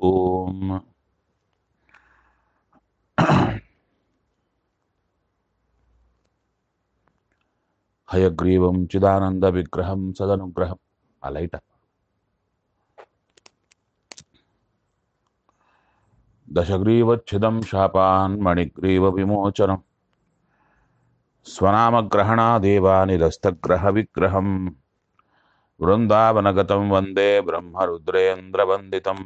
ಓಂ ಹಯಗ್ರೀವಂ ಚಿದಾನಂದ ವಿಗ್ರಹಂ ಸದನುಗ್ರಹಂ ಆ ಲೈಟ ದಶಗ್ರೀವಚ್ಛಿದಂ ಶಾಪಾನ್ ಮಣಿಗ್ರೀವ ವಿಮೋಚನಂ ಸ್ವನಾಮಗ್ರಹಣಾದೇವಾನಿರಸ್ತಗ್ರಹ ವಿಗ್ರಹಂ ವೃಂದಾವನಗತಂ ವಂದೇ ಬ್ರಹ್ಮರುದ್ರೇಂದ್ರವಂದಿತಂ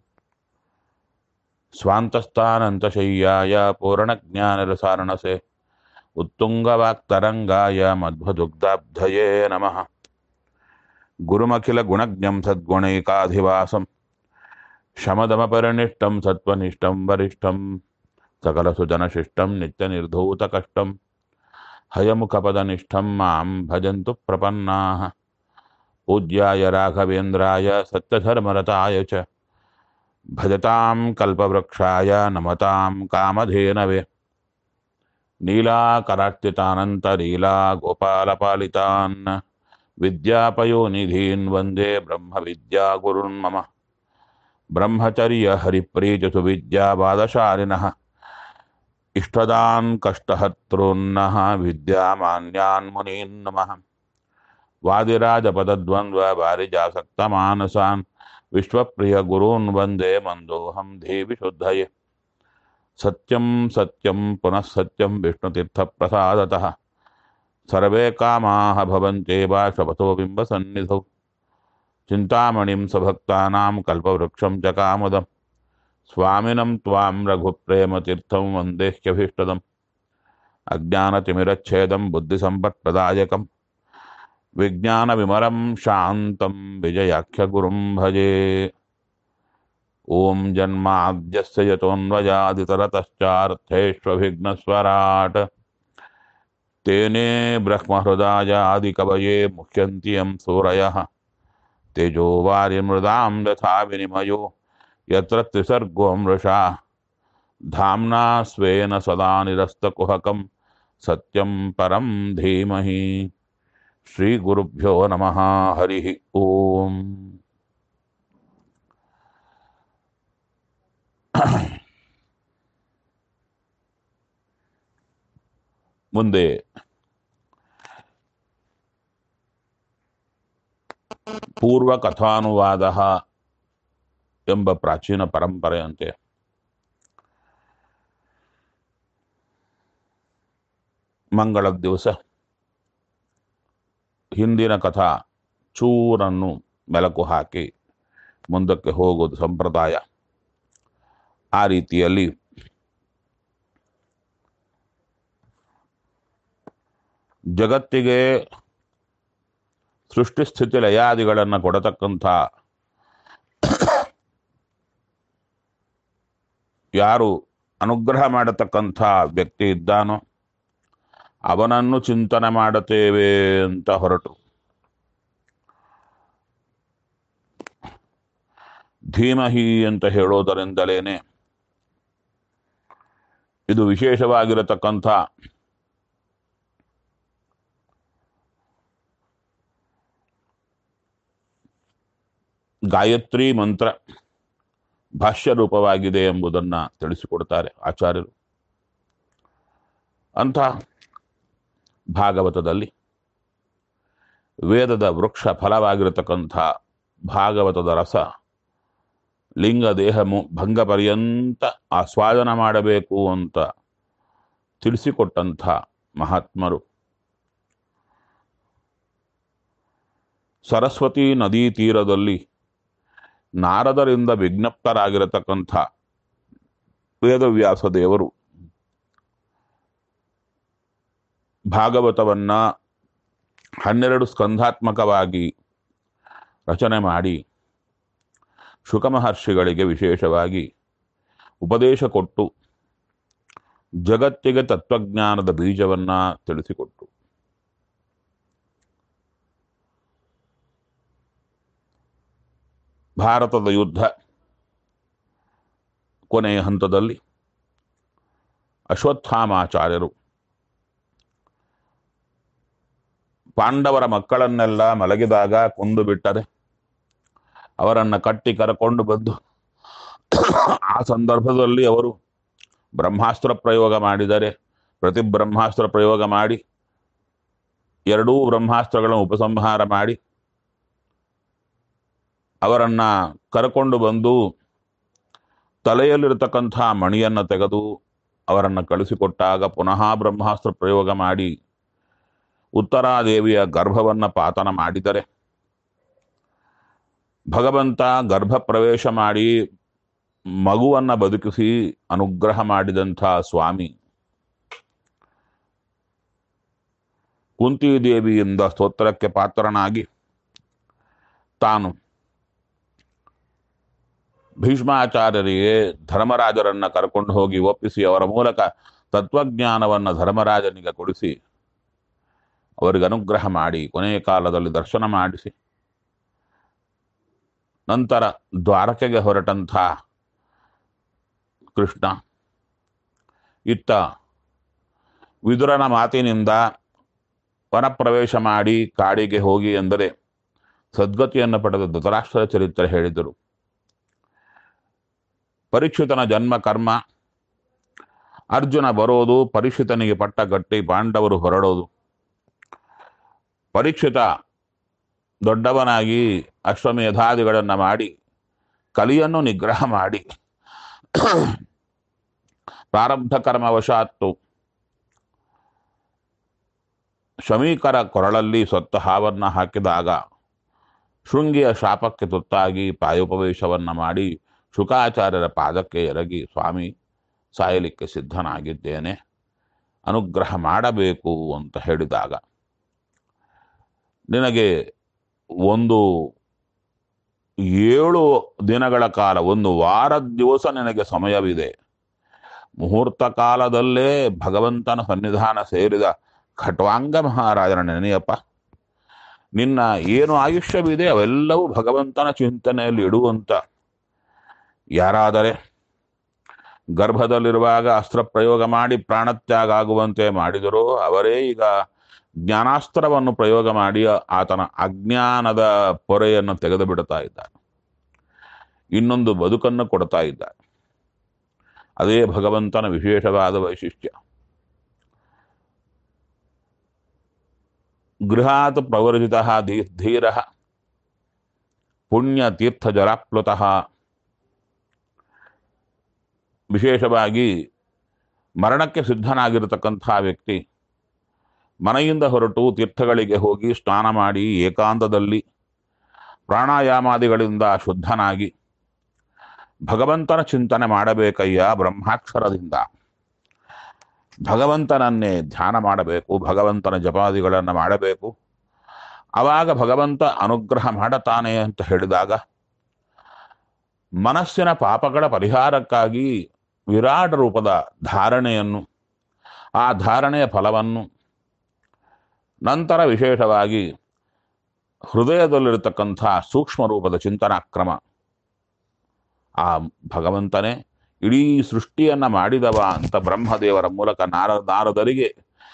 ಸ್ವಾಂತಸ್ಥಾನಂತಶಯ್ಯಾಯ ಪೂರ್ಣಜ್ಞಾನರಸಾರಣಸೆ उत्तुङ्गवाक्तरङ्गाय मध्वदुग्धाब्धये नमः गुरुमखिलगुणज्ञं सद्गुणैकाधिवासं शमदमपरिनिष्टं सत्त्वनिष्ठं वरिष्ठं सकलसुजनशिष्टं नित्यनिर्धूतकष्टं हयमुखपदनिष्ठं मां भजन्तु प्रपन्नाः पूज्याय राघवेन्द्राय सत्यधर्मरताय च भजतां कल्पवृक्षाय नमतां कामधेनवे नीलाकरार्चितानन्तलीला गोपालपालितान् विद्यापयोनिधीन् वन्दे ब्रह्मविद्यागुरुन् मम ब्रह्मचर्यहरिप्रीतिसुविद्यावादशालिनः इष्टदान् कष्टहर्तॄन्नः विद्यामान्यान् मुनीन् नमः वादिराजपदद्वन्द्ववारिजासक्तमानसान् विश्वप्रियगुरून् वन्दे मन्दोऽहं देवि शुद्धये सत्यं सत्यं पुनः सत्यं विष्णुतीर्थप्रसादतः सर्वे कामाः भवन्त्येव शपथो बिम्बसन्निधौ चिन्तामणिं सभक्तानां कल्पवृक्षं च कामदं स्वामिनं त्वां रघुप्रेमतीर्थं वन्देह्यभीष्टदम् अज्ञानतिमिरच्छेदं बुद्धिसम्पत्प्रदायकं विज्ञानविमलं शान्तं विजयाख्यगुरुं भजे ॐ जन्माद्यस्य यतोऽन्वयादितरतश्चार्थेष्वभिघ्नस्वराट् तेने ब्रह्महृदायादिकवये मुह्यन्ति यं सूरयः तेजो वार्यमृदां यथा विनिमयो यत्र त्रिसर्गो मृषा धाम्ना स्वेन सदा निरस्तकुहकं सत्यं परं धीमहि श्रीगुरुभ्यो नमः हरिः ओम् ಮುಂದೆ ಪೂರ್ವ ಕಥಾನುವಾದ ಎಂಬ ಪ್ರಾಚೀನ ಪರಂಪರೆಯಂತೆ ಮಂಗಳದ ದಿವಸ ಹಿಂದಿನ ಕಥಾ ಚೂರನ್ನು ಮೆಲಕು ಹಾಕಿ ಮುಂದಕ್ಕೆ ಹೋಗೋದು ಸಂಪ್ರದಾಯ ಆ ರೀತಿಯಲ್ಲಿ ಜಗತ್ತಿಗೆ ಸೃಷ್ಟಿಸ್ಥಿತಿ ಲಯಾದಿಗಳನ್ನು ಕೊಡತಕ್ಕಂಥ ಯಾರು ಅನುಗ್ರಹ ಮಾಡತಕ್ಕಂಥ ವ್ಯಕ್ತಿ ಇದ್ದಾನೋ ಅವನನ್ನು ಚಿಂತನೆ ಮಾಡುತ್ತೇವೆ ಅಂತ ಹೊರಟು ಧೀಮಹಿ ಅಂತ ಹೇಳೋದರಿಂದಲೇನೆ ಇದು ವಿಶೇಷವಾಗಿರತಕ್ಕಂಥ ಗಾಯತ್ರಿ ಮಂತ್ರ ಭಾಷ್ಯ ರೂಪವಾಗಿದೆ ಎಂಬುದನ್ನು ತಿಳಿಸಿಕೊಡ್ತಾರೆ ಆಚಾರ್ಯರು ಅಂಥ ಭಾಗವತದಲ್ಲಿ ವೇದದ ವೃಕ್ಷ ಫಲವಾಗಿರತಕ್ಕಂಥ ಭಾಗವತದ ರಸ ಲಿಂಗ ದೇಹ ಮು- ಭಂಗ ಪರ್ಯಂತ ಆಸ್ವಾದನ ಮಾಡಬೇಕು ಅಂತ ತಿಳಿಸಿಕೊಟ್ಟಂಥ ಮಹಾತ್ಮರು ಸರಸ್ವತಿ ನದೀ ತೀರದಲ್ಲಿ ನಾರದರಿಂದ ವಿಜ್ಞಪ್ತರಾಗಿರತಕ್ಕಂಥ ವೇದವ್ಯಾಸ ದೇವರು ಭಾಗವತವನ್ನ ಹನ್ನೆರಡು ಸ್ಕಂಧಾತ್ಮಕವಾಗಿ ರಚನೆ ಮಾಡಿ ಶುಕ ಮಹರ್ಷಿಗಳಿಗೆ ವಿಶೇಷವಾಗಿ ಉಪದೇಶ ಕೊಟ್ಟು ಜಗತ್ತಿಗೆ ತತ್ವಜ್ಞಾನದ ಬೀಜವನ್ನ ತಿಳಿಸಿಕೊಟ್ಟು ಭಾರತದ ಯುದ್ಧ ಕೊನೆಯ ಹಂತದಲ್ಲಿ ಅಶ್ವತ್ಥಾಮಾಚಾರ್ಯರು ಪಾಂಡವರ ಮಕ್ಕಳನ್ನೆಲ್ಲ ಮಲಗಿದಾಗ ಕೊಂದು ಬಿಟ್ಟರೆ ಅವರನ್ನು ಕಟ್ಟಿ ಕರಕೊಂಡು ಬಂದು ಆ ಸಂದರ್ಭದಲ್ಲಿ ಅವರು ಬ್ರಹ್ಮಾಸ್ತ್ರ ಪ್ರಯೋಗ ಮಾಡಿದರೆ ಪ್ರತಿ ಬ್ರಹ್ಮಾಸ್ತ್ರ ಪ್ರಯೋಗ ಮಾಡಿ ಎರಡೂ ಬ್ರಹ್ಮಾಸ್ತ್ರಗಳನ್ನು ಉಪಸಂಹಾರ ಮಾಡಿ ಅವರನ್ನ ಕರ್ಕೊಂಡು ಬಂದು ತಲೆಯಲ್ಲಿರತಕ್ಕಂಥ ಮಣಿಯನ್ನು ತೆಗೆದು ಅವರನ್ನು ಕಳಿಸಿಕೊಟ್ಟಾಗ ಪುನಃ ಬ್ರಹ್ಮಾಸ್ತ್ರ ಪ್ರಯೋಗ ಮಾಡಿ ಉತ್ತರಾದೇವಿಯ ಗರ್ಭವನ್ನು ಪಾತನ ಮಾಡಿದರೆ ಭಗವಂತ ಗರ್ಭ ಪ್ರವೇಶ ಮಾಡಿ ಮಗುವನ್ನ ಬದುಕಿಸಿ ಅನುಗ್ರಹ ಮಾಡಿದಂಥ ಸ್ವಾಮಿ ಕುಂತಿದೇವಿಯಿಂದ ಸ್ತೋತ್ರಕ್ಕೆ ಪಾತ್ರನಾಗಿ ತಾನು ಭೀಷ್ಮಾಚಾರ್ಯರಿಗೆ ಧರ್ಮರಾಜರನ್ನ ಕರ್ಕೊಂಡು ಹೋಗಿ ಒಪ್ಪಿಸಿ ಅವರ ಮೂಲಕ ತತ್ವಜ್ಞಾನವನ್ನು ಧರ್ಮರಾಜನಿಗೆ ಕೊಡಿಸಿ ಅವರಿಗೆ ಅನುಗ್ರಹ ಮಾಡಿ ಕೊನೆಯ ಕಾಲದಲ್ಲಿ ದರ್ಶನ ಮಾಡಿಸಿ ನಂತರ ದ್ವಾರಕೆಗೆ ಹೊರಟಂಥ ಕೃಷ್ಣ ಇತ್ತ ವಿದುರನ ಮಾತಿನಿಂದ ವನಪ್ರವೇಶ ಮಾಡಿ ಕಾಡಿಗೆ ಹೋಗಿ ಎಂದರೆ ಸದ್ಗತಿಯನ್ನು ಪಡೆದ ಧೃತರಾಷ್ಟ್ರ ಚರಿತ್ರೆ ಹೇಳಿದರು ಪರೀಕ್ಷಿತನ ಜನ್ಮ ಕರ್ಮ ಅರ್ಜುನ ಬರೋದು ಪರೀಕ್ಷಿತನಿಗೆ ಪಟ್ಟ ಗಟ್ಟಿ ಪಾಂಡವರು ಹೊರಡೋದು ಪರೀಕ್ಷಿತ ದೊಡ್ಡವನಾಗಿ ಅಶ್ವಮೇಧಾದಿಗಳನ್ನು ಮಾಡಿ ಕಲಿಯನ್ನು ನಿಗ್ರಹ ಮಾಡಿ ಪ್ರಾರಬ್ಧ ಕರ್ಮವಶಾತ್ತು ಶಮೀಕರ ಕೊರಳಲ್ಲಿ ಸೊತ್ತ ಹಾವನ್ನ ಹಾಕಿದಾಗ ಶೃಂಗಿಯ ಶಾಪಕ್ಕೆ ತುತ್ತಾಗಿ ಪಾಯೋಪವೇಶವನ್ನ ಮಾಡಿ ಶುಕಾಚಾರ್ಯರ ಪಾದಕ್ಕೆ ಎರಗಿ ಸ್ವಾಮಿ ಸಾಯಲಿಕ್ಕೆ ಸಿದ್ಧನಾಗಿದ್ದೇನೆ ಅನುಗ್ರಹ ಮಾಡಬೇಕು ಅಂತ ಹೇಳಿದಾಗ ನಿನಗೆ ಒಂದು ಏಳು ದಿನಗಳ ಕಾಲ ಒಂದು ವಾರದ ದಿವಸ ನಿನಗೆ ಸಮಯವಿದೆ ಮುಹೂರ್ತ ಕಾಲದಲ್ಲೇ ಭಗವಂತನ ಸನ್ನಿಧಾನ ಸೇರಿದ ಖಟ್ವಾಂಗ ಮಹಾರಾಜನ ನೆನೆಯಪ್ಪ ನಿನ್ನ ಏನು ಆಯುಷ್ಯವಿದೆ ಅವೆಲ್ಲವೂ ಭಗವಂತನ ಚಿಂತನೆಯಲ್ಲಿ ಇಡುವಂತ ಯಾರಾದರೆ ಗರ್ಭದಲ್ಲಿರುವಾಗ ಅಸ್ತ್ರ ಪ್ರಯೋಗ ಮಾಡಿ ಪ್ರಾಣತ್ಯಾಗ ಆಗುವಂತೆ ಮಾಡಿದರೋ ಅವರೇ ಈಗ ಜ್ಞಾನಾಸ್ತ್ರವನ್ನು ಪ್ರಯೋಗ ಮಾಡಿ ಆತನ ಅಜ್ಞಾನದ ಪೊರೆಯನ್ನು ತೆಗೆದು ಬಿಡ್ತಾ ಇದ್ದಾರೆ ಇನ್ನೊಂದು ಬದುಕನ್ನು ಕೊಡ್ತಾ ಇದ್ದಾರೆ ಅದೇ ಭಗವಂತನ ವಿಶೇಷವಾದ ವೈಶಿಷ್ಟ್ಯ ಗೃಹಾತ್ ಪ್ರವರ್ಜಿತ ಧೀರ ಪುಣ್ಯ ತೀರ್ಥ ಜಲಾಪ್ಲುತಃ ವಿಶೇಷವಾಗಿ ಮರಣಕ್ಕೆ ಸಿದ್ಧನಾಗಿರತಕ್ಕಂಥ ವ್ಯಕ್ತಿ ಮನೆಯಿಂದ ಹೊರಟು ತೀರ್ಥಗಳಿಗೆ ಹೋಗಿ ಸ್ನಾನ ಮಾಡಿ ಏಕಾಂತದಲ್ಲಿ ಪ್ರಾಣಾಯಾಮಾದಿಗಳಿಂದ ಶುದ್ಧನಾಗಿ ಭಗವಂತನ ಚಿಂತನೆ ಮಾಡಬೇಕಯ್ಯ ಬ್ರಹ್ಮಾಕ್ಷರದಿಂದ ಭಗವಂತನನ್ನೇ ಧ್ಯಾನ ಮಾಡಬೇಕು ಭಗವಂತನ ಜಪಾದಿಗಳನ್ನು ಮಾಡಬೇಕು ಆವಾಗ ಭಗವಂತ ಅನುಗ್ರಹ ಮಾಡತಾನೆ ಅಂತ ಹೇಳಿದಾಗ ಮನಸ್ಸಿನ ಪಾಪಗಳ ಪರಿಹಾರಕ್ಕಾಗಿ ವಿರಾಟ್ ರೂಪದ ಧಾರಣೆಯನ್ನು ಆ ಧಾರಣೆಯ ಫಲವನ್ನು ನಂತರ ವಿಶೇಷವಾಗಿ ಹೃದಯದಲ್ಲಿರತಕ್ಕಂಥ ಸೂಕ್ಷ್ಮ ರೂಪದ ಚಿಂತನಾಕ್ರಮ ಆ ಭಗವಂತನೇ ಇಡೀ ಸೃಷ್ಟಿಯನ್ನ ಮಾಡಿದವ ಅಂತ ಬ್ರಹ್ಮದೇವರ ಮೂಲಕ ನಾರ ನಾರದರಿಗೆ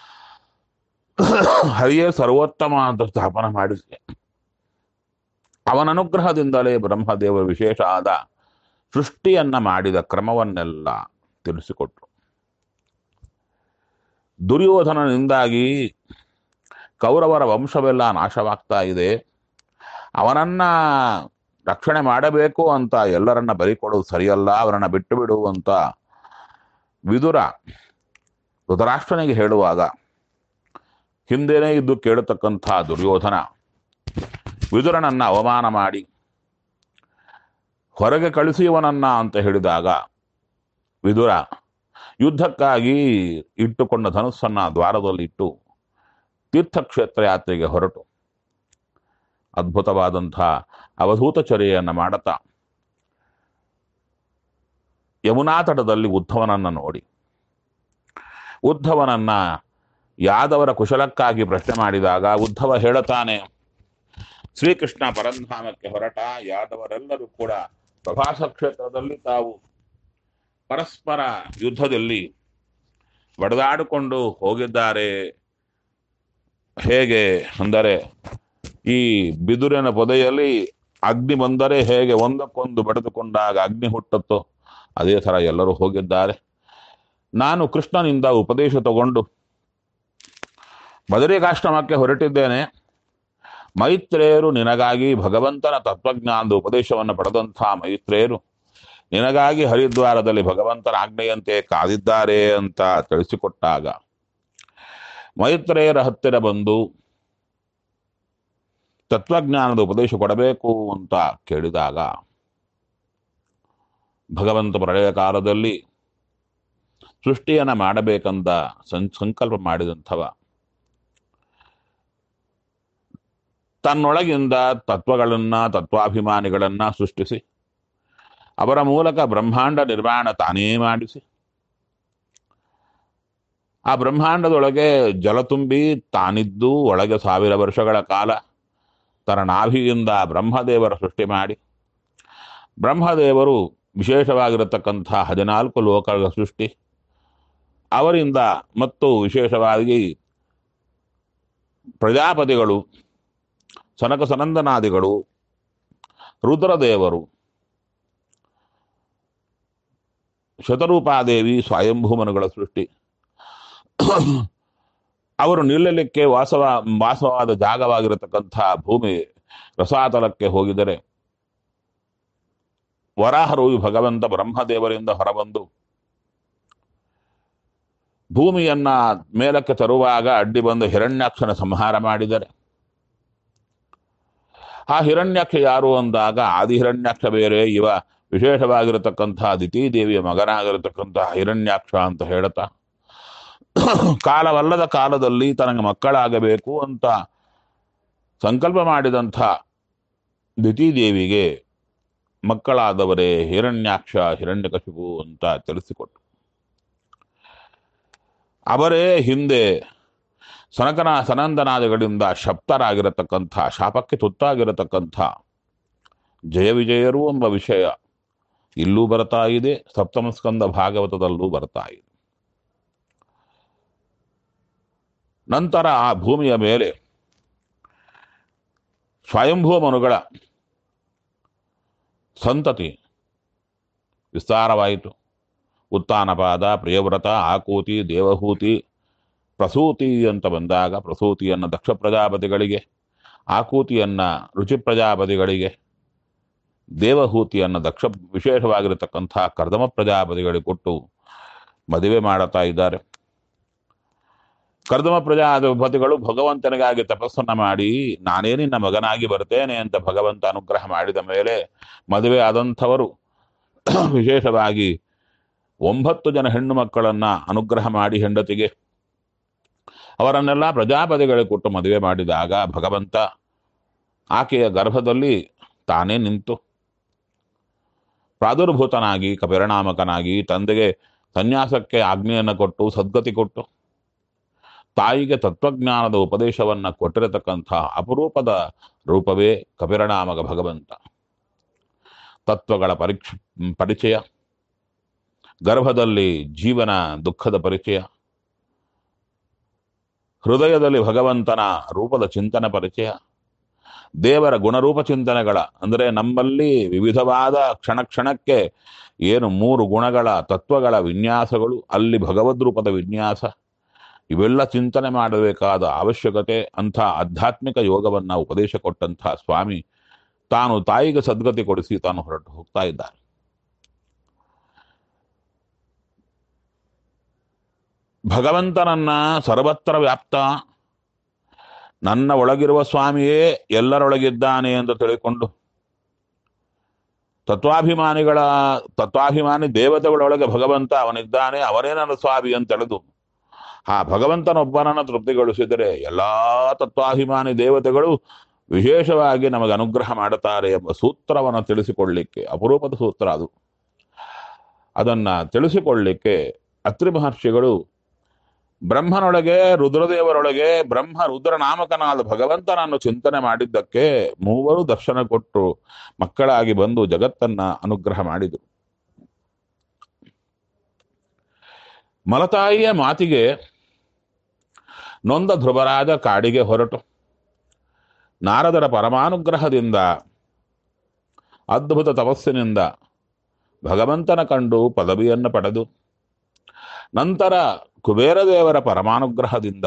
ಹರಿಯೇ ಸರ್ವೋತ್ತಮ ಅಂತ ಸ್ಥಾಪನ ಮಾಡಿಸಿ ಅವನ ಅನುಗ್ರಹದಿಂದಲೇ ಬ್ರಹ್ಮದೇವರು ವಿಶೇಷ ಆದ ಸೃಷ್ಟಿಯನ್ನ ಮಾಡಿದ ಕ್ರಮವನ್ನೆಲ್ಲ ತಿಳಿಸಿಕೊಟ್ರು ದುರ್ಯೋಧನನಿಂದಾಗಿ ಕೌರವರ ವಂಶವೆಲ್ಲ ನಾಶವಾಗ್ತಾ ಇದೆ ಅವನನ್ನ ರಕ್ಷಣೆ ಮಾಡಬೇಕು ಅಂತ ಎಲ್ಲರನ್ನ ಬಲಿಕೊಡೋದು ಸರಿಯಲ್ಲ ಅವರನ್ನ ಬಿಟ್ಟು ಬಿಡು ಅಂತ ವಿದುರ ಧೃತರಾಷ್ಟ್ರನಿಗೆ ಹೇಳುವಾಗ ಹಿಂದೆನೇ ಇದ್ದು ಕೇಳತಕ್ಕಂಥ ದುರ್ಯೋಧನ ವಿದುರನನ್ನ ಅವಮಾನ ಮಾಡಿ ಹೊರಗೆ ಕಳಿಸಿಯವನನ್ನ ಅಂತ ಹೇಳಿದಾಗ ವಿದುರ ಯುದ್ಧಕ್ಕಾಗಿ ಇಟ್ಟುಕೊಂಡ ಧನುಸ್ಸನ್ನ ದ್ವಾರದಲ್ಲಿ ಇಟ್ಟು ತೀರ್ಥಕ್ಷೇತ್ರ ಯಾತ್ರೆಗೆ ಹೊರಟು ಅದ್ಭುತವಾದಂಥ ಅವಧೂತ ಚರ್ಯೆಯನ್ನು ಮಾಡುತ್ತಾ ಯಮುನಾ ತಟದಲ್ಲಿ ಉದ್ಧವನನ್ನ ನೋಡಿ ಉದ್ಧವನನ್ನ ಯಾದವರ ಕುಶಲಕ್ಕಾಗಿ ಪ್ರಶ್ನೆ ಮಾಡಿದಾಗ ಉದ್ಧವ ಹೇಳುತ್ತಾನೆ ಶ್ರೀಕೃಷ್ಣ ಪರಂಧಾಮಕ್ಕೆ ಹೊರಟ ಯಾದವರೆಲ್ಲರೂ ಕೂಡ ಪ್ರಭಾಸ ಕ್ಷೇತ್ರದಲ್ಲಿ ತಾವು ಪರಸ್ಪರ ಯುದ್ಧದಲ್ಲಿ ಬಡದಾಡಿಕೊಂಡು ಹೋಗಿದ್ದಾರೆ ಹೇಗೆ ಅಂದರೆ ಈ ಬಿದುರಿನ ಪೊದೆಯಲ್ಲಿ ಅಗ್ನಿ ಬಂದರೆ ಹೇಗೆ ಒಂದಕ್ಕೊಂದು ಬಡಿದುಕೊಂಡಾಗ ಅಗ್ನಿ ಹುಟ್ಟುತ್ತೋ ಅದೇ ಥರ ಎಲ್ಲರೂ ಹೋಗಿದ್ದಾರೆ ನಾನು ಕೃಷ್ಣನಿಂದ ಉಪದೇಶ ತಗೊಂಡು ಬದರಿಕಾಶ್ರಮಕ್ಕೆ ಹೊರಟಿದ್ದೇನೆ ಮೈತ್ರೇಯರು ನಿನಗಾಗಿ ಭಗವಂತನ ತತ್ವಜ್ಞಾನದ ಉಪದೇಶವನ್ನು ಪಡೆದಂಥ ಮೈತ್ರೇಯರು ನಿನಗಾಗಿ ಹರಿದ್ವಾರದಲ್ಲಿ ಭಗವಂತನ ಆಜ್ಞೆಯಂತೆ ಕಾದಿದ್ದಾರೆ ಅಂತ ತಿಳಿಸಿಕೊಟ್ಟಾಗ ಮೈತ್ರೇಯರ ಹತ್ತಿರ ಬಂದು ತತ್ವಜ್ಞಾನದ ಉಪದೇಶ ಕೊಡಬೇಕು ಅಂತ ಕೇಳಿದಾಗ ಭಗವಂತ ಪ್ರಳಯ ಕಾಲದಲ್ಲಿ ಸೃಷ್ಟಿಯನ್ನ ಮಾಡಬೇಕಂತ ಸಂ ಸಂಕಲ್ಪ ಮಾಡಿದಂಥವ ತನ್ನೊಳಗಿಂದ ತತ್ವಗಳನ್ನ ತತ್ವಾಭಿಮಾನಿಗಳನ್ನ ಸೃಷ್ಟಿಸಿ ಅವರ ಮೂಲಕ ಬ್ರಹ್ಮಾಂಡ ನಿರ್ಮಾಣ ತಾನೇ ಮಾಡಿಸಿ ಆ ಬ್ರಹ್ಮಾಂಡದೊಳಗೆ ಜಲ ತುಂಬಿ ತಾನಿದ್ದು ಒಳಗೆ ಸಾವಿರ ವರ್ಷಗಳ ಕಾಲ ತನ್ನ ನಾಭಿಯಿಂದ ಬ್ರಹ್ಮದೇವರ ಸೃಷ್ಟಿ ಮಾಡಿ ಬ್ರಹ್ಮದೇವರು ವಿಶೇಷವಾಗಿರತಕ್ಕಂಥ ಹದಿನಾಲ್ಕು ಲೋಕಗಳ ಸೃಷ್ಟಿ ಅವರಿಂದ ಮತ್ತು ವಿಶೇಷವಾಗಿ ಪ್ರಜಾಪತಿಗಳು ಸನಕ ಸನಂದನಾದಿಗಳು ರುದ್ರದೇವರು ಶತರೂಪಾದೇವಿ ಸ್ವಯಂಭೂಮನುಗಳ ಸೃಷ್ಟಿ ಅವರು ನಿಲ್ಲಲಿಕ್ಕೆ ವಾಸವ ವಾಸವಾದ ಜಾಗವಾಗಿರತಕ್ಕಂಥ ಭೂಮಿ ರಸಾತಲಕ್ಕೆ ಹೋಗಿದರೆ ವರಾಹರು ಭಗವಂತ ಬ್ರಹ್ಮದೇವರಿಂದ ಹೊರಬಂದು ಭೂಮಿಯನ್ನ ಮೇಲಕ್ಕೆ ತರುವಾಗ ಅಡ್ಡಿ ಬಂದು ಹಿರಣ್ಯಾಕ್ಷನ ಸಂಹಾರ ಮಾಡಿದರೆ ಆ ಹಿರಣ್ಯಾಕ್ಷ ಯಾರು ಅಂದಾಗ ಆದಿ ಹಿರಣ್ಯಾಕ್ಷ ಬೇರೆ ಇವ ವಿಶೇಷವಾಗಿರತಕ್ಕಂಥ ದೇವಿಯ ಮಗನಾಗಿರತಕ್ಕಂತಹ ಹಿರಣ್ಯಾಕ್ಷ ಅಂತ ಹೇಳುತ್ತಾ ಕಾಲವಲ್ಲದ ಕಾಲದಲ್ಲಿ ತನಗೆ ಮಕ್ಕಳಾಗಬೇಕು ಅಂತ ಸಂಕಲ್ಪ ಮಾಡಿದಂಥ ದೇವಿಗೆ ಮಕ್ಕಳಾದವರೇ ಹಿರಣ್ಯಾಕ್ಷ ಹಿರಣ್ಯಕಶಿಪು ಅಂತ ತಿಳಿಸಿಕೊಟ್ಟು ಅವರೇ ಹಿಂದೆ ಸನಕನ ಸನಂದನಾದಿಗಳಿಂದ ಶಪ್ತರಾಗಿರತಕ್ಕಂಥ ಶಾಪಕ್ಕೆ ತುತ್ತಾಗಿರತಕ್ಕಂಥ ಜಯ ವಿಜಯರು ಎಂಬ ವಿಷಯ ಇಲ್ಲೂ ಬರ್ತಾ ಇದೆ ಸಪ್ತಮಸ್ಕಂದ ಭಾಗವತದಲ್ಲೂ ಬರ್ತಾ ಇದೆ ನಂತರ ಆ ಭೂಮಿಯ ಮೇಲೆ ಸ್ವಯಂಭೂ ಮನುಗಳ ಸಂತತಿ ವಿಸ್ತಾರವಾಯಿತು ಉತ್ತಾನಪಾದ ಪ್ರಿಯವ್ರತ ಆಕೂತಿ ದೇವಹೂತಿ ಪ್ರಸೂತಿ ಅಂತ ಬಂದಾಗ ಪ್ರಸೂತಿಯನ್ನು ದಕ್ಷ ಪ್ರಜಾಪತಿಗಳಿಗೆ ಆಕೂತಿಯನ್ನ ರುಚಿ ಪ್ರಜಾಪತಿಗಳಿಗೆ ದೇವಹೂತಿಯನ್ನು ದಕ್ಷ ವಿಶೇಷವಾಗಿರತಕ್ಕಂಥ ಕರ್ದಮ ಪ್ರಜಾಪತಿಗಳಿಗೆ ಕೊಟ್ಟು ಮದುವೆ ಮಾಡುತ್ತಾ ಇದ್ದಾರೆ ಕರ್ದಮ ಪ್ರಜಾಪತಿಗಳು ಭಗವಂತನಿಗಾಗಿ ತಪಸ್ಸನ್ನ ಮಾಡಿ ನಾನೇ ನಿನ್ನ ಮಗನಾಗಿ ಬರ್ತೇನೆ ಅಂತ ಭಗವಂತ ಅನುಗ್ರಹ ಮಾಡಿದ ಮೇಲೆ ಮದುವೆ ಆದಂಥವರು ವಿಶೇಷವಾಗಿ ಒಂಬತ್ತು ಜನ ಹೆಣ್ಣು ಮಕ್ಕಳನ್ನ ಅನುಗ್ರಹ ಮಾಡಿ ಹೆಂಡತಿಗೆ ಅವರನ್ನೆಲ್ಲ ಪ್ರಜಾಪತಿಗಳಿಗೆ ಕೊಟ್ಟು ಮದುವೆ ಮಾಡಿದಾಗ ಭಗವಂತ ಆಕೆಯ ಗರ್ಭದಲ್ಲಿ ತಾನೇ ನಿಂತು ಪ್ರಾದುರ್ಭೂತನಾಗಿ ಕಪಿರಣಾಮಕನಾಗಿ ತಂದೆಗೆ ಸನ್ಯಾಸಕ್ಕೆ ಆಜ್ಞೆಯನ್ನು ಕೊಟ್ಟು ಸದ್ಗತಿ ಕೊಟ್ಟು ತಾಯಿಗೆ ತತ್ವಜ್ಞಾನದ ಉಪದೇಶವನ್ನ ಕೊಟ್ಟಿರತಕ್ಕಂಥ ಅಪರೂಪದ ರೂಪವೇ ಕಪಿರಣಾಮಕ ಭಗವಂತ ತತ್ವಗಳ ಪರೀಕ್ಷ ಪರಿಚಯ ಗರ್ಭದಲ್ಲಿ ಜೀವನ ದುಃಖದ ಪರಿಚಯ ಹೃದಯದಲ್ಲಿ ಭಗವಂತನ ರೂಪದ ಚಿಂತನ ಪರಿಚಯ ದೇವರ ಗುಣರೂಪ ಚಿಂತನೆಗಳ ಅಂದರೆ ನಮ್ಮಲ್ಲಿ ವಿವಿಧವಾದ ಕ್ಷಣ ಕ್ಷಣಕ್ಕೆ ಏನು ಮೂರು ಗುಣಗಳ ತತ್ವಗಳ ವಿನ್ಯಾಸಗಳು ಅಲ್ಲಿ ಭಗವದ್ ರೂಪದ ವಿನ್ಯಾಸ ಇವೆಲ್ಲ ಚಿಂತನೆ ಮಾಡಬೇಕಾದ ಅವಶ್ಯಕತೆ ಅಂಥ ಆಧ್ಯಾತ್ಮಿಕ ಯೋಗವನ್ನ ಉಪದೇಶ ಕೊಟ್ಟಂಥ ಸ್ವಾಮಿ ತಾನು ತಾಯಿಗೆ ಸದ್ಗತಿ ಕೊಡಿಸಿ ತಾನು ಹೊರಟು ಹೋಗ್ತಾ ಇದ್ದಾರೆ ಭಗವಂತನನ್ನ ಸರ್ವತ್ರ ವ್ಯಾಪ್ತ ನನ್ನ ಒಳಗಿರುವ ಸ್ವಾಮಿಯೇ ಎಲ್ಲರೊಳಗಿದ್ದಾನೆ ಎಂದು ತಿಳಿಕೊಂಡು ತತ್ವಾಭಿಮಾನಿಗಳ ತತ್ವಾಭಿಮಾನಿ ದೇವತೆಗಳೊಳಗೆ ಭಗವಂತ ಅವನಿದ್ದಾನೆ ಅವನೇ ನನ್ನ ಸ್ವಾಮಿ ಅಂತ ತಿಳಿದು ಆ ಭಗವಂತನೊಬ್ಬನನ್ನು ತೃಪ್ತಿಗೊಳಿಸಿದರೆ ಎಲ್ಲಾ ತತ್ವಾಭಿಮಾನಿ ದೇವತೆಗಳು ವಿಶೇಷವಾಗಿ ನಮಗೆ ಅನುಗ್ರಹ ಮಾಡುತ್ತಾರೆ ಎಂಬ ಸೂತ್ರವನ್ನು ತಿಳಿಸಿಕೊಳ್ಳಿಕ್ಕೆ ಅಪರೂಪದ ಸೂತ್ರ ಅದು ಅದನ್ನ ತಿಳಿಸಿಕೊಳ್ಳಿಕ್ಕೆ ಅತ್ರಿ ಮಹರ್ಷಿಗಳು ಬ್ರಹ್ಮನೊಳಗೆ ರುದ್ರದೇವರೊಳಗೆ ಬ್ರಹ್ಮ ರುದ್ರ ನಾಮಕನಾದ ಭಗವಂತನನ್ನು ಚಿಂತನೆ ಮಾಡಿದ್ದಕ್ಕೆ ಮೂವರು ದರ್ಶನ ಕೊಟ್ಟು ಮಕ್ಕಳಾಗಿ ಬಂದು ಜಗತ್ತನ್ನ ಅನುಗ್ರಹ ಮಾಡಿದರು ಮಲತಾಯಿಯ ಮಾತಿಗೆ ನೊಂದ ಧ್ರುವರಾಜ ಕಾಡಿಗೆ ಹೊರಟು ನಾರದರ ಪರಮಾನುಗ್ರಹದಿಂದ ಅದ್ಭುತ ತಪಸ್ಸಿನಿಂದ ಭಗವಂತನ ಕಂಡು ಪದವಿಯನ್ನು ಪಡೆದು ನಂತರ ಕುಬೇರ ದೇವರ ಪರಮಾನುಗ್ರಹದಿಂದ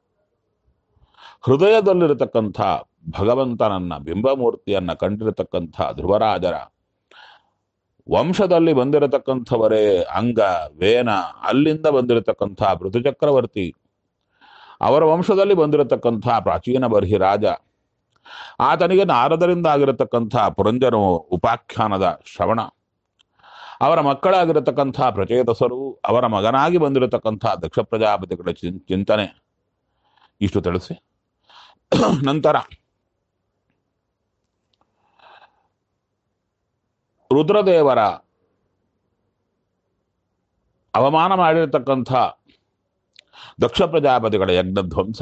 ಹೃದಯದಲ್ಲಿರತಕ್ಕಂಥ ಭಗವಂತನನ್ನ ಬಿಂಬಮೂರ್ತಿಯನ್ನ ಕಂಡಿರತಕ್ಕಂಥ ಧ್ರುವರಾಜರ ವಂಶದಲ್ಲಿ ಬಂದಿರತಕ್ಕಂಥವರೇ ಅಂಗ ವೇನ ಅಲ್ಲಿಂದ ಬಂದಿರತಕ್ಕಂಥ ಪೃಥುಚಕ್ರವರ್ತಿ ಅವರ ವಂಶದಲ್ಲಿ ಬಂದಿರತಕ್ಕಂಥ ಪ್ರಾಚೀನ ಬರ್ಹಿ ರಾಜ ಆತನಿಗೆ ನಾರದರಿಂದ ಆಗಿರತಕ್ಕಂಥ ಪುರಂಜನ ಉಪಾಖ್ಯಾನದ ಶ್ರವಣ ಅವರ ಮಕ್ಕಳಾಗಿರತಕ್ಕಂಥ ಪ್ರಚೇತಸರು ಅವರ ಮಗನಾಗಿ ಬಂದಿರತಕ್ಕಂಥ ದಕ್ಷ ಪ್ರಜಾಪತಿಗಳ ಚಿನ್- ಚಿಂತನೆ ಇಷ್ಟು ತಿಳಿಸಿ ನಂತರ ರುದ್ರದೇವರ ಅವಮಾನ ಮಾಡಿರತಕ್ಕಂಥ ದಕ್ಷ ಪ್ರಜಾಪತಿಗಳ ಯಜ್ಞ ಧ್ವಂಸ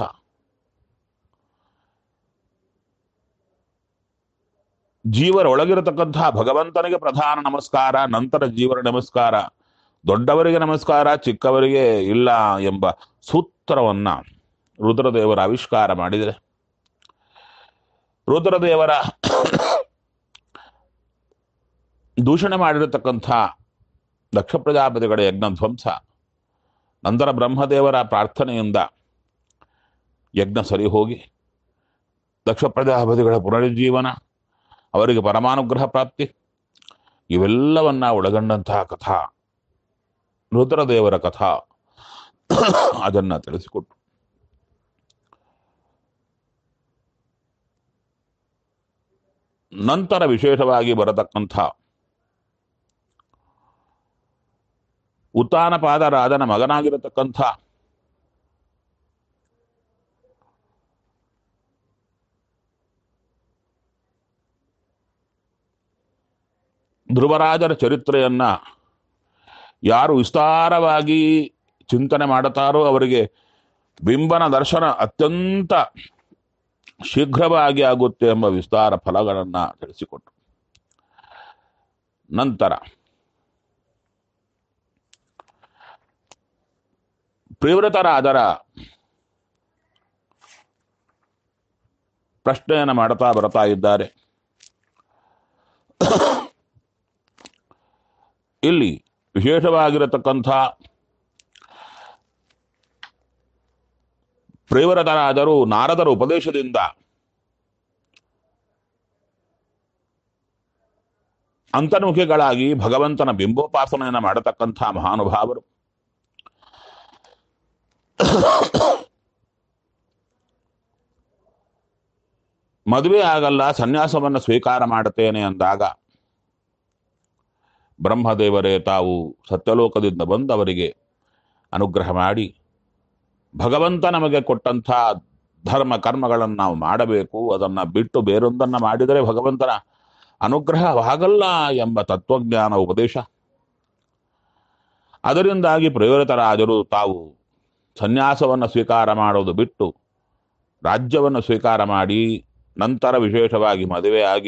ಜೀವರೊಳಗಿರತಕ್ಕಂಥ ಭಗವಂತನಿಗೆ ಪ್ರಧಾನ ನಮಸ್ಕಾರ ನಂತರ ಜೀವರ ನಮಸ್ಕಾರ ದೊಡ್ಡವರಿಗೆ ನಮಸ್ಕಾರ ಚಿಕ್ಕವರಿಗೆ ಇಲ್ಲ ಎಂಬ ಸೂತ್ರವನ್ನ ರುದ್ರದೇವರ ಆವಿಷ್ಕಾರ ಮಾಡಿದರೆ ರುದ್ರದೇವರ ದೂಷಣೆ ಮಾಡಿರತಕ್ಕಂಥ ದಕ್ಷ ಪ್ರಜಾಪತಿಗಳ ಯಜ್ಞ ಧ್ವಂಸ ನಂತರ ಬ್ರಹ್ಮದೇವರ ಪ್ರಾರ್ಥನೆಯಿಂದ ಯಜ್ಞ ಸರಿ ಹೋಗಿ ದಕ್ಷ ಪ್ರಜಾಪತಿಗಳ ಪುನರುಜ್ಜೀವನ ಅವರಿಗೆ ಪರಮಾನುಗ್ರಹ ಪ್ರಾಪ್ತಿ ಇವೆಲ್ಲವನ್ನ ಒಳಗೊಂಡಂತಹ ಕಥಾ ರುದ್ರದೇವರ ಕಥಾ ಅದನ್ನ ತಿಳಿಸಿಕೊಟ್ಟು ನಂತರ ವಿಶೇಷವಾಗಿ ಬರತಕ್ಕಂಥ ಉತ್ತಾನಪಾದರಾಜನ ಮಗನಾಗಿರತಕ್ಕಂಥ ಧ್ರುವರಾಜರ ಚರಿತ್ರೆಯನ್ನ ಯಾರು ವಿಸ್ತಾರವಾಗಿ ಚಿಂತನೆ ಮಾಡುತ್ತಾರೋ ಅವರಿಗೆ ಬಿಂಬನ ದರ್ಶನ ಅತ್ಯಂತ ಶೀಘ್ರವಾಗಿ ಆಗುತ್ತೆ ಎಂಬ ವಿಸ್ತಾರ ಫಲಗಳನ್ನ ತಿಳಿಸಿಕೊಟ್ಟು ನಂತರ ಪ್ರಿವ್ರತರಾದರ ಪ್ರಶ್ನೆಯನ್ನು ಮಾಡ್ತಾ ಬರ್ತಾ ಇದ್ದಾರೆ ಇಲ್ಲಿ ವಿಶೇಷವಾಗಿರತಕ್ಕಂಥ ಪ್ರೇವರತರಾದರು ನಾರದರ ಉಪದೇಶದಿಂದ ಅಂತರ್ಮುಖಿಗಳಾಗಿ ಭಗವಂತನ ಬಿಂಬೋಪಾಸನೆಯನ್ನು ಮಾಡತಕ್ಕಂಥ ಮಹಾನುಭಾವರು ಮದುವೆ ಆಗಲ್ಲ ಸನ್ಯಾಸವನ್ನು ಸ್ವೀಕಾರ ಮಾಡುತ್ತೇನೆ ಅಂದಾಗ ಬ್ರಹ್ಮದೇವರೇ ತಾವು ಸತ್ಯಲೋಕದಿಂದ ಬಂದು ಅವರಿಗೆ ಅನುಗ್ರಹ ಮಾಡಿ ಭಗವಂತ ನಮಗೆ ಕೊಟ್ಟಂಥ ಧರ್ಮ ಕರ್ಮಗಳನ್ನು ನಾವು ಮಾಡಬೇಕು ಅದನ್ನು ಬಿಟ್ಟು ಬೇರೊಂದನ್ನು ಮಾಡಿದರೆ ಭಗವಂತನ ಅನುಗ್ರಹವಾಗಲ್ಲ ಎಂಬ ತತ್ವಜ್ಞಾನ ಉಪದೇಶ ಅದರಿಂದಾಗಿ ಪ್ರಯೋರಿತರಾಜರು ತಾವು ಸನ್ಯಾಸವನ್ನು ಸ್ವೀಕಾರ ಮಾಡೋದು ಬಿಟ್ಟು ರಾಜ್ಯವನ್ನು ಸ್ವೀಕಾರ ಮಾಡಿ ನಂತರ ವಿಶೇಷವಾಗಿ ಮದುವೆಯಾಗಿ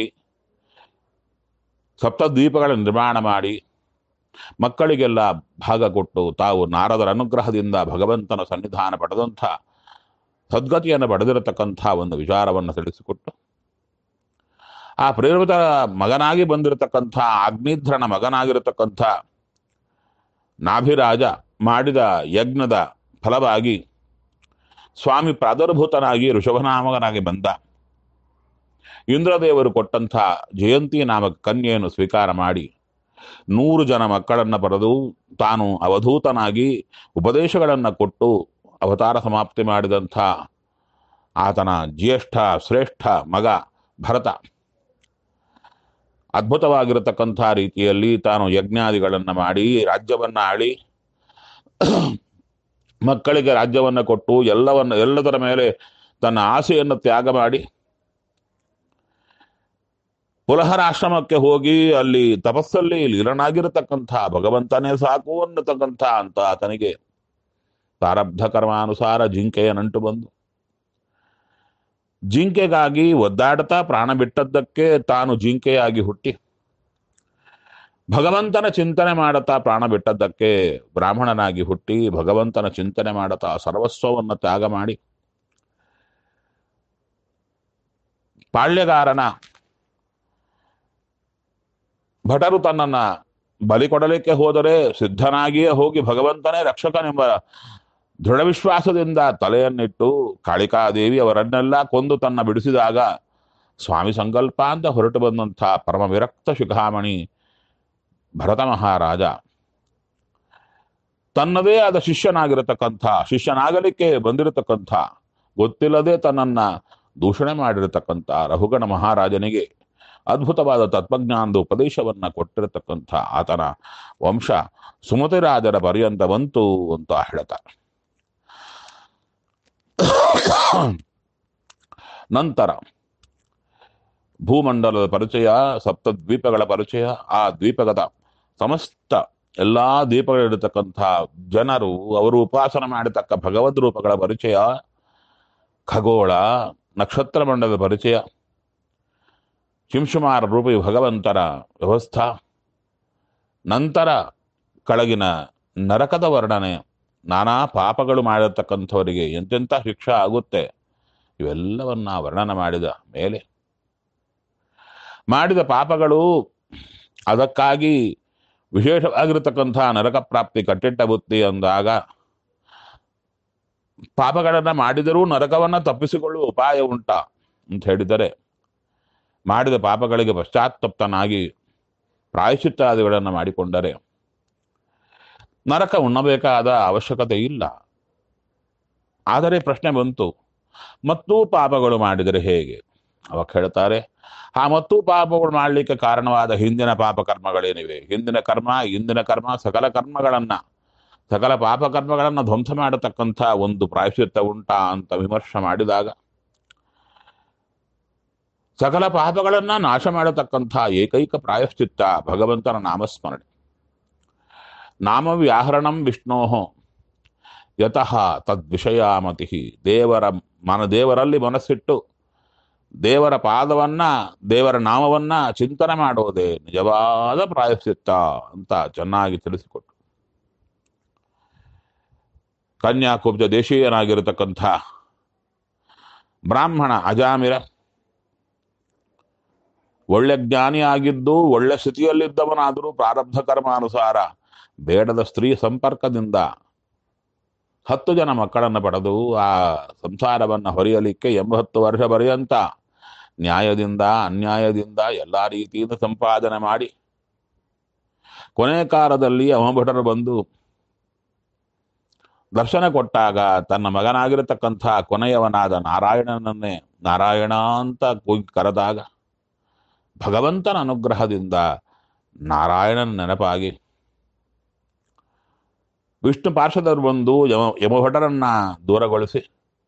ಸಪ್ತದ್ವೀಪಗಳ ನಿರ್ಮಾಣ ಮಾಡಿ ಮಕ್ಕಳಿಗೆಲ್ಲ ಭಾಗ ಕೊಟ್ಟು ತಾವು ನಾರದರ ಅನುಗ್ರಹದಿಂದ ಭಗವಂತನ ಸನ್ನಿಧಾನ ಪಡೆದಂಥ ಸದ್ಗತಿಯನ್ನು ಪಡೆದಿರತಕ್ಕಂಥ ಒಂದು ವಿಚಾರವನ್ನು ತಿಳಿಸಿಕೊಟ್ಟು ಆ ಪ್ರೇರಿತ ಮಗನಾಗಿ ಬಂದಿರತಕ್ಕಂಥ ಅಗ್ನಿಧ್ರನ ಮಗನಾಗಿರತಕ್ಕಂಥ ನಾಭಿರಾಜ ಮಾಡಿದ ಯಜ್ಞದ ಫಲವಾಗಿ ಸ್ವಾಮಿ ಪ್ರಾದುರ್ಭೂತನಾಗಿ ಋಷಭನಾಮಕನಾಗಿ ಬಂದ ಇಂದ್ರದೇವರು ಕೊಟ್ಟಂಥ ಜಯಂತಿ ನಾಮಕ ಕನ್ಯೆಯನ್ನು ಸ್ವೀಕಾರ ಮಾಡಿ ನೂರು ಜನ ಮಕ್ಕಳನ್ನು ಪಡೆದು ತಾನು ಅವಧೂತನಾಗಿ ಉಪದೇಶಗಳನ್ನು ಕೊಟ್ಟು ಅವತಾರ ಸಮಾಪ್ತಿ ಮಾಡಿದಂಥ ಆತನ ಜ್ಯೇಷ್ಠ ಶ್ರೇಷ್ಠ ಮಗ ಭರತ ಅದ್ಭುತವಾಗಿರತಕ್ಕಂಥ ರೀತಿಯಲ್ಲಿ ತಾನು ಯಜ್ಞಾದಿಗಳನ್ನು ಮಾಡಿ ರಾಜ್ಯವನ್ನ ಆಳಿ ಮಕ್ಕಳಿಗೆ ರಾಜ್ಯವನ್ನು ಕೊಟ್ಟು ಎಲ್ಲವನ್ನ ಎಲ್ಲದರ ಮೇಲೆ ತನ್ನ ಆಸೆಯನ್ನು ತ್ಯಾಗ ಮಾಡಿ ಪುಲಹರ ಆಶ್ರಮಕ್ಕೆ ಹೋಗಿ ಅಲ್ಲಿ ತಪಸ್ಸಲ್ಲಿ ಲೀಲನಾಗಿರತಕ್ಕಂಥ ಭಗವಂತನೇ ಸಾಕು ಅನ್ನತಕ್ಕಂಥ ಅಂತ ಆತನಿಗೆ ಪ್ರಾರಬ್ಧ ಕರ್ಮಾನುಸಾರ ಜಿಂಕೆಯ ನಂಟು ಬಂದು ಜಿಂಕೆಗಾಗಿ ಒದ್ದಾಡ್ತಾ ಪ್ರಾಣ ಬಿಟ್ಟದ್ದಕ್ಕೆ ತಾನು ಜಿಂಕೆಯಾಗಿ ಹುಟ್ಟಿ ಭಗವಂತನ ಚಿಂತನೆ ಮಾಡುತ್ತಾ ಪ್ರಾಣ ಬಿಟ್ಟದ್ದಕ್ಕೆ ಬ್ರಾಹ್ಮಣನಾಗಿ ಹುಟ್ಟಿ ಭಗವಂತನ ಚಿಂತನೆ ಮಾಡುತ್ತಾ ಸರ್ವಸ್ವವನ್ನು ತ್ಯಾಗ ಮಾಡಿ ಪಾಳ್ಯಗಾರನ ಭಟರು ತನ್ನನ್ನ ಬಲಿ ಕೊಡಲಿಕ್ಕೆ ಹೋದರೆ ಸಿದ್ಧನಾಗಿಯೇ ಹೋಗಿ ಭಗವಂತನೇ ರಕ್ಷಕನೆಂಬ ದೃಢ ವಿಶ್ವಾಸದಿಂದ ತಲೆಯನ್ನಿಟ್ಟು ಕಾಳಿಕಾದೇವಿ ಅವರನ್ನೆಲ್ಲ ಕೊಂದು ತನ್ನ ಬಿಡಿಸಿದಾಗ ಸ್ವಾಮಿ ಸಂಕಲ್ಪ ಅಂತ ಹೊರಟು ಬಂದಂಥ ಪರಮ ವಿರಕ್ತ ಶಿಖಾಮಣಿ ಭರತ ಮಹಾರಾಜ ತನ್ನದೇ ಆದ ಶಿಷ್ಯನಾಗಿರತಕ್ಕಂಥ ಶಿಷ್ಯನಾಗಲಿಕ್ಕೆ ಬಂದಿರತಕ್ಕಂಥ ಗೊತ್ತಿಲ್ಲದೆ ತನ್ನನ್ನ ದೂಷಣೆ ಮಾಡಿರತಕ್ಕಂಥ ರಘುಗಣ ಮಹಾರಾಜನಿಗೆ ಅದ್ಭುತವಾದ ತತ್ವಜ್ಞಾನದ ಉಪದೇಶವನ್ನ ಕೊಟ್ಟಿರತಕ್ಕಂಥ ಆತನ ವಂಶ ಸುಮತಿರಾಜರ ಪರ್ಯಂತ ಬಂತು ಅಂತ ಹೇಳ್ತಾರೆ ನಂತರ ಭೂಮಂಡಲದ ಪರಿಚಯ ಸಪ್ತ ದ್ವೀಪಗಳ ಪರಿಚಯ ಆ ದ್ವೀಪಗದ ಸಮಸ್ತ ಎಲ್ಲಾ ದ್ವೀಪಗಳಿರತಕ್ಕಂಥ ಜನರು ಅವರು ಉಪಾಸನ ಮಾಡತಕ್ಕ ಭಗವದ್ ರೂಪಗಳ ಪರಿಚಯ ಖಗೋಳ ನಕ್ಷತ್ರ ಮಂಡಲದ ಪರಿಚಯ ಶಿಂಶುಮಾರ ರೂಪಿ ಭಗವಂತರ ವ್ಯವಸ್ಥಾ ನಂತರ ಕೆಳಗಿನ ನರಕದ ವರ್ಣನೆ ನಾನಾ ಪಾಪಗಳು ಮಾಡಿರ್ತಕ್ಕಂಥವರಿಗೆ ಎಂತೆಂಥ ಶಿಕ್ಷೆ ಆಗುತ್ತೆ ಇವೆಲ್ಲವನ್ನ ವರ್ಣನ ಮಾಡಿದ ಮೇಲೆ ಮಾಡಿದ ಪಾಪಗಳು ಅದಕ್ಕಾಗಿ ವಿಶೇಷವಾಗಿರತಕ್ಕಂಥ ನರಕ ಪ್ರಾಪ್ತಿ ಕಟ್ಟಿಟ್ಟ ಬುತ್ತಿ ಅಂದಾಗ ಪಾಪಗಳನ್ನ ಮಾಡಿದರೂ ನರಕವನ್ನ ತಪ್ಪಿಸಿಕೊಳ್ಳುವ ಉಪಾಯ ಉಂಟಾ ಅಂತ ಹೇಳಿದರೆ ಮಾಡಿದ ಪಾಪಗಳಿಗೆ ಪಶ್ಚಾತ್ತಪ್ತನಾಗಿ ಪ್ರಾಯಶ್ಚಿತ್ತಾದಿಗಳನ್ನು ಮಾಡಿಕೊಂಡರೆ ನರಕ ಉಣ್ಣಬೇಕಾದ ಅವಶ್ಯಕತೆ ಇಲ್ಲ ಆದರೆ ಪ್ರಶ್ನೆ ಬಂತು ಮತ್ತೂ ಪಾಪಗಳು ಮಾಡಿದರೆ ಹೇಗೆ ಅವಾಗ ಹೇಳ್ತಾರೆ ಆ ಮತ್ತೂ ಪಾಪಗಳು ಮಾಡಲಿಕ್ಕೆ ಕಾರಣವಾದ ಹಿಂದಿನ ಪಾಪ ಕರ್ಮಗಳೇನಿವೆ ಹಿಂದಿನ ಕರ್ಮ ಇಂದಿನ ಕರ್ಮ ಸಕಲ ಕರ್ಮಗಳನ್ನ ಸಕಲ ಪಾಪ ಕರ್ಮಗಳನ್ನ ಧ್ವಂಸ ಮಾಡತಕ್ಕಂಥ ಒಂದು ಪ್ರಾಯಶ್ಚಿತ್ತ ಉಂಟಾ ಅಂತ ವಿಮರ್ಶೆ ಮಾಡಿದಾಗ ಸಕಲ ಪಾಪಗಳನ್ನ ನಾಶ ಮಾಡತಕ್ಕಂಥ ಏಕೈಕ ಪ್ರಾಯಶ್ಚಿತ್ತ ಭಗವಂತನ ನಾಮಸ್ಮರಣೆ ನಾಮವ್ಯಾಹರಣಂ ವಿಷ್ಣೋಹೋ ಯತಃ ತದ್ವಿಷಯಾಮತಿ ದೇವರ ಮನ ದೇವರಲ್ಲಿ ಮನಸ್ಸಿಟ್ಟು ದೇವರ ಪಾದವನ್ನ ದೇವರ ನಾಮವನ್ನ ಚಿಂತನೆ ಮಾಡೋದೇ ನಿಜವಾದ ಪ್ರಾಯಶ್ಚಿತ್ತ ಅಂತ ಚೆನ್ನಾಗಿ ತಿಳಿಸಿಕೊಟ್ಟು ಕನ್ಯಾಕುಬ್ಜ ದೇಶೀಯನಾಗಿರತಕ್ಕಂಥ ಬ್ರಾಹ್ಮಣ ಅಜಾಮಿರ ಒಳ್ಳೆ ಜ್ಞಾನಿಯಾಗಿದ್ದು ಒಳ್ಳೆ ಸ್ಥಿತಿಯಲ್ಲಿದ್ದವನಾದರೂ ಪ್ರಾರಬ್ಧ ಕರ್ಮಾನುಸಾರ ಬೇಡದ ಸ್ತ್ರೀ ಸಂಪರ್ಕದಿಂದ ಹತ್ತು ಜನ ಮಕ್ಕಳನ್ನು ಪಡೆದು ಆ ಸಂಸಾರವನ್ನು ಹೊರೆಯಲಿಕ್ಕೆ ಎಂಬತ್ತು ವರ್ಷ ಪರ್ಯಂತ ನ್ಯಾಯದಿಂದ ಅನ್ಯಾಯದಿಂದ ಎಲ್ಲ ರೀತಿಯಿಂದ ಸಂಪಾದನೆ ಮಾಡಿ ಕೊನೆ ಕಾಲದಲ್ಲಿ ಅವಭಟರು ಬಂದು ದರ್ಶನ ಕೊಟ್ಟಾಗ ತನ್ನ ಮಗನಾಗಿರತಕ್ಕಂಥ ಕೊನೆಯವನಾದ ನಾರಾಯಣನನ್ನೇ ನಾರಾಯಣ ಅಂತ ಕೂಗಿ ಕರೆದಾಗ ಭಗವಂತನ ಅನುಗ್ರಹದಿಂದ ನಾರಾಯಣನ ನೆನಪಾಗಿ ವಿಷ್ಣು ಪಾರ್ಶ್ವದವರು ಬಂದು ಯಮ ಯಮಭಟರನ್ನ ದೂರಗೊಳಿಸಿ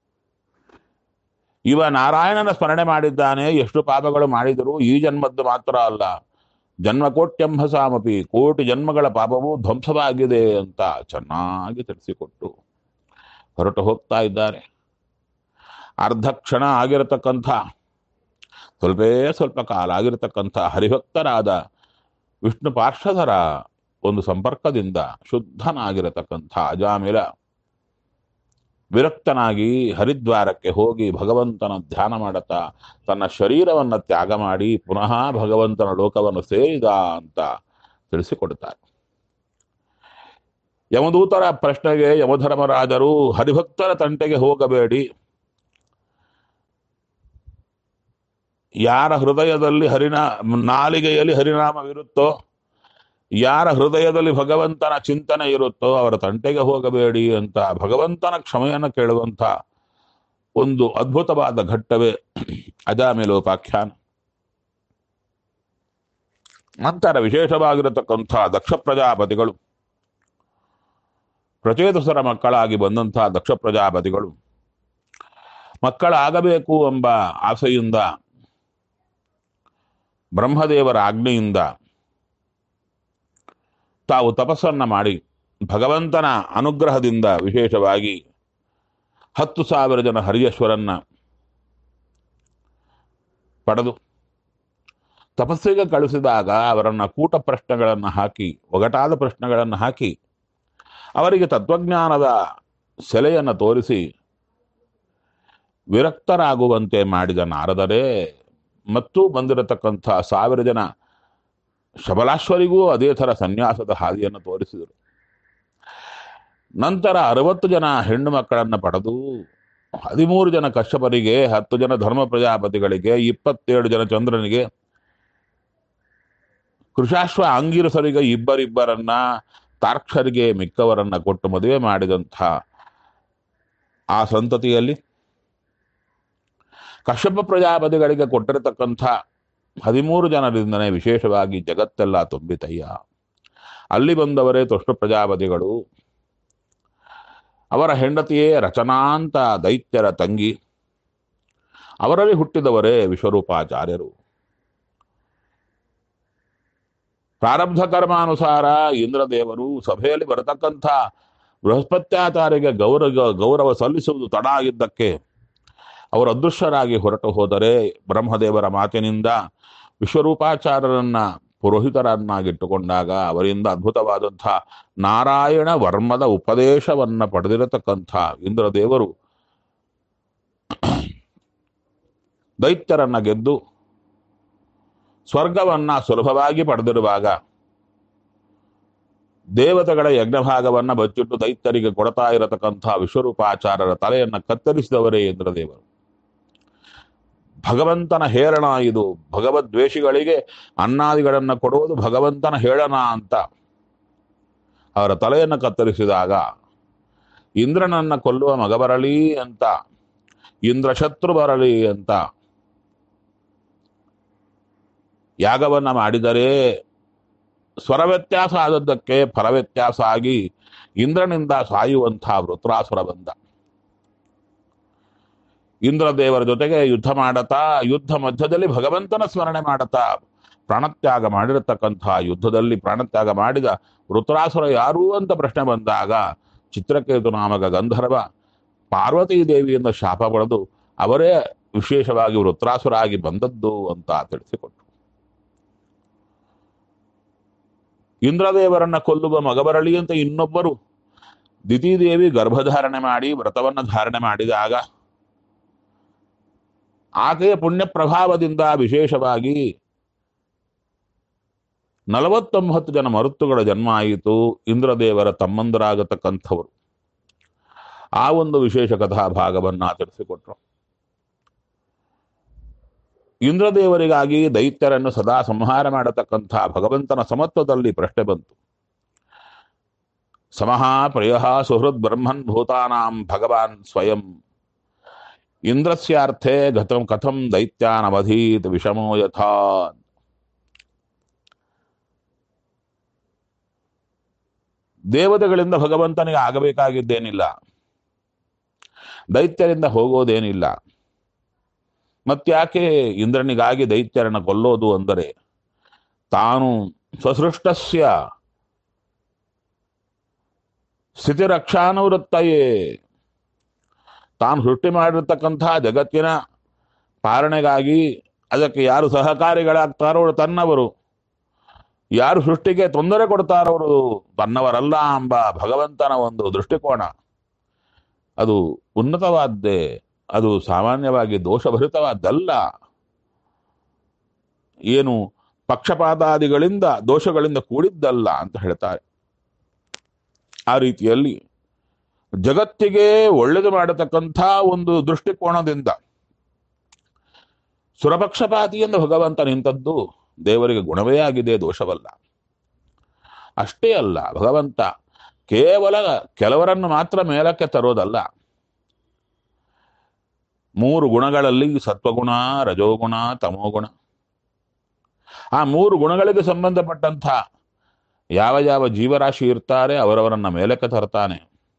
ಇವ ನಾರಾಯಣನ ಸ್ಮರಣೆ ಮಾಡಿದ್ದಾನೆ ಎಷ್ಟು ಪಾಪಗಳು ಮಾಡಿದರೂ ಈ ಜನ್ಮದ್ದು ಮಾತ್ರ ಅಲ್ಲ ಜನ್ಮ ಕೋಟ್ಯಂಬಸಾಮಪಿ ಕೋಟಿ ಜನ್ಮಗಳ ಪಾಪವು ಧ್ವಂಸವಾಗಿದೆ ಅಂತ ಚೆನ್ನಾಗಿ ತಿಳಿಸಿಕೊಟ್ಟು ಹೊರಟು ಹೋಗ್ತಾ ಇದ್ದಾರೆ ಅರ್ಧ ಕ್ಷಣ ಆಗಿರತಕ್ಕಂಥ ಸ್ವಲ್ಪೇ ಸ್ವಲ್ಪ ಕಾಲ ಆಗಿರತಕ್ಕಂಥ ಹರಿಭಕ್ತರಾದ ವಿಷ್ಣು ಪಾರ್ಷದರ ಒಂದು ಸಂಪರ್ಕದಿಂದ ಶುದ್ಧನಾಗಿರತಕ್ಕಂಥ ಅಜಾಮಿಲ ವಿರಕ್ತನಾಗಿ ಹರಿದ್ವಾರಕ್ಕೆ ಹೋಗಿ ಭಗವಂತನ ಧ್ಯಾನ ಮಾಡುತ್ತಾ ತನ್ನ ಶರೀರವನ್ನು ತ್ಯಾಗ ಮಾಡಿ ಪುನಃ ಭಗವಂತನ ಲೋಕವನ್ನು ಸೇರಿದ ಅಂತ ತಿಳಿಸಿಕೊಡುತ್ತಾರೆ ಯಮದೂತರ ಪ್ರಶ್ನೆಗೆ ಯಮಧರ್ಮರಾಜರು ಹರಿಭಕ್ತರ ತಂಟೆಗೆ ಹೋಗಬೇಡಿ ಯಾರ ಹೃದಯದಲ್ಲಿ ಹರಿನ ನಾಲಿಗೆಯಲ್ಲಿ ಹರಿನಾಮವಿರುತ್ತೋ ಯಾರ ಹೃದಯದಲ್ಲಿ ಭಗವಂತನ ಚಿಂತನೆ ಇರುತ್ತೋ ಅವರ ತಂಟೆಗೆ ಹೋಗಬೇಡಿ ಅಂತ ಭಗವಂತನ ಕ್ಷಮೆಯನ್ನು ಕೇಳುವಂತ ಒಂದು ಅದ್ಭುತವಾದ ಘಟ್ಟವೇ ಅಜಾಮೇಲೋಪಾಖ್ಯಾನ ನಂತರ ವಿಶೇಷವಾಗಿರತಕ್ಕಂಥ ದಕ್ಷ ಪ್ರಜಾಪತಿಗಳು ಪ್ರಚೇತಸರ ಮಕ್ಕಳಾಗಿ ಬಂದಂತಹ ದಕ್ಷ ಪ್ರಜಾಪತಿಗಳು ಮಕ್ಕಳಾಗಬೇಕು ಎಂಬ ಆಸೆಯಿಂದ ಬ್ರಹ್ಮದೇವರ ಆಜ್ಞೆಯಿಂದ ತಾವು ತಪಸ್ಸನ್ನ ಮಾಡಿ ಭಗವಂತನ ಅನುಗ್ರಹದಿಂದ ವಿಶೇಷವಾಗಿ ಹತ್ತು ಸಾವಿರ ಜನ ಹರಿಯೇಶ್ವರನ್ನ ಪಡೆದು ತಪಸ್ಸಿಗೆ ಕಳಿಸಿದಾಗ ಅವರನ್ನ ಕೂಟ ಪ್ರಶ್ನೆಗಳನ್ನು ಹಾಕಿ ಒಗಟಾದ ಪ್ರಶ್ನೆಗಳನ್ನು ಹಾಕಿ ಅವರಿಗೆ ತತ್ವಜ್ಞಾನದ ಸೆಲೆಯನ್ನು ತೋರಿಸಿ ವಿರಕ್ತರಾಗುವಂತೆ ಮಾಡಿದ ನಾರದರೇ ಮತ್ತು ಬಂದಿರತಕ್ಕಂಥ ಸಾವಿರ ಜನ ಶಬಲಾಶ್ವರಿಗೂ ಅದೇ ಥರ ಸನ್ಯಾಸದ ಹಾದಿಯನ್ನು ತೋರಿಸಿದರು ನಂತರ ಅರವತ್ತು ಜನ ಹೆಣ್ಣು ಮಕ್ಕಳನ್ನು ಪಡೆದು ಹದಿಮೂರು ಜನ ಕಶ್ಯಪರಿಗೆ ಹತ್ತು ಜನ ಧರ್ಮ ಪ್ರಜಾಪತಿಗಳಿಗೆ ಇಪ್ಪತ್ತೇಳು ಜನ ಚಂದ್ರನಿಗೆ ಕೃಷಾಶ್ವ ಆಂಗಿರಸರಿಗೆ ಇಬ್ಬರಿಬ್ಬರನ್ನ ತಾರ್ಕ್ಷರಿಗೆ ಮಿಕ್ಕವರನ್ನ ಕೊಟ್ಟು ಮದುವೆ ಮಾಡಿದಂಥ ಆ ಸಂತತಿಯಲ್ಲಿ ಕಶ್ಯಪ ಪ್ರಜಾಪತಿಗಳಿಗೆ ಕೊಟ್ಟಿರತಕ್ಕಂಥ ಹದಿಮೂರು ಜನರಿಂದನೇ ವಿಶೇಷವಾಗಿ ಜಗತ್ತೆಲ್ಲ ತುಂಬಿತಯ್ಯ ಅಲ್ಲಿ ಬಂದವರೇ ತುಷ್ಟ ಪ್ರಜಾಪತಿಗಳು ಅವರ ಹೆಂಡತಿಯೇ ರಚನಾ ಅಂತ ದೈತ್ಯರ ತಂಗಿ ಅವರಲ್ಲಿ ಹುಟ್ಟಿದವರೇ ವಿಶ್ವರೂಪಾಚಾರ್ಯರು ಪ್ರಾರಬ್ಧ ಕರ್ಮಾನುಸಾರ ಇಂದ್ರದೇವರು ಸಭೆಯಲ್ಲಿ ಬರತಕ್ಕಂಥ ಬೃಹಸ್ಪತ್ಯಾಚಾರ್ಯಗೆ ಗೌರವ ಗೌರವ ಸಲ್ಲಿಸುವುದು ತಡ ಆಗಿದ್ದಕ್ಕೆ ಅವರು ಅದೃಶ್ಯರಾಗಿ ಹೊರಟು ಹೋದರೆ ಬ್ರಹ್ಮದೇವರ ಮಾತಿನಿಂದ ವಿಶ್ವರೂಪಾಚಾರ್ಯರನ್ನ ಪುರೋಹಿತರನ್ನಾಗಿಟ್ಟುಕೊಂಡಾಗ ಅವರಿಂದ ಅದ್ಭುತವಾದಂಥ ನಾರಾಯಣ ವರ್ಮದ ಉಪದೇಶವನ್ನ ಪಡೆದಿರತಕ್ಕಂಥ ಇಂದ್ರದೇವರು ದೈತ್ಯರನ್ನ ಗೆದ್ದು ಸ್ವರ್ಗವನ್ನ ಸುಲಭವಾಗಿ ಪಡೆದಿರುವಾಗ ದೇವತೆಗಳ ಯಜ್ಞಭಾಗವನ್ನ ಬಚ್ಚಿಟ್ಟು ದೈತ್ಯರಿಗೆ ಕೊಡ್ತಾ ಇರತಕ್ಕಂಥ ವಿಶ್ವರೂಪಾಚಾರ್ಯರ ತಲೆಯನ್ನ ಕತ್ತರಿಸಿದವರೇ ಇಂದ್ರದೇವರು ಭಗವಂತನ ಹೇರಣ ಇದು ಭಗವದ್ವೇಷಿಗಳಿಗೆ ಅನ್ನಾದಿಗಳನ್ನ ಕೊಡುವುದು ಭಗವಂತನ ಹೇಳನ ಅಂತ ಅವರ ತಲೆಯನ್ನು ಕತ್ತರಿಸಿದಾಗ ಇಂದ್ರನನ್ನ ಕೊಲ್ಲುವ ಮಗ ಬರಲಿ ಅಂತ ಇಂದ್ರ ಶತ್ರು ಬರಲಿ ಅಂತ ಯಾಗವನ್ನ ಮಾಡಿದರೆ ಸ್ವರ ವ್ಯತ್ಯಾಸ ಆದದ್ದಕ್ಕೆ ಫಲ ವ್ಯತ್ಯಾಸ ಆಗಿ ಇಂದ್ರನಿಂದ ಸಾಯುವಂಥ ವೃತ್ರಾಸುರ ಬಂದ ಇಂದ್ರದೇವರ ಜೊತೆಗೆ ಯುದ್ಧ ಮಾಡತಾ ಯುದ್ಧ ಮಧ್ಯದಲ್ಲಿ ಭಗವಂತನ ಸ್ಮರಣೆ ಮಾಡತಾ ಪ್ರಾಣತ್ಯಾಗ ಮಾಡಿರತಕ್ಕಂಥ ಯುದ್ಧದಲ್ಲಿ ಪ್ರಾಣತ್ಯಾಗ ಮಾಡಿದ ವೃತ್ರಾಸುರ ಯಾರು ಅಂತ ಪ್ರಶ್ನೆ ಬಂದಾಗ ಚಿತ್ರಕೇತು ನಾಮಕ ಗಂಧರ್ವ ಪಾರ್ವತೀ ದೇವಿಯಿಂದ ಶಾಪ ಪಡೆದು ಅವರೇ ವಿಶೇಷವಾಗಿ ವೃತ್ರಾಸುರ ಆಗಿ ಬಂದದ್ದು ಅಂತ ತಿಳಿಸಿಕೊಟ್ರು ಇಂದ್ರದೇವರನ್ನ ಕೊಲ್ಲುವ ಮಗ ಬರಲಿ ಅಂತ ಇನ್ನೊಬ್ಬರು ದಿತಿದೇವಿ ಗರ್ಭಧಾರಣೆ ಮಾಡಿ ವ್ರತವನ್ನ ಧಾರಣೆ ಮಾಡಿದಾಗ ಆಕೆಯ ಪುಣ್ಯ ಪ್ರಭಾವದಿಂದ ವಿಶೇಷವಾಗಿ ನಲವತ್ತೊಂಬತ್ತು ಜನ ಮರುತ್ತುಗಳ ಜನ್ಮ ಆಯಿತು ಇಂದ್ರದೇವರ ತಮ್ಮಂದರಾಗತಕ್ಕಂಥವರು ಆ ಒಂದು ವಿಶೇಷ ಕಥಾಭಾಗವನ್ನ ತಿಳಿಸಿಕೊಟ್ರು ಇಂದ್ರದೇವರಿಗಾಗಿ ದೈತ್ಯರನ್ನು ಸದಾ ಸಂಹಾರ ಮಾಡತಕ್ಕಂಥ ಭಗವಂತನ ಸಮತ್ವದಲ್ಲಿ ಪ್ರಶ್ನೆ ಬಂತು ಸಮಃ ಪ್ರಿಯ ಸುಹೃದ್ ಬ್ರಹ್ಮನ್ ಭೂತಾನಾಂ ಭಗವಾನ್ ಸ್ವಯಂ ಇಂದ್ರಸ್ಯಾರ್ಥೆ ಗತಂ ಕಥಂ ದೈತ್ಯಾನವಧೀತ್ ವಿಷಮೋ ಯಥಾ ದೇವತೆಗಳಿಂದ ಭಗವಂತನಿಗೆ ಆಗಬೇಕಾಗಿದ್ದೇನಿಲ್ಲ ದೈತ್ಯರಿಂದ ಹೋಗೋದೇನಿಲ್ಲ ಮತ್ಯಾಕೆ ಇಂದ್ರನಿಗಾಗಿ ದೈತ್ಯರನ್ನ ಕೊಲ್ಲೋದು ಅಂದರೆ ತಾನು ಸ್ವಸೃಷ್ಟಸ್ಯ ಸ್ಥಿತಿರಕ್ಷಾನುವೃತ್ತಯೇ ತಾನು ಸೃಷ್ಟಿ ಮಾಡಿರ್ತಕ್ಕಂಥ ಜಗತ್ತಿನ ಪಾಲನೆಗಾಗಿ ಅದಕ್ಕೆ ಯಾರು ಸಹಕಾರಿಗಳಾಗ್ತಾರೋ ಅವರು ತನ್ನವರು ಯಾರು ಸೃಷ್ಟಿಗೆ ತೊಂದರೆ ಕೊಡ್ತಾರೋ ಅವರು ತನ್ನವರಲ್ಲ ಎಂಬ ಭಗವಂತನ ಒಂದು ದೃಷ್ಟಿಕೋನ ಅದು ಉನ್ನತವಾದ್ದೇ ಅದು ಸಾಮಾನ್ಯವಾಗಿ ದೋಷಭರಿತವಾದ್ದಲ್ಲ ಏನು ಪಕ್ಷಪಾತಾದಿಗಳಿಂದ ದೋಷಗಳಿಂದ ಕೂಡಿದ್ದಲ್ಲ ಅಂತ ಹೇಳ್ತಾರೆ ಆ ರೀತಿಯಲ್ಲಿ ಜಗತ್ತಿಗೆ ಒಳ್ಳೆದು ಮಾಡತಕ್ಕಂಥ ಒಂದು ದೃಷ್ಟಿಕೋನದಿಂದ ಸುರಪಕ್ಷಪಾತಿಯಿಂದ ಭಗವಂತ ನಿಂತದ್ದು ದೇವರಿಗೆ ಗುಣವೇ ಆಗಿದೆ ದೋಷವಲ್ಲ ಅಷ್ಟೇ ಅಲ್ಲ ಭಗವಂತ ಕೇವಲ ಕೆಲವರನ್ನು ಮಾತ್ರ ಮೇಲಕ್ಕೆ ತರೋದಲ್ಲ ಮೂರು ಗುಣಗಳಲ್ಲಿ ಸತ್ವಗುಣ ರಜೋಗುಣ ತಮೋಗುಣ ಆ ಮೂರು ಗುಣಗಳಿಗೆ ಸಂಬಂಧಪಟ್ಟಂಥ ಯಾವ ಯಾವ ಜೀವರಾಶಿ ಇರ್ತಾರೆ ಅವರವರನ್ನ ಮೇಲಕ್ಕೆ ತರ್ತಾನೆ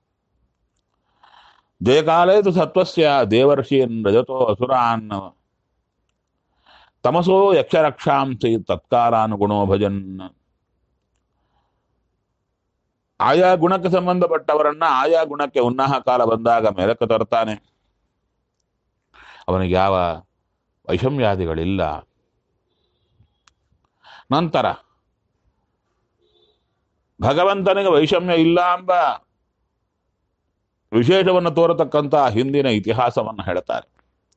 ಜಯಕಾಲೇತು ಸತ್ವಸ್ಯ ದೇವರ್ಷಿಯನ್ ರಜತೋ ಅಸುರಾನ್ ತಮಸೋ ಯಕ್ಷರಕ್ಷಾಂಸಿ ತತ್ಕಾಲಾನುಗುಣೋ ಭಜನ್ ಆಯಾ ಗುಣಕ್ಕೆ ಸಂಬಂಧಪಟ್ಟವರನ್ನ ಆಯಾ ಗುಣಕ್ಕೆ ಉನ್ನಾಹ ಕಾಲ ಬಂದಾಗ ಮೇಲಕ್ಕೆ ತರ್ತಾನೆ ಅವನಿಗೆ ಯಾವ ವೈಷಮ್ಯಾದಿಗಳಿಲ್ಲ ನಂತರ ಭಗವಂತನಿಗೆ ವೈಷಮ್ಯ ಇಲ್ಲ ಎಂಬ ವಿಶೇಷವನ್ನು ತೋರತಕ್ಕಂಥ ಹಿಂದಿನ ಇತಿಹಾಸವನ್ನು ಹೇಳ್ತಾರೆ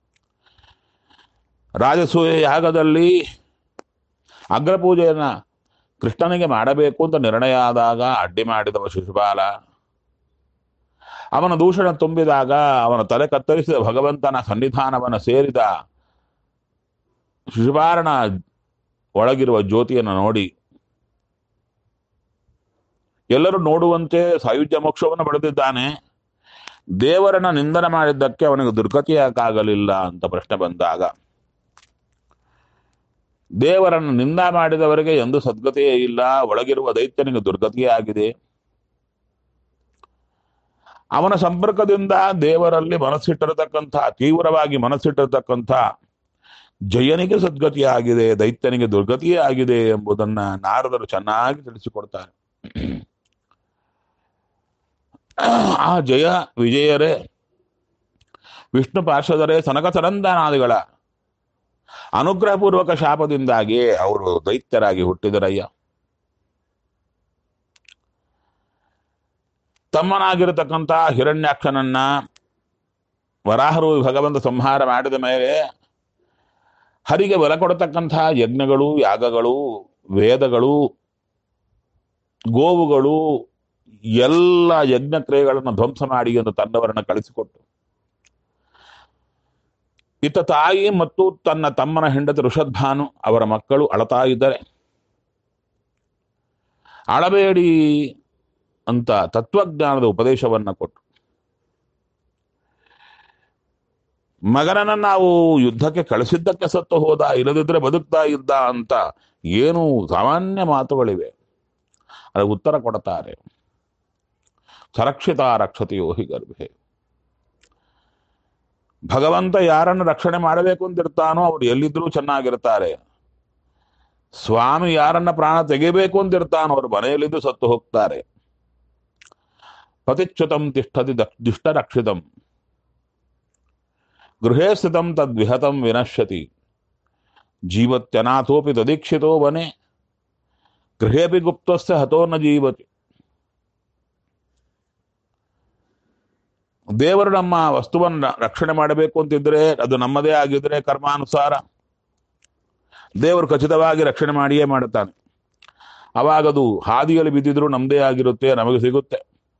ರಾಜಸೂಯ ಯಾಗದಲ್ಲಿ ಅಗ್ರಪೂಜೆಯನ್ನ ಕೃಷ್ಣನಿಗೆ ಮಾಡಬೇಕು ಅಂತ ನಿರ್ಣಯ ಆದಾಗ ಅಡ್ಡಿ ಮಾಡಿದವ ಶಿಶುಪಾಲ ಅವನ ದೂಷಣ ತುಂಬಿದಾಗ ಅವನ ತಲೆ ಕತ್ತರಿಸಿದ ಭಗವಂತನ ಸನ್ನಿಧಾನವನ್ನು ಸೇರಿದ ಶಿಶುಪಾಲನ ಒಳಗಿರುವ ಜ್ಯೋತಿಯನ್ನು ನೋಡಿ ಎಲ್ಲರೂ ನೋಡುವಂತೆ ಸಾಯುಜ್ಯ ಮೋಕ್ಷವನ್ನು ಪಡೆದಿದ್ದಾನೆ ದೇವರನ್ನ ನಿಂದನೆ ಮಾಡಿದ್ದಕ್ಕೆ ಅವನಿಗೆ ದುರ್ಗತಿಯಾಗಲಿಲ್ಲ ಅಂತ ಪ್ರಶ್ನೆ ಬಂದಾಗ ದೇವರನ್ನು ನಿಂದ ಮಾಡಿದವರಿಗೆ ಎಂದು ಸದ್ಗತಿಯೇ ಇಲ್ಲ ಒಳಗಿರುವ ದೈತ್ಯನಿಗೆ ದುರ್ಗತಿಯೇ ಆಗಿದೆ ಅವನ ಸಂಪರ್ಕದಿಂದ ದೇವರಲ್ಲಿ ಮನಸ್ಸಿಟ್ಟಿರತಕ್ಕಂಥ ತೀವ್ರವಾಗಿ ಮನಸ್ಸಿಟ್ಟಿರತಕ್ಕಂಥ ಜಯನಿಗೆ ಸದ್ಗತಿಯೇ ಆಗಿದೆ ದೈತ್ಯನಿಗೆ ದುರ್ಗತಿಯೇ ಆಗಿದೆ ಎಂಬುದನ್ನ ನಾರದರು ಚೆನ್ನಾಗಿ ತಿಳಿಸಿಕೊಡ್ತಾರೆ ಆ ಜಯ ವಿಜಯರೇ ವಿಷ್ಣು ಪಾರ್ಶ್ವದರೇ ಸನಕ ಸರಂದನಾದಿಗಳ ಅನುಗ್ರಹಪೂರ್ವಕ ಶಾಪದಿಂದಾಗಿ ಅವರು ದೈತ್ಯರಾಗಿ ಹುಟ್ಟಿದರಯ್ಯ ತಮ್ಮನಾಗಿರತಕ್ಕಂಥ ಹಿರಣ್ಯಾಕ್ಷನನ್ನ ವರಾಹರು ಭಗವಂತ ಸಂಹಾರ ಮಾಡಿದ ಮೇಲೆ ಹರಿಗೆ ಬಲ ಕೊಡತಕ್ಕಂಥ ಯಜ್ಞಗಳು ಯಾಗಗಳು ವೇದಗಳು ಗೋವುಗಳು ಎಲ್ಲ ಯಜ್ಞ ಕ್ರಿಯೆಗಳನ್ನು ಧ್ವಂಸ ಮಾಡಿ ಎಂದು ತನ್ನವರನ್ನು ಕಳಿಸಿಕೊಟ್ಟು ಇತ್ತ ತಾಯಿ ಮತ್ತು ತನ್ನ ತಮ್ಮನ ಹೆಂಡತಿ ಋಷದ್ಭಾನು ಅವರ ಮಕ್ಕಳು ಅಳತಾ ಇದ್ದರೆ ಅಳಬೇಡಿ ಅಂತ ತತ್ವಜ್ಞಾನದ ಉಪದೇಶವನ್ನ ಕೊಟ್ಟು ಮಗನನ್ನ ನಾವು ಯುದ್ಧಕ್ಕೆ ಕಳಿಸಿದ್ದಕ್ಕೆ ಸತ್ತು ಹೋದ ಇಲ್ಲದಿದ್ರೆ ಬದುಕ್ತಾ ಇದ್ದ ಅಂತ ಏನು ಸಾಮಾನ್ಯ ಮಾತುಗಳಿವೆ ಅದಕ್ಕೆ ಉತ್ತರ ಕೊಡ್ತಾರೆ ಸರಕ್ಷಿತ ರಕ್ಷತೆಯೋ ಹಿ ಗರ್ಭೆ ಭಗವಂತ ಯಾರನ್ನು ರಕ್ಷಣೆ ಮಾಡಬೇಕು ಅಂತಿರ್ತಾನೋ ಅವ್ರು ಎಲ್ಲಿದ್ರೂ ಚೆನ್ನಾಗಿರ್ತಾರೆ ಸ್ವಾಮಿ ಯಾರನ್ನ ಪ್ರಾಣ ತೆಗಿಬೇಕು ಅಂತಿರ್ತಾನೋ ಅವ್ರು ಮನೆಯಲ್ಲಿದ್ದು ಸತ್ತು ಹೋಗ್ತಾರೆ ಪತಿಚ್ಯುತಂ ತಿಷ್ಠತಿ ದಕ್- ದುಷ್ಟರಕ್ಷಿತಂ ಗೃಹೇ ಸ್ಥಿತಂ ತದ್ವಿಹತಂ ವಿನಶ್ಯತಿ ಜೀವತ್ಯನಾಥೋಪಿ ತದೀಕ್ಷಿತೋ ವನೆ ಗೃಹೇಪಿ ಗುಪ್ತಸ್ಯ ಹತೋ ನ ಜೀವತಿ ದೇವರು ನಮ್ಮ ವಸ್ತುವನ್ನು ರಕ್ಷಣೆ ಮಾಡಬೇಕು ಅಂತಿದ್ರೆ ಅದು ನಮ್ಮದೇ ಆಗಿದ್ರೆ ಕರ್ಮಾನುಸಾರ ದೇವರು ಖಚಿತವಾಗಿ ರಕ್ಷಣೆ ಮಾಡಿಯೇ ಮಾಡುತ್ತಾನೆ ಅವಾಗ ಅದು ಹಾದಿಯಲ್ಲಿ ಬಿದ್ದಿದ್ರು ನಮ್ಮದೇ ಆಗಿರುತ್ತೆ ನಮಗೆ ಸಿಗುತ್ತೆ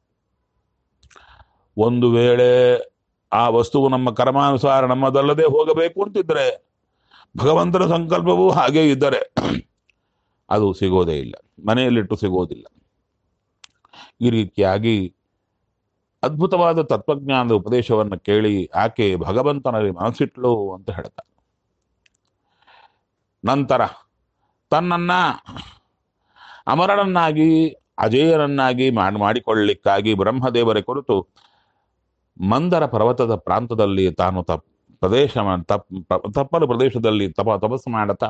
ಒಂದು ವೇಳೆ ಆ ವಸ್ತುವು ನಮ್ಮ ಕರ್ಮಾನುಸಾರ ನಮ್ಮದಲ್ಲದೆ ಹೋಗಬೇಕು ಅಂತಿದ್ರೆ ಭಗವಂತನ ಸಂಕಲ್ಪವೂ ಹಾಗೆ ಇದ್ದರೆ ಅದು ಸಿಗೋದೇ ಇಲ್ಲ ಮನೆಯಲ್ಲಿಟ್ಟು ಸಿಗೋದಿಲ್ಲ ಈ ರೀತಿಯಾಗಿ ಅದ್ಭುತವಾದ ತತ್ವಜ್ಞಾನದ ಉಪದೇಶವನ್ನು ಕೇಳಿ ಆಕೆ ಭಗವಂತನಲ್ಲಿ ಮನಸ್ಸಿಟ್ಲು ಅಂತ ಹೇಳ್ತಾರೆ ನಂತರ ತನ್ನನ್ನ ಅಮರನನ್ನಾಗಿ ಅಜೇಯನನ್ನಾಗಿ ಮಾಡಿ ಮಾಡಿಕೊಳ್ಳಲಿಕ್ಕಾಗಿ ಬ್ರಹ್ಮದೇವರ ಕುರಿತು ಮಂದರ ಪರ್ವತದ ಪ್ರಾಂತದಲ್ಲಿ ತಾನು ತಪ್ ಪ್ರದೇಶ ತಪ್ ತಪ್ಪಲು ಪ್ರದೇಶದಲ್ಲಿ ತಪ ತಪಸ್ಸು ಮಾಡುತ್ತಾ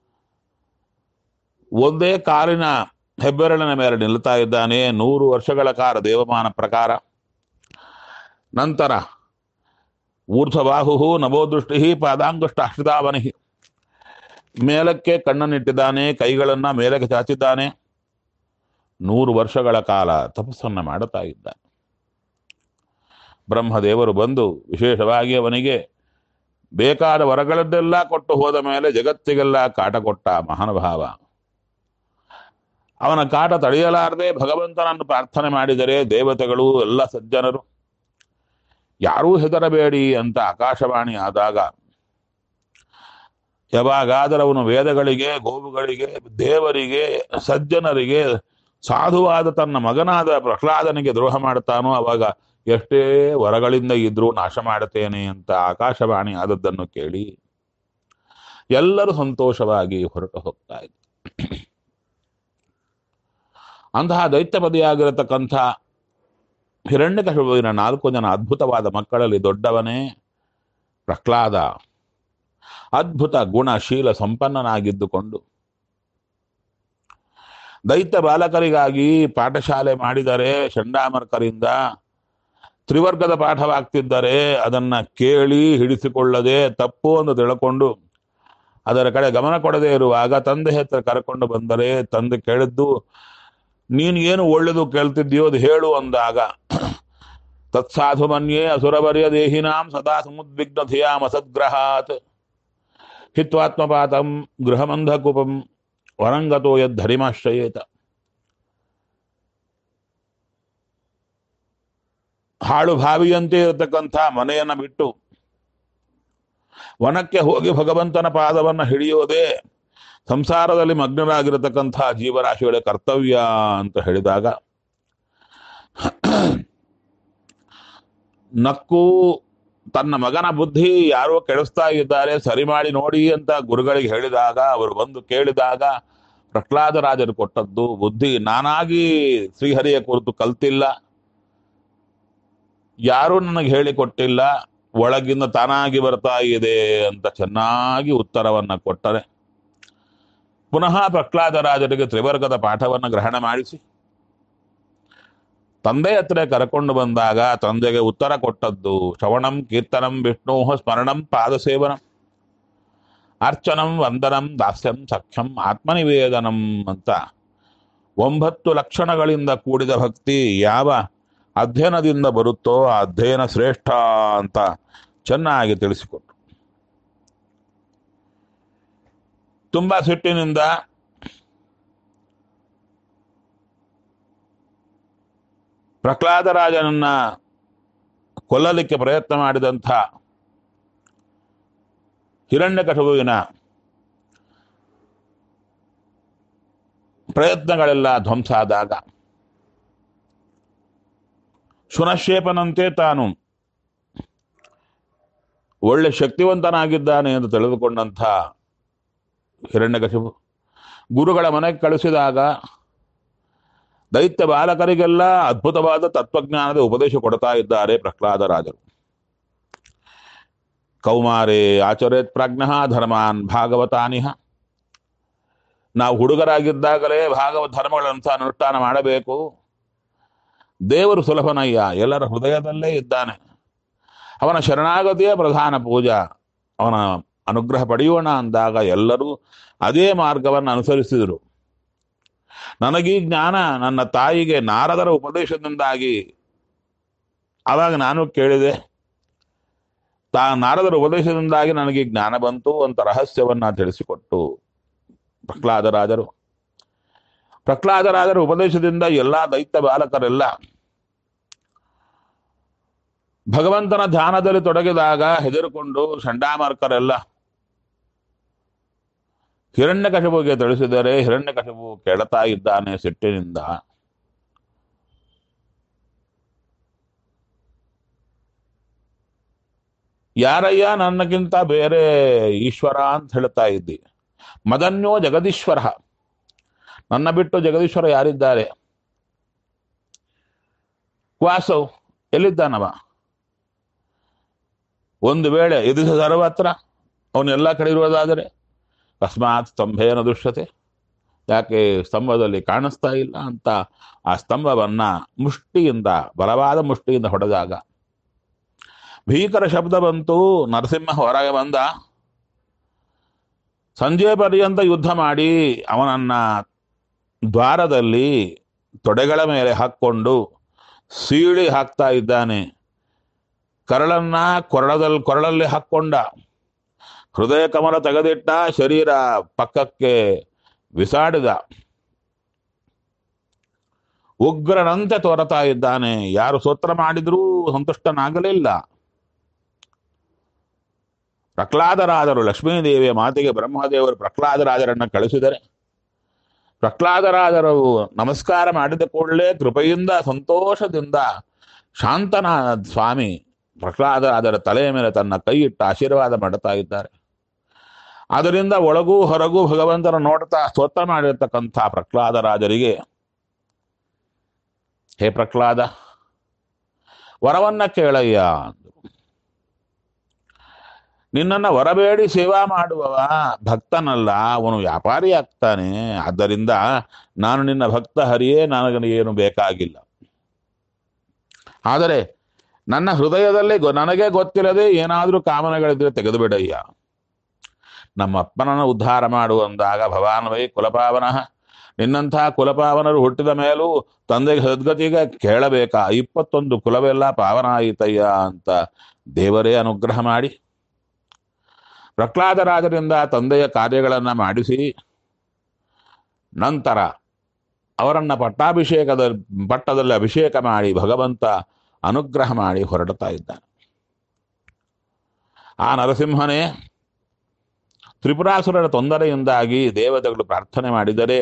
ಒಂದೇ ಕಾಲಿನ ಹೆಬ್ಬೆರಳಿನ ಮೇಲೆ ನಿಲ್ತಾ ಇದ್ದಾನೆ ನೂರು ವರ್ಷಗಳ ಕಾಲ ದೇವಮಾನ ಪ್ರಕಾರ ನಂತರ ಊರ್ಧ್ವಬಾಹು ನವೋದೃಷ್ಟಿ ಪಾದಾಂಗುಷ್ಟ ಅಷ್ಟದಾವನಿ ಮೇಲಕ್ಕೆ ಕಣ್ಣನ್ನಿಟ್ಟಿದ್ದಾನೆ ಕೈಗಳನ್ನ ಮೇಲಕ್ಕೆ ಚಾಚಿದ್ದಾನೆ ನೂರು ವರ್ಷಗಳ ಕಾಲ ತಪಸ್ಸನ್ನ ಮಾಡುತ್ತಾ ಇದ್ದಾನೆ ಬ್ರಹ್ಮದೇವರು ಬಂದು ವಿಶೇಷವಾಗಿ ಅವನಿಗೆ ಬೇಕಾದ ವರಗಳನ್ನೆಲ್ಲ ಕೊಟ್ಟು ಹೋದ ಮೇಲೆ ಜಗತ್ತಿಗೆಲ್ಲ ಕಾಟ ಕೊಟ್ಟ ಮಹಾನುಭಾವ ಅವನ ಕಾಟ ತಡೆಯಲಾರದೆ ಭಗವಂತನನ್ನು ಪ್ರಾರ್ಥನೆ ಮಾಡಿದರೆ ದೇವತೆಗಳು ಎಲ್ಲ ಸಜ್ಜನರು ಯಾರೂ ಹೆದರಬೇಡಿ ಅಂತ ಆಕಾಶವಾಣಿ ಆದಾಗ ಯಾವಾಗಾದರೂ ಅವನು ವೇದಗಳಿಗೆ ಗೋವುಗಳಿಗೆ ದೇವರಿಗೆ ಸಜ್ಜನರಿಗೆ ಸಾಧುವಾದ ತನ್ನ ಮಗನಾದ ಪ್ರಹ್ಲಾದನಿಗೆ ದ್ರೋಹ ಮಾಡ್ತಾನೋ ಅವಾಗ ಎಷ್ಟೇ ವರಗಳಿಂದ ಇದ್ರೂ ನಾಶ ಮಾಡುತ್ತೇನೆ ಅಂತ ಆಕಾಶವಾಣಿ ಆದದ್ದನ್ನು ಕೇಳಿ ಎಲ್ಲರೂ ಸಂತೋಷವಾಗಿ ಹೊರಟು ಹೋಗ್ತಾ ಇದ್ರು ಅಂತಹ ದೈತ್ಯಪದಿಯಾಗಿರತಕ್ಕಂಥ ಹಿರಣ್ಯಕಶಿಪುವಿನ ನಾಲ್ಕು ಜನ ಅದ್ಭುತವಾದ ಮಕ್ಕಳಲ್ಲಿ ದೊಡ್ಡವನೇ ಪ್ರಹ್ಲಾದ ಅದ್ಭುತ ಗುಣಶೀಲ ಸಂಪನ್ನನಾಗಿದ್ದುಕೊಂಡು ದೈತ್ಯ ಬಾಲಕರಿಗಾಗಿ ಪಾಠಶಾಲೆ ಮಾಡಿದರೆ ಚಂಡಾಮರ್ಕರಿಂದ ತ್ರಿವರ್ಗದ ಪಾಠವಾಗ್ತಿದ್ದರೆ ಅದನ್ನ ಕೇಳಿ ಹಿಡಿಸಿಕೊಳ್ಳದೆ ತಪ್ಪು ಎಂದು ತಿಳ್ಕೊಂಡು ಅದರ ಕಡೆ ಗಮನ ಕೊಡದೇ ಇರುವಾಗ ತಂದೆ ಹತ್ರ ಕರ್ಕೊಂಡು ಬಂದರೆ ತಂದೆ ಕೇಳಿದ್ದು ನೀನು ಏನು ಒಳ್ಳೆದು ಕೇಳ್ತಿದ್ಯೋ ಅದು ಹೇಳು ಅಂದಾಗ ತತ್ಸಾಧು ಮನ್ಯೇ ಅಸುರವರ್ಯ ದೇಹಿನಾಂ ಸದಾ ಸಮುದ್ವಿಗ್ನ ಧಿಯಾಮ ಸದ್ಗ್ರಹಾತ್ ಹಿತ್ವಾತ್ಮಪಾತಂ ಗೃಹಮಂಧಕೂಪಂ ವರಂಗತೋ ಯದ್ಧರಿಮಾಶ್ರಯೇತ ಹಾಳು ಭಾವಿಯಂತೆ ಇರತಕ್ಕಂಥ ಮನೆಯನ್ನ ಬಿಟ್ಟು ವನಕ್ಕೆ ಹೋಗಿ ಭಗವಂತನ ಪಾದವನ್ನು ಹಿಡಿಯೋದೇ ಸಂಸಾರದಲ್ಲಿ ಮಗ್ನರಾಗಿರತಕ್ಕಂಥ ಜೀವರಾಶಿಗಳ ಕರ್ತವ್ಯ ಅಂತ ಹೇಳಿದಾಗ ನಕ್ಕು ತನ್ನ ಮಗನ ಬುದ್ಧಿ ಯಾರೋ ಕೆಡಿಸ್ತಾ ಇದ್ದಾರೆ ಸರಿ ಮಾಡಿ ನೋಡಿ ಅಂತ ಗುರುಗಳಿಗೆ ಹೇಳಿದಾಗ ಅವರು ಬಂದು ಕೇಳಿದಾಗ ಪ್ರಹ್ಲಾದರಾಜರು ಕೊಟ್ಟದ್ದು ಬುದ್ಧಿ ನಾನಾಗಿ ಶ್ರೀಹರಿಯ ಕುರಿತು ಕಲ್ತಿಲ್ಲ ಯಾರೂ ನನಗೆ ಹೇಳಿಕೊಟ್ಟಿಲ್ಲ ಒಳಗಿಂದ ತಾನಾಗಿ ಬರ್ತಾ ಇದೆ ಅಂತ ಚೆನ್ನಾಗಿ ಉತ್ತರವನ್ನ ಕೊಟ್ಟರೆ ಪುನಃ ಪ್ರಹ್ಲಾದರಾಜರಿಗೆ ತ್ರಿವರ್ಗದ ಪಾಠವನ್ನು ಗ್ರಹಣ ಮಾಡಿಸಿ ತಂದೆ ಹತ್ರ ಕರ್ಕೊಂಡು ಬಂದಾಗ ತಂದೆಗೆ ಉತ್ತರ ಕೊಟ್ಟದ್ದು ಶ್ರವಣಂ ಕೀರ್ತನಂ ವಿಷ್ಣು ಸ್ಮರಣಂ ಪಾದಸೇವನಂ ಅರ್ಚನಂ ವಂದನಂ ದಾಸ್ಯಂ ಸಖ್ಯಂ ಆತ್ಮನಿವೇದನಂ ಅಂತ ಒಂಬತ್ತು ಲಕ್ಷಣಗಳಿಂದ ಕೂಡಿದ ಭಕ್ತಿ ಯಾವ ಅಧ್ಯಯನದಿಂದ ಬರುತ್ತೋ ಆ ಅಧ್ಯಯನ ಶ್ರೇಷ್ಠ ಅಂತ ಚೆನ್ನಾಗಿ ತಿಳಿಸಿಕೊಟ್ರು ತುಂಬಾ ಸಿಟ್ಟಿನಿಂದ ಪ್ರಹ್ಲಾದರಾಜನನ್ನ ಕೊಲ್ಲಲಿಕ್ಕೆ ಪ್ರಯತ್ನ ಮಾಡಿದಂಥ ಹಿರಣ್ಯಕಟುವಿನ ಪ್ರಯತ್ನಗಳೆಲ್ಲ ಧ್ವಂಸ ಆದಾಗ ಶುನಶೇಪನಂತೆ ತಾನು ಒಳ್ಳೆ ಶಕ್ತಿವಂತನಾಗಿದ್ದಾನೆ ಎಂದು ತಿಳಿದುಕೊಂಡಂಥ ಹಿರಣ್ಯಕಶಿಪು ಗುರುಗಳ ಮನೆಗೆ ಕಳಿಸಿದಾಗ ದೈತ್ಯ ಬಾಲಕರಿಗೆಲ್ಲ ಅದ್ಭುತವಾದ ತತ್ವಜ್ಞಾನದ ಉಪದೇಶ ಕೊಡ್ತಾ ಇದ್ದಾರೆ ಪ್ರಹ್ಲಾದರಾಜರು ಕೌಮಾರೇ ಆಚರೇತ್ ಪ್ರಾಜ್ಞ ಧರ್ಮಾನ್ ಭಾಗವತಾನಿಹ ನಾವು ಹುಡುಗರಾಗಿದ್ದಾಗಲೇ ಭಾಗವತ ಧರ್ಮಗಳಂತ ಅನುಷ್ಠಾನ ಮಾಡಬೇಕು ದೇವರು ಸುಲಭನಯ್ಯ ಎಲ್ಲರ ಹೃದಯದಲ್ಲೇ ಇದ್ದಾನೆ ಅವನ ಶರಣಾಗತಿಯೇ ಪ್ರಧಾನ ಪೂಜಾ ಅವನ ಅನುಗ್ರಹ ಪಡೆಯೋಣ ಅಂದಾಗ ಎಲ್ಲರೂ ಅದೇ ಮಾರ್ಗವನ್ನು ಅನುಸರಿಸಿದರು ನನಗೀ ಜ್ಞಾನ ನನ್ನ ತಾಯಿಗೆ ನಾರದರ ಉಪದೇಶದಿಂದಾಗಿ ಆವಾಗ ನಾನು ಕೇಳಿದೆ ತಾ ನಾರದರ ಉಪದೇಶದಿಂದಾಗಿ ನನಗೆ ಜ್ಞಾನ ಬಂತು ಅಂತ ರಹಸ್ಯವನ್ನ ತಿಳಿಸಿಕೊಟ್ಟು ಪ್ರಹ್ಲಾದರಾಜರು ಪ್ರಹ್ಲಾದರಾಜರ ಉಪದೇಶದಿಂದ ಎಲ್ಲಾ ದೈತ್ಯ ಬಾಲಕರೆಲ್ಲ ಭಗವಂತನ ಧ್ಯಾನದಲ್ಲಿ ತೊಡಗಿದಾಗ ಹೆದರಿಕೊಂಡು ಚಂಡಾಮಾರ್ಕರೆಲ್ಲ ಹಿರಣ್ಯಕಶಿಪುಗೆ ತಿಳಿಸಿದರೆ ಹಿರಣ್ಯಕಶಿಪು ಕೆಳತಾ ಇದ್ದಾನೆ ಸಿಟ್ಟಿನಿಂದ ಯಾರಯ್ಯ ನನ್ನಗಿಂತ ಬೇರೆ ಈಶ್ವರ ಅಂತ ಹೇಳ್ತಾ ಇದ್ದಿ ಮದನ್ಯೋ ಜಗದೀಶ್ವರ ನನ್ನ ಬಿಟ್ಟು ಜಗದೀಶ್ವರ ಯಾರಿದ್ದಾರೆ ವಾಸವ್ ಎಲ್ಲಿದ್ದಾನವ ಒಂದು ವೇಳೆ ಇದು ಸರ್ವತ್ರ ಅವನೆಲ್ಲ ಕಡೆ ಇರುವುದಾದರೆ ಅಕಸ್ಮಾತ್ ಸ್ತಂಭೇನ ದುಷ್ಯತೆ ಯಾಕೆ ಸ್ತಂಭದಲ್ಲಿ ಕಾಣಿಸ್ತಾ ಇಲ್ಲ ಅಂತ ಆ ಸ್ತಂಭವನ್ನ ಮುಷ್ಟಿಯಿಂದ ಬಲವಾದ ಮುಷ್ಟಿಯಿಂದ ಹೊಡೆದಾಗ ಭೀಕರ ಶಬ್ದ ಬಂತು ನರಸಿಂಹ ಹೊರಗೆ ಬಂದ ಸಂಜೆ ಪರ್ಯಂತ ಯುದ್ಧ ಮಾಡಿ ಅವನನ್ನ ದ್ವಾರದಲ್ಲಿ ತೊಡೆಗಳ ಮೇಲೆ ಹಾಕ್ಕೊಂಡು ಸೀಳಿ ಹಾಕ್ತಾ ಇದ್ದಾನೆ ಕರಳನ್ನ ಕೊರಳದಲ್ಲಿ ಕೊರಳಲ್ಲಿ ಹಾಕ್ಕೊಂಡ ಹೃದಯ ಕಮಲ ತೆಗೆದಿಟ್ಟ ಶರೀರ ಪಕ್ಕಕ್ಕೆ ಬಿಸಾಡಿದ ಉಗ್ರನಂತೆ ತೋರತಾ ಇದ್ದಾನೆ ಯಾರು ಸ್ತೋತ್ರ ಮಾಡಿದ್ರೂ ಸಂತುಷ್ಟನಾಗಲಿಲ್ಲ ಪ್ರಹ್ಲಾದರಾಜರು ಲಕ್ಷ್ಮೀದೇವಿಯ ಮಾತಿಗೆ ಬ್ರಹ್ಮದೇವರು ಪ್ರಹ್ಲಾದರಾಜರನ್ನ ಕಳಿಸಿದರೆ ಪ್ರಹ್ಲಾದರಾಜರು ನಮಸ್ಕಾರ ಮಾಡಿದ ಕೂಡಲೇ ಕೃಪೆಯಿಂದ ಸಂತೋಷದಿಂದ ಶಾಂತನ ಸ್ವಾಮಿ ಪ್ರಹ್ಲಾದರಾಜರ ತಲೆಯ ಮೇಲೆ ತನ್ನ ಕೈ ಇಟ್ಟು ಆಶೀರ್ವಾದ ಮಾಡುತ್ತಾ ಇದ್ದಾರೆ ಅದರಿಂದ ಒಳಗೂ ಹೊರಗೂ ಭಗವಂತನ ನೋಡ್ತಾ ಸ್ತೋತ್ರ ಮಾಡಿರ್ತಕ್ಕಂಥ ಪ್ರಹ್ಲಾದರಾಜರಿಗೆ ಹೇ ಪ್ರಹ್ಲಾದ ವರವನ್ನ ಕೇಳಯ್ಯ ಅಂದ್ರು ನಿನ್ನನ್ನು ವರಬೇಡಿ ಸೇವಾ ಮಾಡುವವ ಭಕ್ತನಲ್ಲ ಅವನು ವ್ಯಾಪಾರಿ ಆಗ್ತಾನೆ ಆದ್ದರಿಂದ ನಾನು ನಿನ್ನ ಭಕ್ತ ಹರಿಯೇ ನನಗೆ ಏನು ಬೇಕಾಗಿಲ್ಲ ಆದರೆ ನನ್ನ ಹೃದಯದಲ್ಲಿ ಗೊ- ನನಗೆ ಗೊತ್ತಿಲ್ಲದೆ ಏನಾದರೂ ಕಾಮನೆಗಳಿದ್ರೆ ತೆಗೆದು ಬಿಡಯ್ಯ ನಮ್ಮ ಅಪ್ಪನನ್ನು ಉದ್ಧಾರ ಮಾಡು ಅಂದಾಗ ಭವಾನ್ವೈ ಕುಲಪಾವನಃ ನಿನ್ನಂಥ ಕುಲಪಾವನರು ಹುಟ್ಟಿದ ಮೇಲೂ ತಂದೆಗೆ ಸದ್ಗತಿಗೆ ಕೇಳಬೇಕಾ ಇಪ್ಪತ್ತೊಂದು ಕುಲವೆಲ್ಲ ಪಾವನ ಆಯಿತಯ್ಯ ಅಂತ ದೇವರೇ ಅನುಗ್ರಹ ಮಾಡಿ ಪ್ರಹ್ಲಾದರಾಜರಿಂದ ತಂದೆಯ ಕಾರ್ಯಗಳನ್ನು ಮಾಡಿಸಿ ನಂತರ ಅವರನ್ನ ಪಟ್ಟಾಭಿಷೇಕದ ಪಟ್ಟದಲ್ಲಿ ಅಭಿಷೇಕ ಮಾಡಿ ಭಗವಂತ ಅನುಗ್ರಹ ಮಾಡಿ ಹೊರಡ್ತಾ ಇದ್ದಾನೆ ಆ ನರಸಿಂಹನೇ ತ್ರಿಪುರಾಸುರರ ತೊಂದರೆಯಿಂದಾಗಿ ದೇವತೆಗಳು ಪ್ರಾರ್ಥನೆ ಮಾಡಿದರೆ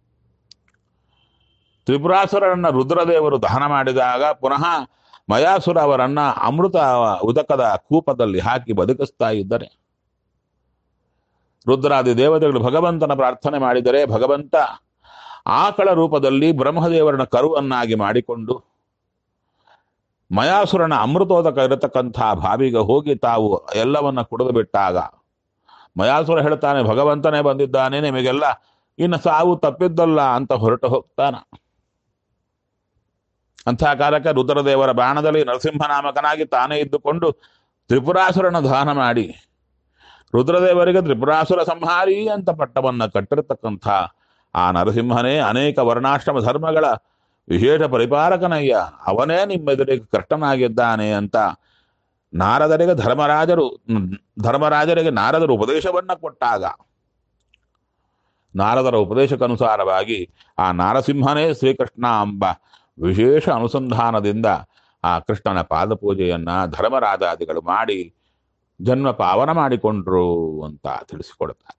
ತ್ರಿಪುರಾಸುರರನ್ನ ರುದ್ರದೇವರು ದಹನ ಮಾಡಿದಾಗ ಪುನಃ ಮಯಾಸುರ ಅವರನ್ನ ಅಮೃತ ಉದಕದ ಕೂಪದಲ್ಲಿ ಹಾಕಿ ಬದುಕಿಸ್ತಾ ಇದ್ದರೆ ರುದ್ರಾದಿ ದೇವತೆಗಳು ಭಗವಂತನ ಪ್ರಾರ್ಥನೆ ಮಾಡಿದರೆ ಭಗವಂತ ಆಕಳ ರೂಪದಲ್ಲಿ ಬ್ರಹ್ಮದೇವರನ್ನ ಕರುವನ್ನಾಗಿ ಮಾಡಿಕೊಂಡು ಮಯಾಸುರನ ಅಮೃತೋದಕ ಇರತಕ್ಕಂಥ ಬಾವಿಗೆ ಹೋಗಿ ತಾವು ಎಲ್ಲವನ್ನ ಕುಡಿದು ಬಿಟ್ಟಾಗ ಮಯಾಸುರ ಹೇಳ್ತಾನೆ ಭಗವಂತನೇ ಬಂದಿದ್ದಾನೆ ನಿಮಗೆಲ್ಲ ಇನ್ನು ಸಾವು ತಪ್ಪಿದ್ದಲ್ಲ ಅಂತ ಹೊರಟು ಹೋಗ್ತಾನ ಅಂಥ ಕಾಲಕ್ಕೆ ರುದ್ರದೇವರ ಬಾಣದಲ್ಲಿ ನರಸಿಂಹನಾಮಕನಾಗಿ ತಾನೇ ಇದ್ದುಕೊಂಡು ತ್ರಿಪುರಾಸುರನ ದಾನ ಮಾಡಿ ರುದ್ರದೇವರಿಗೆ ತ್ರಿಪುರಾಸುರ ಸಂಹಾರಿ ಅಂತ ಪಟ್ಟವನ್ನ ಕಟ್ಟಿರತಕ್ಕಂಥ ಆ ನರಸಿಂಹನೇ ಅನೇಕ ವರ್ಣಾಶ್ರಮ ಧರ್ಮಗಳ ವಿಶೇಷ ಪರಿಪಾಲಕನಯ್ಯ ಅವನೇ ನಿಮ್ಮೆದುರಿಗೆ ಕೃಷ್ಣನಾಗಿದ್ದಾನೆ ಅಂತ ನಾರದರಿಗೆ ಧರ್ಮರಾಜರು ಧರ್ಮರಾಜರಿಗೆ ನಾರದರು ಉಪದೇಶವನ್ನ ಕೊಟ್ಟಾಗ ನಾರದರ ಉಪದೇಶಕ್ಕನುಸಾರವಾಗಿ ಆ ನಾರಸಿಂಹನೇ ಶ್ರೀಕೃಷ್ಣ ಎಂಬ ವಿಶೇಷ ಅನುಸಂಧಾನದಿಂದ ಆ ಕೃಷ್ಣನ ಪಾದಪೂಜೆಯನ್ನ ಧರ್ಮರಾಜಾದಿಗಳು ಮಾಡಿ ಜನ್ಮ ಪಾವನ ಮಾಡಿಕೊಂಡ್ರು ಅಂತ ತಿಳಿಸಿಕೊಡ್ತಾರೆ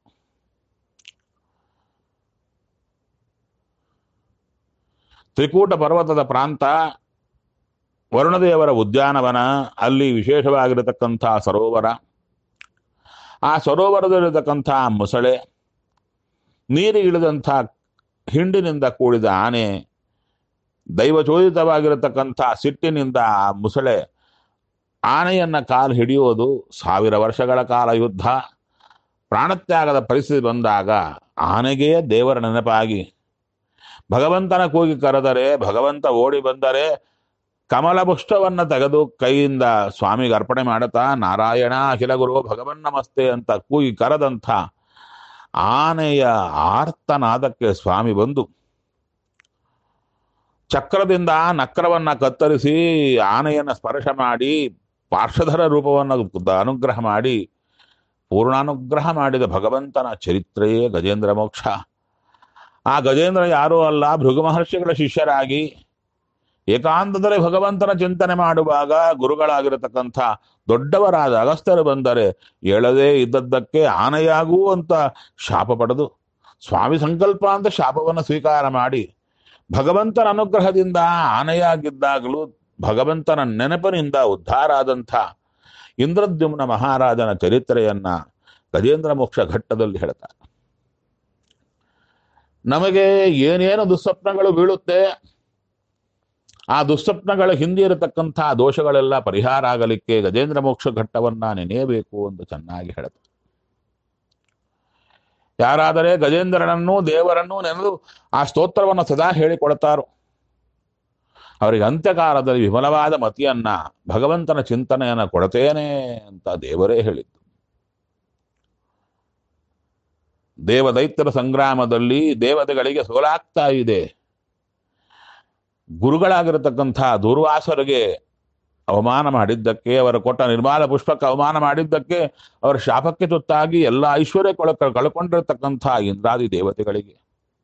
ತ್ರಿಕೂಟ ಪರ್ವತದ ಪ್ರಾಂತ ವರುಣದೇವರ ಉದ್ಯಾನವನ ಅಲ್ಲಿ ವಿಶೇಷವಾಗಿರತಕ್ಕಂಥ ಸರೋವರ ಆ ಸರೋವರದಲ್ಲಿರತಕ್ಕಂಥ ಮೊಸಳೆ ನೀರಿಗಿಳಿದಂಥ ಹಿಂಡಿನಿಂದ ಕೂಡಿದ ಆನೆ ದೈವಚೋದಿತವಾಗಿರತಕ್ಕಂಥ ಸಿಟ್ಟಿನಿಂದ ಆ ಮುಸಳೆ ಆನೆಯನ್ನ ಕಾಲು ಹಿಡಿಯೋದು ಸಾವಿರ ವರ್ಷಗಳ ಕಾಲ ಯುದ್ಧ ಪ್ರಾಣತ್ಯಾಗದ ಪರಿಸ್ಥಿತಿ ಬಂದಾಗ ಆನೆಗೇ ದೇವರ ನೆನಪಾಗಿ ಭಗವಂತನ ಕೂಗಿ ಕರೆದರೆ ಭಗವಂತ ಓಡಿ ಬಂದರೆ ಕಮಲ ಪುಷ್ಪವನ್ನ ತೆಗೆದು ಕೈಯಿಂದ ಸ್ವಾಮಿಗೆ ಅರ್ಪಣೆ ಮಾಡುತ್ತಾ ನಾರಾಯಣ ಅಖಿಲ ಗುರು ಭಗವನ್ ನಮಸ್ತೆ ಅಂತ ಕೂಗಿ ಕರೆದಂಥ ಆನೆಯ ಆರ್ತನಾದಕ್ಕೆ ಸ್ವಾಮಿ ಬಂದು ಚಕ್ರದಿಂದ ನಕ್ರವನ್ನ ಕತ್ತರಿಸಿ ಆನೆಯನ್ನ ಸ್ಪರ್ಶ ಮಾಡಿ ಪಾರ್ಶ್ವಧರ ರೂಪವನ್ನು ಅನುಗ್ರಹ ಮಾಡಿ ಪೂರ್ಣಾನುಗ್ರಹ ಮಾಡಿದ ಭಗವಂತನ ಚರಿತ್ರೆಯೇ ಗಜೇಂದ್ರ ಮೋಕ್ಷ ಆ ಗಜೇಂದ್ರ ಯಾರೂ ಅಲ್ಲ ಭೃಗು ಮಹರ್ಷಿಗಳ ಶಿಷ್ಯರಾಗಿ ಏಕಾಂತದಲ್ಲಿ ಭಗವಂತನ ಚಿಂತನೆ ಮಾಡುವಾಗ ಗುರುಗಳಾಗಿರತಕ್ಕಂಥ ದೊಡ್ಡವರಾದ ಅಗಸ್ತ್ಯರು ಬಂದರೆ ಹೇಳದೇ ಇದ್ದದ್ದಕ್ಕೆ ಆನೆಯಾಗೂ ಅಂತ ಶಾಪ ಪಡೆದು ಸ್ವಾಮಿ ಸಂಕಲ್ಪ ಅಂತ ಶಾಪವನ್ನು ಸ್ವೀಕಾರ ಮಾಡಿ ಭಗವಂತನ ಅನುಗ್ರಹದಿಂದ ಆನೆಯಾಗಿದ್ದಾಗಲೂ ಭಗವಂತನ ನೆನಪಿನಿಂದ ಉದ್ಧಾರ ಆದಂಥ ಇಂದ್ರದ್ಯುಮ್ನ ಮಹಾರಾಜನ ಚರಿತ್ರೆಯನ್ನ ಗಜೇಂದ್ರ ಮೋಕ್ಷ ಘಟ್ಟದಲ್ಲಿ ಹೇಳ್ತಾರೆ ನಮಗೆ ಏನೇನು ದುಸ್ವಪ್ನಗಳು ಬೀಳುತ್ತೆ ಆ ದುಸ್ವಪ್ನಗಳ ಹಿಂದೆ ಇರತಕ್ಕಂಥ ದೋಷಗಳೆಲ್ಲ ಪರಿಹಾರ ಆಗಲಿಕ್ಕೆ ಗಜೇಂದ್ರ ಮೋಕ್ಷ ಘಟ್ಟವನ್ನ ನೆನೆಯಬೇಕು ಅಂತ ಚೆನ್ನಾಗಿ ಹೇಳುತ್ತೆ ಯಾರಾದರೆ ಗಜೇಂದ್ರನನ್ನು ದೇವರನ್ನು ನೆನೆದು ಆ ಸ್ತೋತ್ರವನ್ನು ಸದಾ ಹೇಳಿಕೊಡ್ತಾರೋ ಅವರಿಗೆ ಅಂತ್ಯಕಾಲದಲ್ಲಿ ವಿಮಲವಾದ ಮತಿಯನ್ನ ಭಗವಂತನ ಚಿಂತನೆಯನ್ನ ಕೊಡ್ತೇನೆ ಅಂತ ದೇವರೇ ಹೇಳಿದ್ದು ದೇವದೈತ್ಯರ ಸಂಗ್ರಾಮದಲ್ಲಿ ದೇವತೆಗಳಿಗೆ ಸೋಲಾಗ್ತಾ ಇದೆ ಗುರುಗಳಾಗಿರತಕ್ಕಂಥ ದುರ್ವಾಸರಿಗೆ ಅವಮಾನ ಮಾಡಿದ್ದಕ್ಕೆ ಅವರ ಕೊಟ್ಟ ನಿರ್ಮಾಲ ಪುಷ್ಪಕ್ಕೆ ಅವಮಾನ ಮಾಡಿದ್ದಕ್ಕೆ ಅವರ ಶಾಪಕ್ಕೆ ತುತ್ತಾಗಿ ಎಲ್ಲ ಐಶ್ವರ್ಯ ಕೊಳ ಕಳ್ಕೊಂಡಿರತಕ್ಕಂಥ ಇಂದ್ರಾದಿ ದೇವತೆಗಳಿಗೆ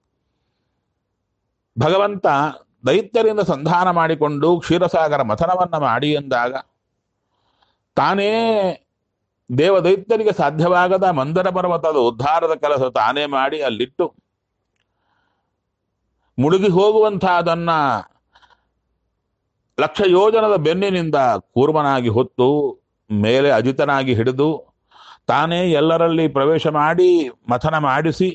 ಭಗವಂತ ದೈತ್ಯರಿಂದ ಸಂಧಾನ ಮಾಡಿಕೊಂಡು ಕ್ಷೀರಸಾಗರ ಮಥನವನ್ನ ಮಾಡಿ ಎಂದಾಗ ತಾನೇ ದೇವದೈತ್ಯರಿಗೆ ಸಾಧ್ಯವಾಗದ ಮಂದರ ಪರ್ವತದ ಉದ್ಧಾರದ ಕೆಲಸ ತಾನೇ ಮಾಡಿ ಅಲ್ಲಿಟ್ಟು ಮುಳುಗಿ ಹೋಗುವಂತಹದನ್ನ ಲಕ್ಷ ಯೋಜನದ ಬೆನ್ನಿನಿಂದ ಕೂರ್ಮನಾಗಿ ಹೊತ್ತು ಮೇಲೆ ಅಜಿತನಾಗಿ ಹಿಡಿದು ತಾನೇ ಎಲ್ಲರಲ್ಲಿ ಪ್ರವೇಶ ಮಾಡಿ ಮಥನ ಮಾಡಿಸಿ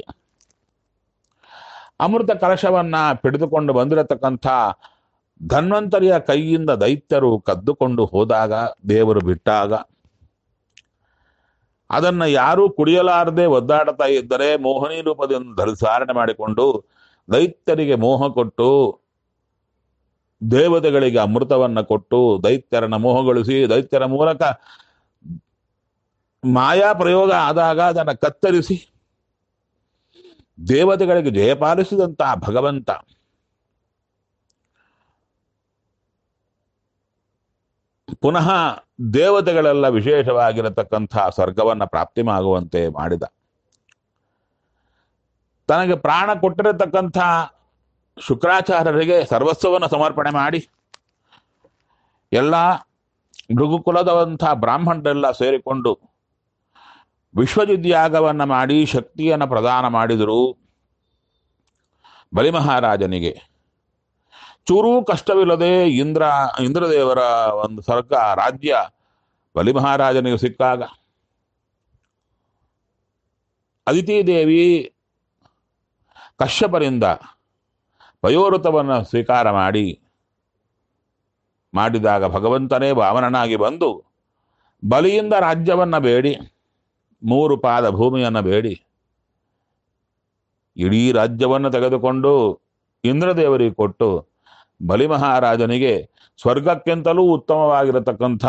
ಅಮೃತ ಕಲಶವನ್ನ ಪಿಡಿದುಕೊಂಡು ಬಂದಿರತಕ್ಕಂಥ ಧನ್ವಂತರಿಯ ಕೈಯಿಂದ ದೈತ್ಯರು ಕದ್ದುಕೊಂಡು ಹೋದಾಗ ದೇವರು ಬಿಟ್ಟಾಗ ಅದನ್ನ ಯಾರೂ ಕುಡಿಯಲಾರದೆ ಒದ್ದಾಡ್ತಾ ಇದ್ದರೆ ಮೋಹನಿ ರೂಪದಿಂದ ಧರಿಸಾರಣೆ ಮಾಡಿಕೊಂಡು ದೈತ್ಯರಿಗೆ ಮೋಹ ಕೊಟ್ಟು ದೇವತೆಗಳಿಗೆ ಅಮೃತವನ್ನ ಕೊಟ್ಟು ದೈತ್ಯರನ್ನ ಮೋಹಗೊಳಿಸಿ ದೈತ್ಯರ ಮೂಲಕ ಮಾಯಾ ಪ್ರಯೋಗ ಆದಾಗ ಅದನ್ನು ಕತ್ತರಿಸಿ ದೇವತೆಗಳಿಗೆ ಜಯಪಾಲಿಸಿದಂತಹ ಭಗವಂತ ಪುನಃ ದೇವತೆಗಳೆಲ್ಲ ವಿಶೇಷವಾಗಿರತಕ್ಕಂಥ ಸ್ವರ್ಗವನ್ನ ಪ್ರಾಪ್ತಿಮಾಗುವಂತೆ ಮಾಡಿದ ತನಗೆ ಪ್ರಾಣ ಕೊಟ್ಟಿರತಕ್ಕಂಥ ಶುಕ್ರಾಚಾರ್ಯರಿಗೆ ಸರ್ವಸ್ವವನ್ನು ಸಮರ್ಪಣೆ ಮಾಡಿ ಎಲ್ಲ ಭೃಗುಕುಲದವಂಥ ಬ್ರಾಹ್ಮಣರೆಲ್ಲ ಸೇರಿಕೊಂಡು ವಿಶ್ವಜಿದ್ಯಾಗವನ್ನು ಮಾಡಿ ಶಕ್ತಿಯನ್ನು ಪ್ರದಾನ ಮಾಡಿದರು ಬಲಿಮಹಾರಾಜನಿಗೆ ಚೂರೂ ಕಷ್ಟವಿಲ್ಲದೆ ಇಂದ್ರ ಇಂದ್ರದೇವರ ಒಂದು ಸರ್ಕ ರಾಜ್ಯ ಬಲಿಮಹಾರಾಜನಿಗೆ ಸಿಕ್ಕಾಗ ಅದಿತಿ ದೇವಿ ಕಶ್ಯಪರಿಂದ ವಯೋವೃತವನ್ನು ಸ್ವೀಕಾರ ಮಾಡಿ ಮಾಡಿದಾಗ ಭಗವಂತನೇ ವಾಮನನಾಗಿ ಬಂದು ಬಲಿಯಿಂದ ರಾಜ್ಯವನ್ನು ಬೇಡಿ ಮೂರು ಪಾದ ಭೂಮಿಯನ್ನು ಬೇಡಿ ಇಡೀ ರಾಜ್ಯವನ್ನು ತೆಗೆದುಕೊಂಡು ಇಂದ್ರದೇವರಿಗೆ ಕೊಟ್ಟು ಬಲಿಮಹಾರಾಜನಿಗೆ ಸ್ವರ್ಗಕ್ಕಿಂತಲೂ ಉತ್ತಮವಾಗಿರತಕ್ಕಂಥ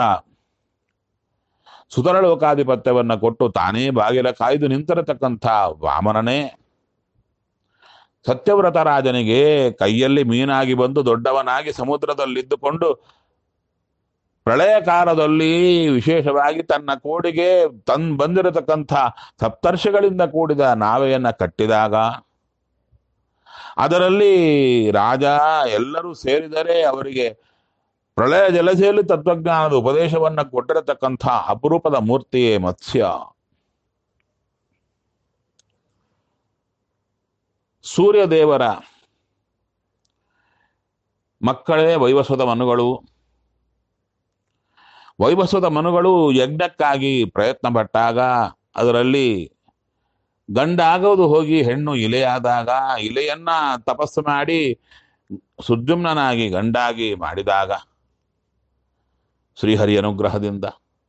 ಸುತರಲೋಕಾಧಿಪತ್ಯವನ್ನು ಕೊಟ್ಟು ತಾನೇ ಬಾಗಿಲ ಕಾಯ್ದು ನಿಂತಿರತಕ್ಕಂಥ ವಾಮನನೇ ಸತ್ಯವ್ರತ ರಾಜನಿಗೆ ಕೈಯಲ್ಲಿ ಮೀನಾಗಿ ಬಂದು ದೊಡ್ಡವನಾಗಿ ಸಮುದ್ರದಲ್ಲಿದ್ದುಕೊಂಡು ಪ್ರಳಯ ಕಾಲದಲ್ಲಿ ವಿಶೇಷವಾಗಿ ತನ್ನ ಕೋಡಿಗೆ ತನ್ ಬಂದಿರತಕ್ಕಂಥ ಸಪ್ತರ್ಷಿಗಳಿಂದ ಕೂಡಿದ ನಾವೆಯನ್ನ ಕಟ್ಟಿದಾಗ ಅದರಲ್ಲಿ ರಾಜ ಎಲ್ಲರೂ ಸೇರಿದರೆ ಅವರಿಗೆ ಪ್ರಳಯ ಜಲಸೆಯಲ್ಲಿ ತತ್ವಜ್ಞಾನದ ಉಪದೇಶವನ್ನ ಕೊಟ್ಟಿರತಕ್ಕಂಥ ಅಪರೂಪದ ಮೂರ್ತಿಯೇ ಮತ್ಸ್ಯ ಸೂರ್ಯದೇವರ ಮಕ್ಕಳೇ ವೈವಸ್ವತ ಮನುಗಳು ವೈವಸ್ವತ ಮನುಗಳು ಯಜ್ಞಕ್ಕಾಗಿ ಪ್ರಯತ್ನ ಪಟ್ಟಾಗ ಅದರಲ್ಲಿ ಗಂಡಾಗೋದು ಹೋಗಿ ಹೆಣ್ಣು ಇಲೆಯಾದಾಗ ಇಲೆಯನ್ನ ತಪಸ್ಸು ಮಾಡಿ ಸುಜುಮ್ನನಾಗಿ ಗಂಡಾಗಿ ಮಾಡಿದಾಗ ಶ್ರೀಹರಿ ಅನುಗ್ರಹದಿಂದ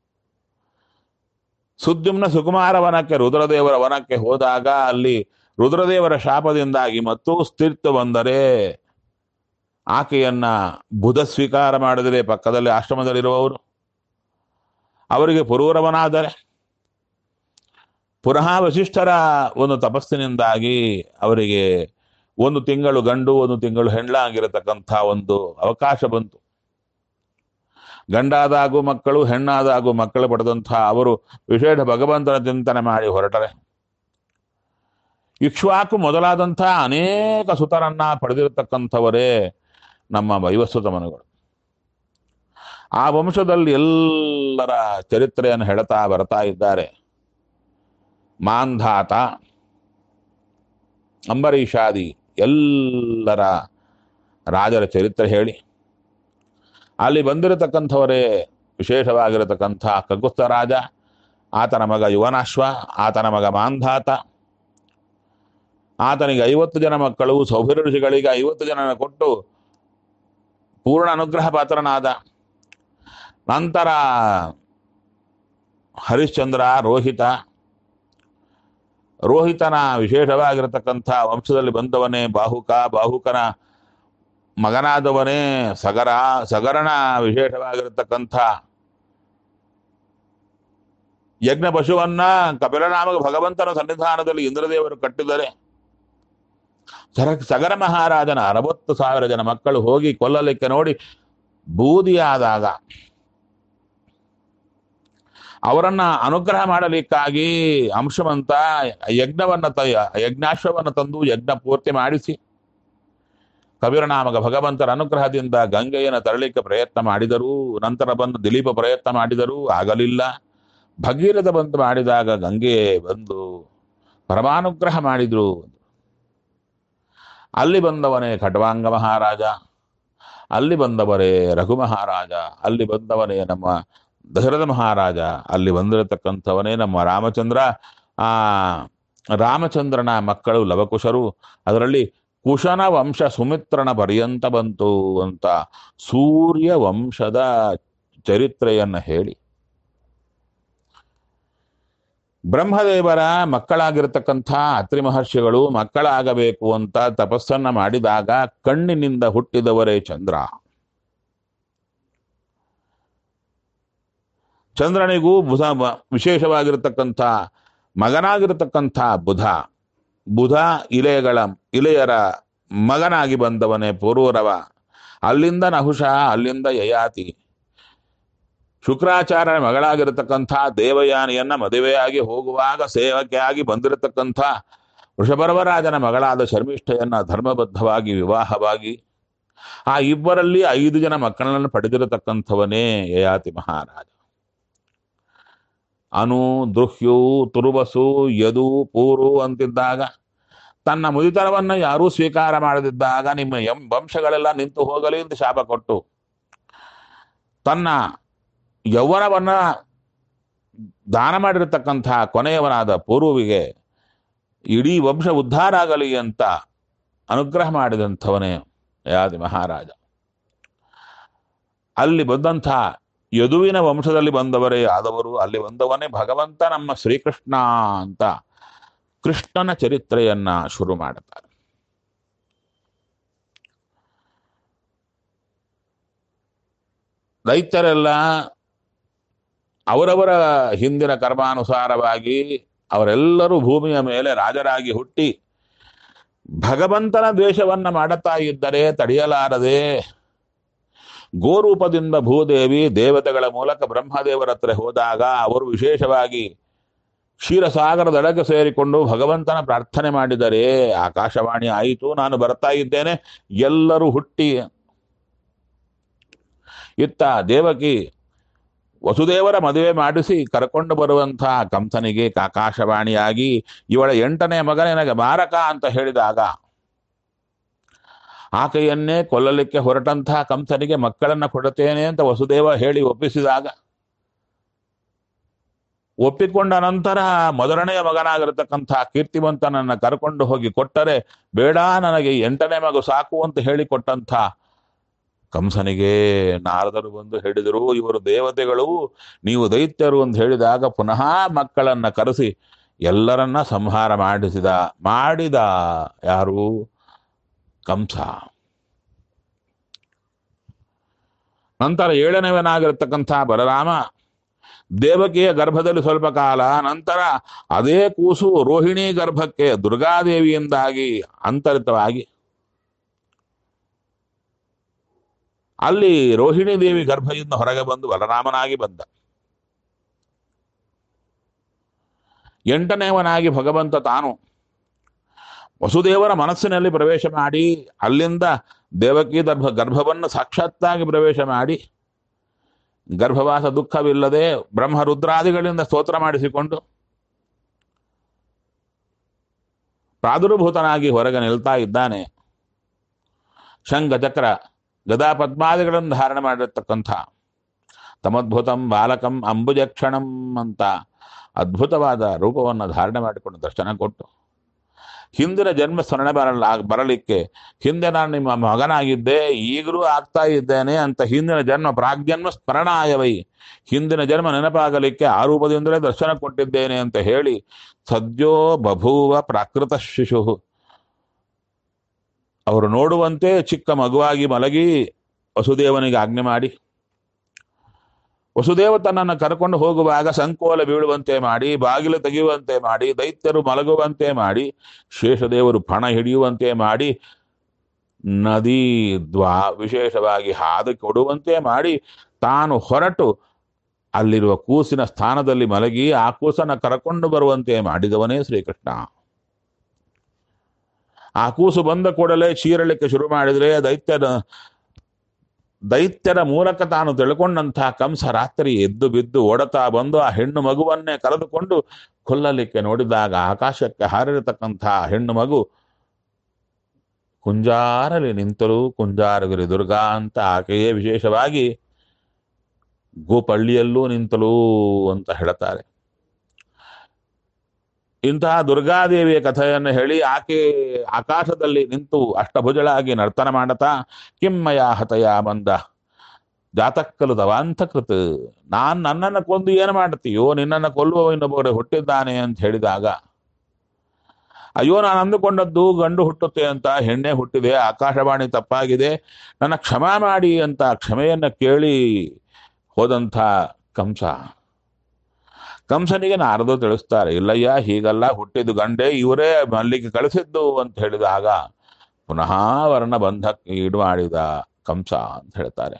ಸುದ್ಯುಮ್ನ ಸುಕುಮಾರ ವನಕ್ಕೆ ರುದ್ರದೇವರ ವನಕ್ಕೆ ಹೋದಾಗ ಅಲ್ಲಿ ರುದ್ರದೇವರ ಶಾಪದಿಂದಾಗಿ ಮತ್ತೂ ಸ್ಥಿರ್ತು ಬಂದರೆ ಆಕೆಯನ್ನ ಬುಧ ಸ್ವೀಕಾರ ಮಾಡಿದರೆ ಪಕ್ಕದಲ್ಲಿ ಆಶ್ರಮದಲ್ಲಿರುವವರು ಅವರಿಗೆ ಪುರೂರವನಾದರೆ ಪುನಃ ವಶಿಷ್ಠರ ಒಂದು ತಪಸ್ಸಿನಿಂದಾಗಿ ಅವರಿಗೆ ಒಂದು ತಿಂಗಳು ಗಂಡು ಒಂದು ತಿಂಗಳು ಹೆಣ್ಣಾಗಿರತಕ್ಕಂಥ ಒಂದು ಅವಕಾಶ ಬಂತು ಗಂಡಾದಾಗೂ ಮಕ್ಕಳು ಹೆಣ್ಣಾದಾಗೂ ಮಕ್ಕಳು ಪಡೆದಂಥ ಅವರು ವಿಶೇಷ ಭಗವಂತನ ಚಿಂತನೆ ಮಾಡಿ ಹೊರಟರೆ ಇಕ್ಷ್ವಾಕು ಮೊದಲಾದಂಥ ಅನೇಕ ಸುತರನ್ನ ಪಡೆದಿರತಕ್ಕಂಥವರೇ ನಮ್ಮ ವೈವಸ್ವತ ಮನುಗಳು ಆ ವಂಶದಲ್ಲಿ ಎಲ್ಲರ ಚರಿತ್ರೆಯನ್ನು ಹೇಳ್ತಾ ಬರ್ತಾ ಇದ್ದಾರೆ ಮಾಂಧಾತ ಅಂಬರೀಷಾದಿ ಎಲ್ಲರ ರಾಜರ ಚರಿತ್ರೆ ಹೇಳಿ ಅಲ್ಲಿ ಬಂದಿರತಕ್ಕಂಥವರೇ ವಿಶೇಷವಾಗಿರತಕ್ಕಂಥ ಕಗುಸ್ತ ರಾಜ ಆತನ ಮಗ ಯುವನಾಶ್ವ ಆತನ ಮಗ ಮಾಂಧಾತ ಆತನಿಗೆ ಐವತ್ತು ಜನ ಮಕ್ಕಳು ಸೌಭರ ಋಷಿಗಳಿಗೆ ಐವತ್ತು ಜನನ ಕೊಟ್ಟು ಪೂರ್ಣ ಅನುಗ್ರಹ ಪಾತ್ರನಾದ ನಂತರ ಹರಿಶ್ಚಂದ್ರ ರೋಹಿತ ರೋಹಿತನ ವಿಶೇಷವಾಗಿರತಕ್ಕಂಥ ವಂಶದಲ್ಲಿ ಬಂದವನೇ ಬಾಹುಕ ಬಾಹುಕನ ಮಗನಾದವನೇ ಸಗರ ಸಗರನ ವಿಶೇಷವಾಗಿರತಕ್ಕಂಥ ಯಜ್ಞ ಪಶುವನ್ನ ಕಪಿಲನಾಮಕ ಭಗವಂತನ ಸನ್ನಿಧಾನದಲ್ಲಿ ಇಂದ್ರದೇವರು ಕಟ್ಟಿದರೆ ಸರ ಸಗರ ಮಹಾರಾಜನ ಅರವತ್ತು ಸಾವಿರ ಜನ ಮಕ್ಕಳು ಹೋಗಿ ಕೊಲ್ಲಲಿಕ್ಕೆ ನೋಡಿ ಬೂದಿಯಾದಾಗ ಅವರನ್ನ ಅನುಗ್ರಹ ಮಾಡಲಿಕ್ಕಾಗಿ ಅಂಶವಂತ ಯಜ್ಞವನ್ನ ತ ಯಜ್ಞಾಶ್ವವನ್ನು ತಂದು ಯಜ್ಞ ಪೂರ್ತಿ ಮಾಡಿಸಿ ಕಬೀರನಾಮಕ ಭಗವಂತರ ಅನುಗ್ರಹದಿಂದ ಗಂಗೆಯನ್ನು ತರಲಿಕ್ಕೆ ಪ್ರಯತ್ನ ಮಾಡಿದರು ನಂತರ ಬಂದು ದಿಲೀಪ ಪ್ರಯತ್ನ ಮಾಡಿದರು ಆಗಲಿಲ್ಲ ಭಗೀರಥ ಬಂದು ಮಾಡಿದಾಗ ಗಂಗೆ ಬಂದು ಪರಮಾನುಗ್ರಹ ಮಾಡಿದ್ರು ಅಲ್ಲಿ ಬಂದವನೇ ಖಡ್ವಾಂಗ ಮಹಾರಾಜ ಅಲ್ಲಿ ಬಂದವರೇ ರಘು ಮಹಾರಾಜ ಅಲ್ಲಿ ಬಂದವನೇ ನಮ್ಮ ದಶರಥ ಮಹಾರಾಜ ಅಲ್ಲಿ ಬಂದಿರತಕ್ಕಂಥವನೇ ನಮ್ಮ ರಾಮಚಂದ್ರ ಆ ರಾಮಚಂದ್ರನ ಮಕ್ಕಳು ಲವಕುಶರು ಅದರಲ್ಲಿ ಕುಶನ ವಂಶ ಸುಮಿತ್ರನ ಪರ್ಯಂತ ಬಂತು ಅಂತ ಸೂರ್ಯ ವಂಶದ ಚರಿತ್ರೆಯನ್ನು ಹೇಳಿ ಬ್ರಹ್ಮದೇವರ ಮಕ್ಕಳಾಗಿರ್ತಕ್ಕಂಥ ಅತ್ರಿ ಮಹರ್ಷಿಗಳು ಮಕ್ಕಳಾಗಬೇಕು ಅಂತ ತಪಸ್ಸನ್ನ ಮಾಡಿದಾಗ ಕಣ್ಣಿನಿಂದ ಹುಟ್ಟಿದವರೇ ಚಂದ್ರ ಚಂದ್ರನಿಗೂ ಬುಧ ಮ- ವಿಶೇಷವಾಗಿರತಕ್ಕಂಥ ಮಗನಾಗಿರತಕ್ಕಂಥ ಬುಧ ಬುಧ ಇಲೆಗಳ ಇಲೆಯರ ಮಗನಾಗಿ ಬಂದವನೇ ಪೂರ್ವರವ ಅಲ್ಲಿಂದ ನಹುಷ ಅಲ್ಲಿಂದ ಯಯಾತಿ ಶುಕ್ರಾಚಾರ್ಯ ಮಗಳಾಗಿರತಕ್ಕಂಥ ದೇವಯಾನಿಯನ್ನ ಮದುವೆಯಾಗಿ ಹೋಗುವಾಗ ಸೇವಕೆಯಾಗಿ ಬಂದಿರತಕ್ಕಂಥ ವೃಷಭರ್ವರಾಜನ ಮಗಳಾದ ಶರ್ಮಿಷ್ಠೆಯನ್ನ ಧರ್ಮಬದ್ಧವಾಗಿ ವಿವಾಹವಾಗಿ ಆ ಇಬ್ಬರಲ್ಲಿ ಐದು ಜನ ಮಕ್ಕಳನ್ನು ಪಡೆದಿರತಕ್ಕಂಥವನೇ ಯಯಾತಿ ಮಹಾರಾಜ ಅನು ದುಹ್ಯು ತುರುಬಸು ಯದು ಪೂರು ಅಂತಿದ್ದಾಗ ತನ್ನ ಮುದಿತನವನ್ನ ಯಾರೂ ಸ್ವೀಕಾರ ಮಾಡದಿದ್ದಾಗ ನಿಮ್ಮ ಎಂ ವಂಶಗಳೆಲ್ಲ ನಿಂತು ಹೋಗಲಿ ಎಂದು ಶಾಪ ಕೊಟ್ಟು ತನ್ನ ಯೌವನವನ್ನ ದಾನ ಮಾಡಿರತಕ್ಕಂತಹ ಕೊನೆಯವನಾದ ಪೂರ್ವಿಗೆ ಇಡೀ ವಂಶ ಉದ್ಧಾರ ಆಗಲಿ ಅಂತ ಅನುಗ್ರಹ ಮಾಡಿದಂಥವನೇ ಯಾದಿ ಮಹಾರಾಜ ಅಲ್ಲಿ ಬಂದಂಥ ಯದುವಿನ ವಂಶದಲ್ಲಿ ಬಂದವರೇ ಆದವರು ಅಲ್ಲಿ ಬಂದವನೇ ಭಗವಂತ ನಮ್ಮ ಶ್ರೀಕೃಷ್ಣ ಅಂತ ಕೃಷ್ಣನ ಚರಿತ್ರೆಯನ್ನ ಶುರು ಮಾಡುತ್ತಾರೆ ದೈತ್ಯರೆಲ್ಲ ಅವರವರ ಹಿಂದಿನ ಕರ್ಮಾನುಸಾರವಾಗಿ ಅವರೆಲ್ಲರೂ ಭೂಮಿಯ ಮೇಲೆ ರಾಜರಾಗಿ ಹುಟ್ಟಿ ಭಗವಂತನ ದ್ವೇಷವನ್ನ ಮಾಡುತ್ತಾ ಇದ್ದರೆ ತಡೆಯಲಾರದೆ ಗೋರೂಪದಿಂದ ಭೂದೇವಿ ದೇವತೆಗಳ ಮೂಲಕ ಬ್ರಹ್ಮದೇವರ ಹತ್ರ ಹೋದಾಗ ಅವರು ವಿಶೇಷವಾಗಿ ಕ್ಷೀರಸಾಗರದೊಳಗೆ ಸೇರಿಕೊಂಡು ಭಗವಂತನ ಪ್ರಾರ್ಥನೆ ಮಾಡಿದರೆ ಆಕಾಶವಾಣಿ ಆಯಿತು ನಾನು ಬರ್ತಾ ಇದ್ದೇನೆ ಎಲ್ಲರೂ ಹುಟ್ಟಿ ಇತ್ತ ದೇವಕಿ ವಸುದೇವರ ಮದುವೆ ಮಾಡಿಸಿ ಕರ್ಕೊಂಡು ಬರುವಂತಹ ಕಂಸನಿಗೆ ಆಕಾಶವಾಣಿಯಾಗಿ ಇವಳ ಎಂಟನೇ ಮಗ ನಿನಗೆ ಮಾರಕ ಅಂತ ಹೇಳಿದಾಗ ಆಕೆಯನ್ನೇ ಕೊಲ್ಲಲಿಕ್ಕೆ ಹೊರಟಂತಹ ಕಂಸನಿಗೆ ಮಕ್ಕಳನ್ನ ಕೊಡುತ್ತೇನೆ ಅಂತ ವಸುದೇವ ಹೇಳಿ ಒಪ್ಪಿಸಿದಾಗ ಒಪ್ಪಿಕೊಂಡ ನಂತರ ಮೊದಲನೆಯ ಮಗನಾಗಿರತಕ್ಕಂತಹ ಕೀರ್ತಿವಂತನನ್ನ ಕರ್ಕೊಂಡು ಹೋಗಿ ಕೊಟ್ಟರೆ ಬೇಡ ನನಗೆ ಎಂಟನೇ ಮಗು ಸಾಕು ಅಂತ ಹೇಳಿಕೊಟ್ಟಂಥ ಕಂಸನಿಗೆ ನಾರದರು ಬಂದು ಹೇಳಿದರು ಇವರು ದೇವತೆಗಳು ನೀವು ದೈತ್ಯರು ಅಂತ ಹೇಳಿದಾಗ ಪುನಃ ಮಕ್ಕಳನ್ನ ಕರೆಸಿ ಎಲ್ಲರನ್ನ ಸಂಹಾರ ಮಾಡಿಸಿದ ಮಾಡಿದ ಯಾರು ಕಂಸ ನಂತರ ಏಳನೇವನಾಗಿರತಕ್ಕಂಥ ಬಲರಾಮ ದೇವಕಿಯ ಗರ್ಭದಲ್ಲಿ ಸ್ವಲ್ಪ ಕಾಲ ನಂತರ ಅದೇ ಕೂಸು ರೋಹಿಣಿ ಗರ್ಭಕ್ಕೆ ದುರ್ಗಾದೇವಿಯಿಂದಾಗಿ ಅಂತರಿತವಾಗಿ ಅಲ್ಲಿ ರೋಹಿಣಿ ದೇವಿ ಗರ್ಭದಿಂದ ಹೊರಗೆ ಬಂದು ಬಲರಾಮನಾಗಿ ಬಂದ ಎಂಟನೇವನಾಗಿ ಭಗವಂತ ತಾನು ವಸುದೇವರ ಮನಸ್ಸಿನಲ್ಲಿ ಪ್ರವೇಶ ಮಾಡಿ ಅಲ್ಲಿಂದ ದೇವಕಿ ಗರ್ಭ ಗರ್ಭವನ್ನು ಸಾಕ್ಷಾತ್ತಾಗಿ ಪ್ರವೇಶ ಮಾಡಿ ಗರ್ಭವಾಸ ದುಃಖವಿಲ್ಲದೆ ಬ್ರಹ್ಮ ರುದ್ರಾದಿಗಳಿಂದ ಸ್ತೋತ್ರ ಮಾಡಿಸಿಕೊಂಡು ಪ್ರಾದುರ್ಭೂತನಾಗಿ ಹೊರಗೆ ನಿಲ್ತಾ ಇದ್ದಾನೆ ಶಂಖ ಚಕ್ರ ಗದಾ ಪದ್ಮಾದಿಗಳನ್ನು ಧಾರಣೆ ಮಾಡಿರ್ತಕ್ಕಂಥ ತಮದ್ಭುತಂ ಬಾಲಕಂ ಅಂಬುಜಕ್ಷಣಂ ಅಂತ ಅದ್ಭುತವಾದ ರೂಪವನ್ನು ಧಾರಣೆ ಮಾಡಿಕೊಂಡು ದರ್ಶನ ಕೊಟ್ಟು ಹಿಂದಿನ ಜನ್ಮ ಸ್ಮರಣೆ ಬರಲ್ಲ ಬರಲಿಕ್ಕೆ ಹಿಂದೆ ನಾನು ನಿಮ್ಮ ಮಗನಾಗಿದ್ದೆ ಈಗಲೂ ಆಗ್ತಾ ಇದ್ದೇನೆ ಅಂತ ಹಿಂದಿನ ಜನ್ಮ ಪ್ರಾಗ್ಜನ್ಮ ಸ್ಮರಣಾಯವೈ ಹಿಂದಿನ ಜನ್ಮ ನೆನಪಾಗಲಿಕ್ಕೆ ಆ ರೂಪದಿಂದಲೇ ದರ್ಶನ ಕೊಟ್ಟಿದ್ದೇನೆ ಅಂತ ಹೇಳಿ ಸದ್ಯೋ ಬಭೂವ ಪ್ರಾಕೃತ ಶಿಶು ಅವರು ನೋಡುವಂತೆ ಚಿಕ್ಕ ಮಗುವಾಗಿ ಮಲಗಿ ವಸುದೇವನಿಗೆ ಆಜ್ಞೆ ಮಾಡಿ ವಸುದೇವ ತನ್ನನ್ನು ಕರ್ಕೊಂಡು ಹೋಗುವಾಗ ಸಂಕೋಲ ಬೀಳುವಂತೆ ಮಾಡಿ ಬಾಗಿಲು ತೆಗೆಯುವಂತೆ ಮಾಡಿ ದೈತ್ಯರು ಮಲಗುವಂತೆ ಮಾಡಿ ಶೇಷದೇವರು ಪಣ ಹಿಡಿಯುವಂತೆ ಮಾಡಿ ನದಿ ದ್ವಾ ವಿಶೇಷವಾಗಿ ಹಾದು ಕೊಡುವಂತೆ ಮಾಡಿ ತಾನು ಹೊರಟು ಅಲ್ಲಿರುವ ಕೂಸಿನ ಸ್ಥಾನದಲ್ಲಿ ಮಲಗಿ ಆ ಕೂಸನ್ನು ಕರಕೊಂಡು ಬರುವಂತೆ ಮಾಡಿದವನೇ ಶ್ರೀಕೃಷ್ಣ ಆ ಕೂಸು ಬಂದ ಕೂಡಲೇ ಚೀರಲಿಕ್ಕೆ ಶುರು ಮಾಡಿದ್ರೆ ದೈತ್ಯನ ದೈತ್ಯರ ಮೂಲಕ ತಾನು ತಿಳ್ಕೊಂಡಂತಹ ಕಂಸ ರಾತ್ರಿ ಎದ್ದು ಬಿದ್ದು ಓಡತಾ ಬಂದು ಆ ಹೆಣ್ಣು ಮಗುವನ್ನೇ ಕರೆದುಕೊಂಡು ಕೊಲ್ಲಲಿಕ್ಕೆ ನೋಡಿದಾಗ ಆಕಾಶಕ್ಕೆ ಹಾರಿರತಕ್ಕಂತಹ ಹೆಣ್ಣು ಮಗು ಕುಂಜಾರಲಿ ನಿಂತರು ಕುಂಜಾರಗಿರಿ ದುರ್ಗಾ ಅಂತ ಆಕೆಯೇ ವಿಶೇಷವಾಗಿ ಗೋಪಳ್ಳಿಯಲ್ಲೂ ನಿಂತಲು ಅಂತ ಹೇಳ್ತಾರೆ ಇಂತಹ ದುರ್ಗಾದೇವಿಯ ಕಥೆಯನ್ನು ಹೇಳಿ ಆಕೆ ಆಕಾಶದಲ್ಲಿ ನಿಂತು ಅಷ್ಟಭುಜಳಾಗಿ ನರ್ತನ ಮಾಡತಾ ಕಿಮ್ಮಯ ಹತಯ ಬಂದ ಜಾತಕ್ಕಲು ದವಾಂತ ಕೃತ್ ನಾನ್ ನನ್ನನ್ನು ಕೊಂದು ಏನು ಮಾಡ್ತೀಯೋ ನಿನ್ನನ್ನು ಕೊಲ್ಲುವ ಇನ್ನೊಬ್ಬರು ಹುಟ್ಟಿದ್ದಾನೆ ಅಂತ ಹೇಳಿದಾಗ ಅಯ್ಯೋ ನಾನು ಅಂದುಕೊಂಡದ್ದು ಗಂಡು ಹುಟ್ಟುತ್ತೆ ಅಂತ ಹೆಣ್ಣೆ ಹುಟ್ಟಿದೆ ಆಕಾಶವಾಣಿ ತಪ್ಪಾಗಿದೆ ನನ್ನ ಕ್ಷಮಾ ಮಾಡಿ ಅಂತ ಕ್ಷಮೆಯನ್ನ ಕೇಳಿ ಹೋದಂಥ ಕಂಸ ಕಂಸನಿಗೆ ನಾರದು ತಿಳಿಸ್ತಾರೆ ಇಲ್ಲಯ್ಯ ಹೀಗಲ್ಲ ಹುಟ್ಟಿದ್ದು ಗಂಡೆ ಇವರೇ ಮಲ್ಲಿಗೆ ಕಳಿಸಿದ್ದು ಅಂತ ಹೇಳಿದಾಗ ಪುನಃ ವರ್ಣ ಬಂಧಕ್ಕೆ ಈಡು ಮಾಡಿದ ಕಂಸ ಅಂತ ಹೇಳ್ತಾರೆ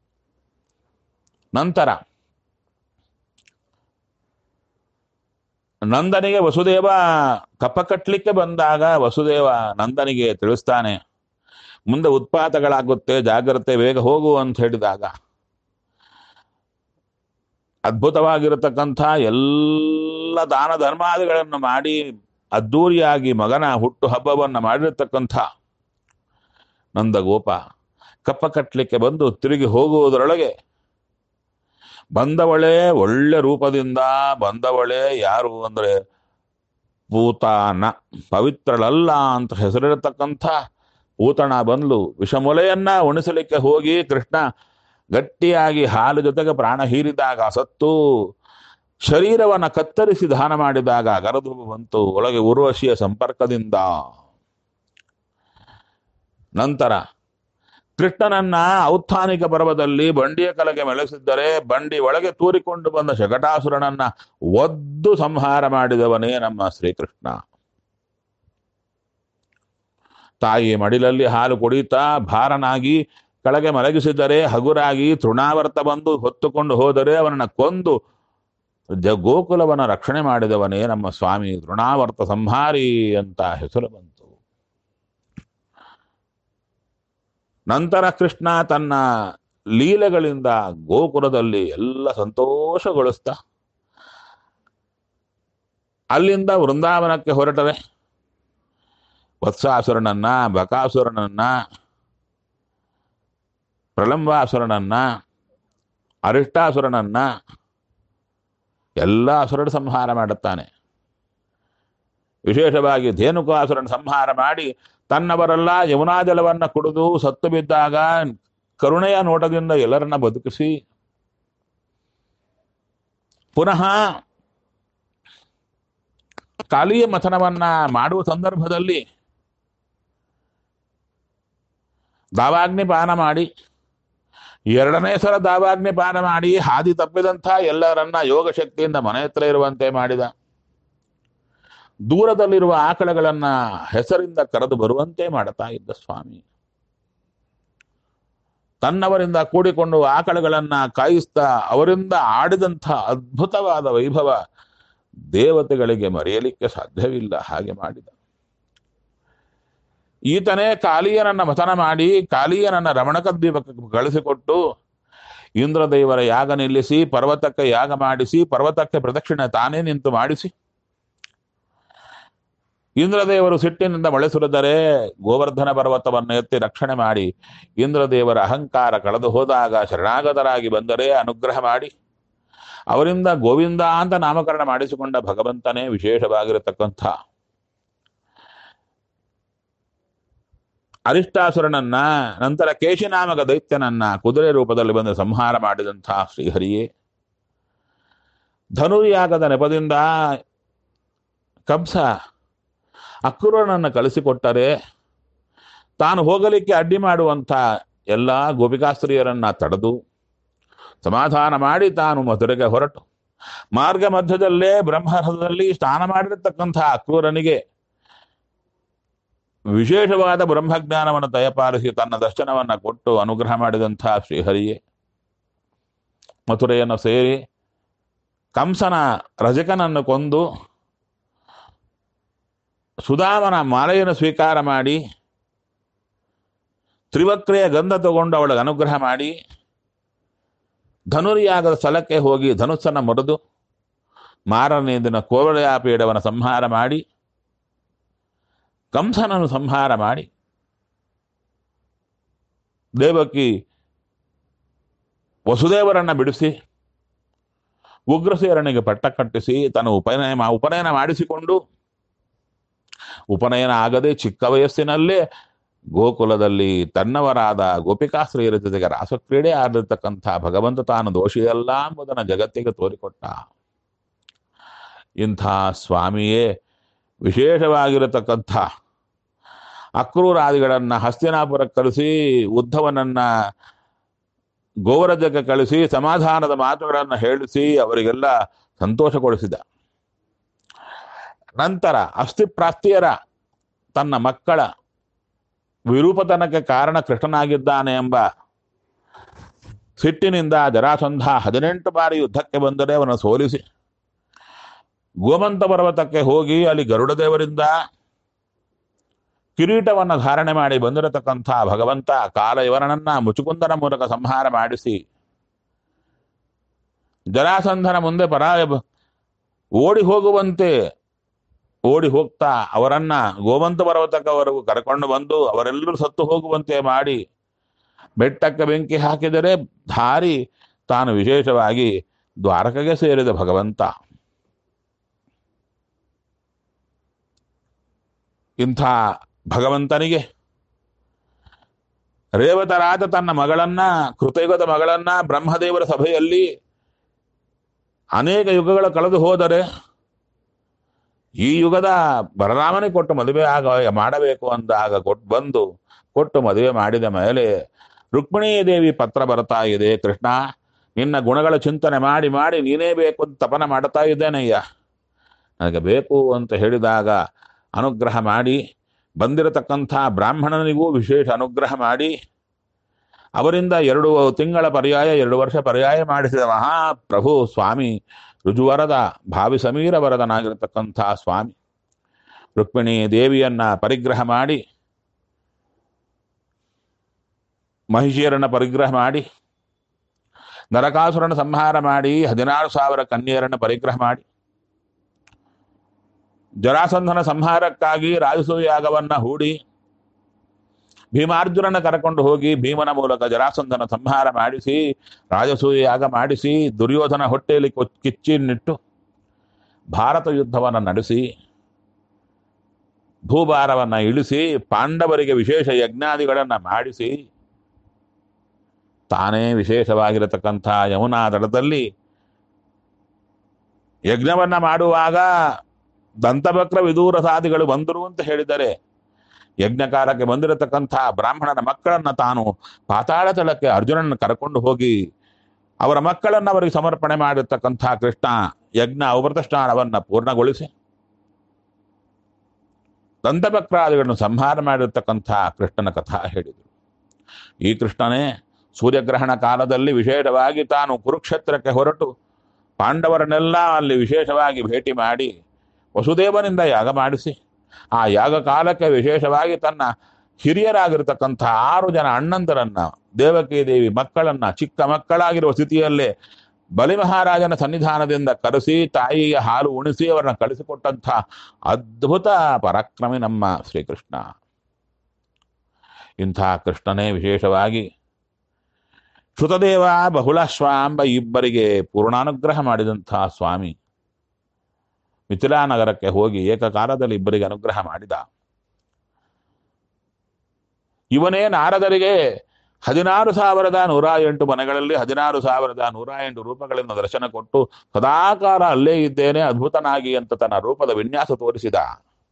ನಂತರ ನಂದನಿಗೆ ವಸುದೇವ ಕಪ್ಪ ಕಟ್ಟಲಿಕ್ಕೆ ಬಂದಾಗ ವಸುದೇವ ನಂದನಿಗೆ ತಿಳಿಸ್ತಾನೆ ಮುಂದೆ ಉತ್ಪಾತಗಳಾಗುತ್ತೆ ಜಾಗ್ರತೆ ಬೇಗ ಹೋಗು ಅಂತ ಹೇಳಿದಾಗ ಅದ್ಭುತವಾಗಿರತಕ್ಕಂಥ ಎಲ್ಲ ದಾನ ಧರ್ಮಾದಿಗಳನ್ನು ಮಾಡಿ ಅದ್ದೂರಿಯಾಗಿ ಮಗನ ಹುಟ್ಟು ಹಬ್ಬವನ್ನು ಮಾಡಿರತಕ್ಕಂಥ ನಂದಗೋಪ ಕಪ್ಪ ಕಟ್ಟಲಿಕ್ಕೆ ಬಂದು ತಿರುಗಿ ಹೋಗುವುದರೊಳಗೆ ಬಂದವಳೇ ಒಳ್ಳೆ ರೂಪದಿಂದ ಬಂದವಳೇ ಯಾರು ಅಂದ್ರೆ ಪೂತಾನ ಪವಿತ್ರಳಲ್ಲ ಅಂತ ಹೆಸರಿರತಕ್ಕಂಥ ಪೂತಣ ಬಂದ್ಲು ವಿಷಮೊಲೆಯನ್ನ ಉಣಿಸಲಿಕ್ಕೆ ಹೋಗಿ ಕೃಷ್ಣ ಗಟ್ಟಿಯಾಗಿ ಹಾಲು ಜೊತೆಗೆ ಪ್ರಾಣ ಹೀರಿದಾಗ ಸತ್ತು ಶರೀರವನ್ನ ಕತ್ತರಿಸಿ ದಾನ ಮಾಡಿದಾಗ ಗರದು ಬಂತು ಒಳಗೆ ಉರ್ವಶಿಯ ಸಂಪರ್ಕದಿಂದ ನಂತರ ಕೃಷ್ಣನನ್ನ ಔತ್ಥಾನಿಕ ಪರ್ವದಲ್ಲಿ ಬಂಡಿಯ ಕಲೆಗೆ ಮೆಳೆಸಿದ್ದರೆ ಬಂಡಿ ಒಳಗೆ ತೂರಿಕೊಂಡು ಬಂದ ಶಕಟಾಸುರನನ್ನ ಒದ್ದು ಸಂಹಾರ ಮಾಡಿದವನೇ ನಮ್ಮ ಶ್ರೀಕೃಷ್ಣ ತಾಯಿ ಮಡಿಲಲ್ಲಿ ಹಾಲು ಕುಡಿತಾ ಭಾರನಾಗಿ ಕೆಳಗೆ ಮಲಗಿಸಿದರೆ ಹಗುರಾಗಿ ತೃಣಾವರ್ತ ಬಂದು ಹೊತ್ತುಕೊಂಡು ಹೋದರೆ ಅವನನ್ನ ಕೊಂದು ಜ ಗೋಕುಲವನ್ನ ರಕ್ಷಣೆ ಮಾಡಿದವನೇ ನಮ್ಮ ಸ್ವಾಮಿ ತೃಣಾವರ್ತ ಸಂಹಾರಿ ಅಂತ ಹೆಸರು ಬಂತು ನಂತರ ಕೃಷ್ಣ ತನ್ನ ಲೀಲೆಗಳಿಂದ ಗೋಕುಲದಲ್ಲಿ ಎಲ್ಲ ಸಂತೋಷಗೊಳಿಸ್ತಾ ಅಲ್ಲಿಂದ ವೃಂದಾವನಕ್ಕೆ ಹೊರಟರೆ ವತ್ಸಾಸುರನನ್ನ ಬಕಾಸುರನನ್ನ ಪ್ರಲಂಬಾಸುರನನ್ನ ಅರಿಷ್ಟಾಸುರನನ್ನ ಎಲ್ಲ ಅಸುರನ ಸಂಹಾರ ಮಾಡುತ್ತಾನೆ ವಿಶೇಷವಾಗಿ ಧೇನುಕಾಸುರನ ಸಂಹಾರ ಮಾಡಿ ತನ್ನವರೆಲ್ಲ ಯಮುನಾ ಜಲವನ್ನ ಕುಡಿದು ಸತ್ತು ಬಿದ್ದಾಗ ಕರುಣೆಯ ನೋಟದಿಂದ ಎಲ್ಲರನ್ನ ಬದುಕಿಸಿ ಪುನಃ ಕಾಲಿಯ ಮಥನವನ್ನ ಮಾಡುವ ಸಂದರ್ಭದಲ್ಲಿ ದಾವಾಗ್ನಿ ಪಾನ ಮಾಡಿ ಎರಡನೇ ಸಲ ದಾವಾಗ್ನಿ ಪಾನ ಮಾಡಿ ಹಾದಿ ತಪ್ಪಿದಂಥ ಎಲ್ಲರನ್ನ ಯೋಗ ಶಕ್ತಿಯಿಂದ ಮನೆ ಹತ್ರ ಇರುವಂತೆ ಮಾಡಿದ ದೂರದಲ್ಲಿರುವ ಆಕಳಗಳನ್ನ ಹೆಸರಿಂದ ಕರೆದು ಬರುವಂತೆ ಮಾಡುತ್ತಾ ಇದ್ದ ಸ್ವಾಮಿ ತನ್ನವರಿಂದ ಕೂಡಿಕೊಂಡು ಆಕಳಗಳನ್ನ ಕಾಯಿಸ್ತಾ ಅವರಿಂದ ಆಡಿದಂಥ ಅದ್ಭುತವಾದ ವೈಭವ ದೇವತೆಗಳಿಗೆ ಮರೆಯಲಿಕ್ಕೆ ಸಾಧ್ಯವಿಲ್ಲ ಹಾಗೆ ಮಾಡಿದ ಈತನೇ ಕಾಲಿಯನನ್ನ ಮಥನ ಮಾಡಿ ಕಾಲಿಯನನ್ನ ರಮಣಕ ದ್ವೀಪಕ್ಕೆ ಕಳಿಸಿಕೊಟ್ಟು ಇಂದ್ರದೇವರ ಯಾಗ ನಿಲ್ಲಿಸಿ ಪರ್ವತಕ್ಕೆ ಯಾಗ ಮಾಡಿಸಿ ಪರ್ವತಕ್ಕೆ ಪ್ರದಕ್ಷಿಣೆ ತಾನೇ ನಿಂತು ಮಾಡಿಸಿ ಇಂದ್ರದೇವರು ಸಿಟ್ಟಿನಿಂದ ಮಳೆ ಸುರಿದರೆ ಗೋವರ್ಧನ ಪರ್ವತವನ್ನು ಎತ್ತಿ ರಕ್ಷಣೆ ಮಾಡಿ ಇಂದ್ರದೇವರ ಅಹಂಕಾರ ಕಳೆದು ಹೋದಾಗ ಶರಣಾಗತರಾಗಿ ಬಂದರೆ ಅನುಗ್ರಹ ಮಾಡಿ ಅವರಿಂದ ಗೋವಿಂದ ಅಂತ ನಾಮಕರಣ ಮಾಡಿಸಿಕೊಂಡ ಭಗವಂತನೇ ವಿಶೇಷವಾಗಿರತಕ್ಕಂಥ ಅರಿಷ್ಟಾಸುರನನ್ನ ನಂತರ ಕೇಶಿನಾಮಕ ದೈತ್ಯನನ್ನ ಕುದುರೆ ರೂಪದಲ್ಲಿ ಬಂದು ಸಂಹಾರ ಮಾಡಿದಂಥ ಶ್ರೀಹರಿಯೇ ಧನುರ್ಯಾಗದ ನೆಪದಿಂದ ಕಂಸ ಅಕ್ರೂರನನ್ನು ಕಳಿಸಿಕೊಟ್ಟರೆ ತಾನು ಹೋಗಲಿಕ್ಕೆ ಅಡ್ಡಿ ಮಾಡುವಂಥ ಎಲ್ಲ ಗೋಪಿಕಾಸ್ತ್ರೀಯರನ್ನ ತಡೆದು ಸಮಾಧಾನ ಮಾಡಿ ತಾನು ಮಧುರೆಗೆ ಹೊರಟು ಮಾರ್ಗ ಮಧ್ಯದಲ್ಲೇ ಬ್ರಹ್ಮರಥದಲ್ಲಿ ಸ್ನಾನ ಮಾಡಿರತಕ್ಕಂಥ ಅಕ್ರೂರನಿಗೆ ವಿಶೇಷವಾದ ಬ್ರಹ್ಮಜ್ಞಾನವನ್ನು ದಯಪಾಲಿಸಿ ತನ್ನ ದರ್ಶನವನ್ನು ಕೊಟ್ಟು ಅನುಗ್ರಹ ಮಾಡಿದಂಥ ಶ್ರೀಹರಿಯೇ ಮಥುರೆಯನ್ನು ಸೇರಿ ಕಂಸನ ರಜಕನನ್ನು ಕೊಂದು ಸುಧಾಮನ ಮಾಲೆಯನ್ನು ಸ್ವೀಕಾರ ಮಾಡಿ ತ್ರಿವಕ್ರೆಯ ಗಂಧ ತಗೊಂಡು ಅವಳಿಗೆ ಅನುಗ್ರಹ ಮಾಡಿ ಧನುರ್ಯಾಗದ ಸ್ಥಳಕ್ಕೆ ಹೋಗಿ ಧನುಸ್ಸನ್ನು ಮುರಿದು ಮಾರನೇ ದಿನ ಕೋವಲಯಾಪೀಡವನ್ನು ಸಂಹಾರ ಮಾಡಿ ಕಂಸನನ್ನು ಸಂಹಾರ ಮಾಡಿ ದೇವಕಿ ವಸುದೇವರನ್ನ ಬಿಡಿಸಿ ಉಗ್ರಸೇರನಿಗೆ ಪಟ್ಟ ಕಟ್ಟಿಸಿ ತನ್ನ ಉಪನಯನ ಉಪನಯನ ಮಾಡಿಸಿಕೊಂಡು ಉಪನಯನ ಆಗದೆ ಚಿಕ್ಕ ವಯಸ್ಸಿನಲ್ಲೇ ಗೋಕುಲದಲ್ಲಿ ತನ್ನವರಾದ ಗೋಪಿಕಾಶ್ರೀಯರ ಜೊತೆಗೆ ರಾಸಕ್ರೀಡೆ ಆಡಿರ್ತಕ್ಕಂಥ ಭಗವಂತ ತಾನು ದೋಷಿಯಲ್ಲ ಎಂಬುದನ್ನು ಜಗತ್ತಿಗೆ ತೋರಿಕೊಟ್ಟ ಇಂಥ ಸ್ವಾಮಿಯೇ ವಿಶೇಷವಾಗಿರತಕ್ಕಂಥ ಅಕ್ರೂರಾದಿಗಳನ್ನ ಹಸ್ತಿನಾಪುರಕ್ಕೆ ಕಳಿಸಿ ಉದ್ಧವನನ್ನ ಗೋವರಜಕ್ಕೆ ಕಳಿಸಿ ಸಮಾಧಾನದ ಮಾತುಗಳನ್ನು ಹೇಳಿಸಿ ಅವರಿಗೆಲ್ಲ ಸಂತೋಷಗೊಳಿಸಿದ ನಂತರ ಅಸ್ಥಿಪ್ರಾಸ್ತಿಯರ ತನ್ನ ಮಕ್ಕಳ ವಿರೂಪತನಕ್ಕೆ ಕಾರಣ ಕೃಷ್ಣನಾಗಿದ್ದಾನೆ ಎಂಬ ಸಿಟ್ಟಿನಿಂದ ಜರಾಸಂಧ ಹದಿನೆಂಟು ಬಾರಿ ಯುದ್ಧಕ್ಕೆ ಬಂದರೆ ಅವನ ಸೋಲಿಸಿ ಗೋಮಂತ ಪರ್ವತಕ್ಕೆ ಹೋಗಿ ಅಲ್ಲಿ ಗರುಡ ದೇವರಿಂದ ಕಿರೀಟವನ್ನು ಧಾರಣೆ ಮಾಡಿ ಬಂದಿರತಕ್ಕಂಥ ಭಗವಂತ ಕಾಲ ಇವರನನ್ನ ಮುಚುಕುಂದನ ಮೂಲಕ ಸಂಹಾರ ಮಾಡಿಸಿ ಜರಾಸಂಧನ ಮುಂದೆ ಪರಾಯ ಓಡಿ ಹೋಗುವಂತೆ ಓಡಿ ಹೋಗ್ತಾ ಅವರನ್ನ ಗೋವಂತ ಪರ್ವತಕ್ಕವರೆಗೂ ಕರ್ಕೊಂಡು ಬಂದು ಅವರೆಲ್ಲರೂ ಸತ್ತು ಹೋಗುವಂತೆ ಮಾಡಿ ಬೆಟ್ಟಕ್ಕೆ ಬೆಂಕಿ ಹಾಕಿದರೆ ಧಾರಿ ತಾನು ವಿಶೇಷವಾಗಿ ದ್ವಾರಕೆಗೆ ಸೇರಿದ ಭಗವಂತ ಇಂಥ ಭಗವಂತನಿಗೆ ರೇವತರಾದ ತನ್ನ ಮಗಳನ್ನ ಕೃತಯುಗದ ಮಗಳನ್ನ ಬ್ರಹ್ಮದೇವರ ಸಭೆಯಲ್ಲಿ ಅನೇಕ ಯುಗಗಳ ಕಳೆದು ಹೋದರೆ ಈ ಯುಗದ ಬಲರಾಮನಿಗೆ ಕೊಟ್ಟು ಮದುವೆ ಆಗ ಮಾಡಬೇಕು ಅಂದಾಗ ಕೊಟ್ಟು ಬಂದು ಕೊಟ್ಟು ಮದುವೆ ಮಾಡಿದ ಮೇಲೆ ರುಕ್ಮಿಣೀ ದೇವಿ ಪತ್ರ ಬರ್ತಾ ಇದೆ ಕೃಷ್ಣ ನಿನ್ನ ಗುಣಗಳ ಚಿಂತನೆ ಮಾಡಿ ಮಾಡಿ ನೀನೇ ಬೇಕು ಅಂತ ತಪನ ಮಾಡ್ತಾ ಇದ್ದೇನಯ್ಯ ನನಗೆ ಬೇಕು ಅಂತ ಹೇಳಿದಾಗ ಅನುಗ್ರಹ ಮಾಡಿ ಬಂದಿರತಕ್ಕಂಥ ಬ್ರಾಹ್ಮಣನಿಗೂ ವಿಶೇಷ ಅನುಗ್ರಹ ಮಾಡಿ ಅವರಿಂದ ಎರಡು ತಿಂಗಳ ಪರ್ಯಾಯ ಎರಡು ವರ್ಷ ಪರ್ಯಾಯ ಮಾಡಿಸಿದ ಮಹಾಪ್ರಭು ಸ್ವಾಮಿ ರುಜುವರದ ಭಾವಿ ಸಮೀರ ವರದನಾಗಿರತಕ್ಕಂಥ ಸ್ವಾಮಿ ರುಕ್ಮಿಣಿ ದೇವಿಯನ್ನ ಪರಿಗ್ರಹ ಮಾಡಿ ಮಹಿಷಿಯರನ್ನ ಪರಿಗ್ರಹ ಮಾಡಿ ನರಕಾಸುರನ ಸಂಹಾರ ಮಾಡಿ ಹದಿನಾರು ಸಾವಿರ ಕನ್ಯೆಯರನ್ನು ಪರಿಗ್ರಹ ಮಾಡಿ ಜರಾಸಂಧನ ಸಂಹಾರಕ್ಕಾಗಿ ರಾಜಸೂಯ ಯಾಗವನ್ನ ಹೂಡಿ ಭೀಮಾರ್ಜುನನ ಕರಕೊಂಡು ಹೋಗಿ ಭೀಮನ ಮೂಲಕ ಜರಾಸಂಧನ ಸಂಹಾರ ಮಾಡಿಸಿ ರಾಜಸೂಯ ಯಾಗ ಮಾಡಿಸಿ ದುರ್ಯೋಧನ ಹೊಟ್ಟೆಯಲ್ಲಿ ಕೊಚ್- ಕಿಚ್ಚಿನಿಟ್ಟು ಭಾರತ ಯುದ್ಧವನ್ನು ನಡೆಸಿ ಭೂಭಾರವನ್ನ ಇಳಿಸಿ ಪಾಂಡವರಿಗೆ ವಿಶೇಷ ಯಜ್ಞಾದಿಗಳನ್ನ ಮಾಡಿಸಿ ತಾನೇ ವಿಶೇಷವಾಗಿರತಕ್ಕಂಥ ಯಮುನಾ ದಡದಲ್ಲಿ ಯಜ್ಞವನ್ನ ಮಾಡುವಾಗ ದಂತವಕ್ರ ವಿದೂರ ಸಾಧಿಗಳು ಬಂದರು ಅಂತ ಹೇಳಿದರೆ ಯಜ್ಞಕಾರಕ್ಕೆ ಬಂದಿರತಕ್ಕಂಥ ಬ್ರಾಹ್ಮಣನ ಮಕ್ಕಳನ್ನ ತಾನು ಪಾತಾಳ ತಳಕ್ಕೆ ಅರ್ಜುನನ ಕರ್ಕೊಂಡು ಹೋಗಿ ಅವರ ಮಕ್ಕಳನ್ನ ಅವರಿಗೆ ಸಮರ್ಪಣೆ ಮಾಡಿರ್ತಕ್ಕಂಥ ಕೃಷ್ಣ ಯಜ್ಞ ಅವೃತಷ್ಟಾನವನ್ನ ಪೂರ್ಣಗೊಳಿಸಿ ದಂತವಕ್ರಾದಿಗಳನ್ನು ಸಂಹಾರ ಮಾಡಿರ್ತಕ್ಕಂಥ ಕೃಷ್ಣನ ಕಥಾ ಹೇಳಿದರು ಈ ಕೃಷ್ಣನೇ ಸೂರ್ಯಗ್ರಹಣ ಕಾಲದಲ್ಲಿ ವಿಶೇಷವಾಗಿ ತಾನು ಕುರುಕ್ಷೇತ್ರಕ್ಕೆ ಹೊರಟು ಪಾಂಡವರನ್ನೆಲ್ಲ ಅಲ್ಲಿ ವಿಶೇಷವಾಗಿ ಭೇಟಿ ಮಾಡಿ ವಸುದೇವನಿಂದ ಯಾಗ ಮಾಡಿಸಿ ಆ ಯಾಗ ಕಾಲಕ್ಕೆ ವಿಶೇಷವಾಗಿ ತನ್ನ ಹಿರಿಯರಾಗಿರ್ತಕ್ಕಂಥ ಆರು ಜನ ಅಣ್ಣಂದರನ್ನ ದೇವಕಿ ದೇವಿ ಮಕ್ಕಳನ್ನ ಚಿಕ್ಕ ಮಕ್ಕಳಾಗಿರುವ ಸ್ಥಿತಿಯಲ್ಲೇ ಬಲಿ ಮಹಾರಾಜನ ಸನ್ನಿಧಾನದಿಂದ ಕರೆಸಿ ತಾಯಿಯ ಹಾಲು ಉಣಿಸಿ ಅವರನ್ನ ಕಳಿಸಿಕೊಟ್ಟಂಥ ಅದ್ಭುತ ಪರಾಕ್ರಮಿ ನಮ್ಮ ಶ್ರೀಕೃಷ್ಣ ಇಂಥ ಕೃಷ್ಣನೇ ವಿಶೇಷವಾಗಿ ಶ್ರುತದೇವ ಬಹುಳಶ್ವಾಂಬ ಇಬ್ಬರಿಗೆ ಪೂರ್ಣಾನುಗ್ರಹ ಮಾಡಿದಂಥ ಸ್ವಾಮಿ ಮಿಥಿಲಾ ನಗರಕ್ಕೆ ಹೋಗಿ ಏಕಕಾಲದಲ್ಲಿ ಇಬ್ಬರಿಗೆ ಅನುಗ್ರಹ ಮಾಡಿದ ಇವನೇ ನಾರದರಿಗೆ ಹದಿನಾರು ಸಾವಿರದ ನೂರ ಎಂಟು ಮನೆಗಳಲ್ಲಿ ಹದಿನಾರು ಸಾವಿರದ ನೂರ ಎಂಟು ರೂಪಗಳಿಂದ ದರ್ಶನ ಕೊಟ್ಟು ಸದಾಕಾಲ ಅಲ್ಲೇ ಇದ್ದೇನೆ ಅದ್ಭುತನಾಗಿ ಅಂತ ತನ್ನ ರೂಪದ ವಿನ್ಯಾಸ ತೋರಿಸಿದ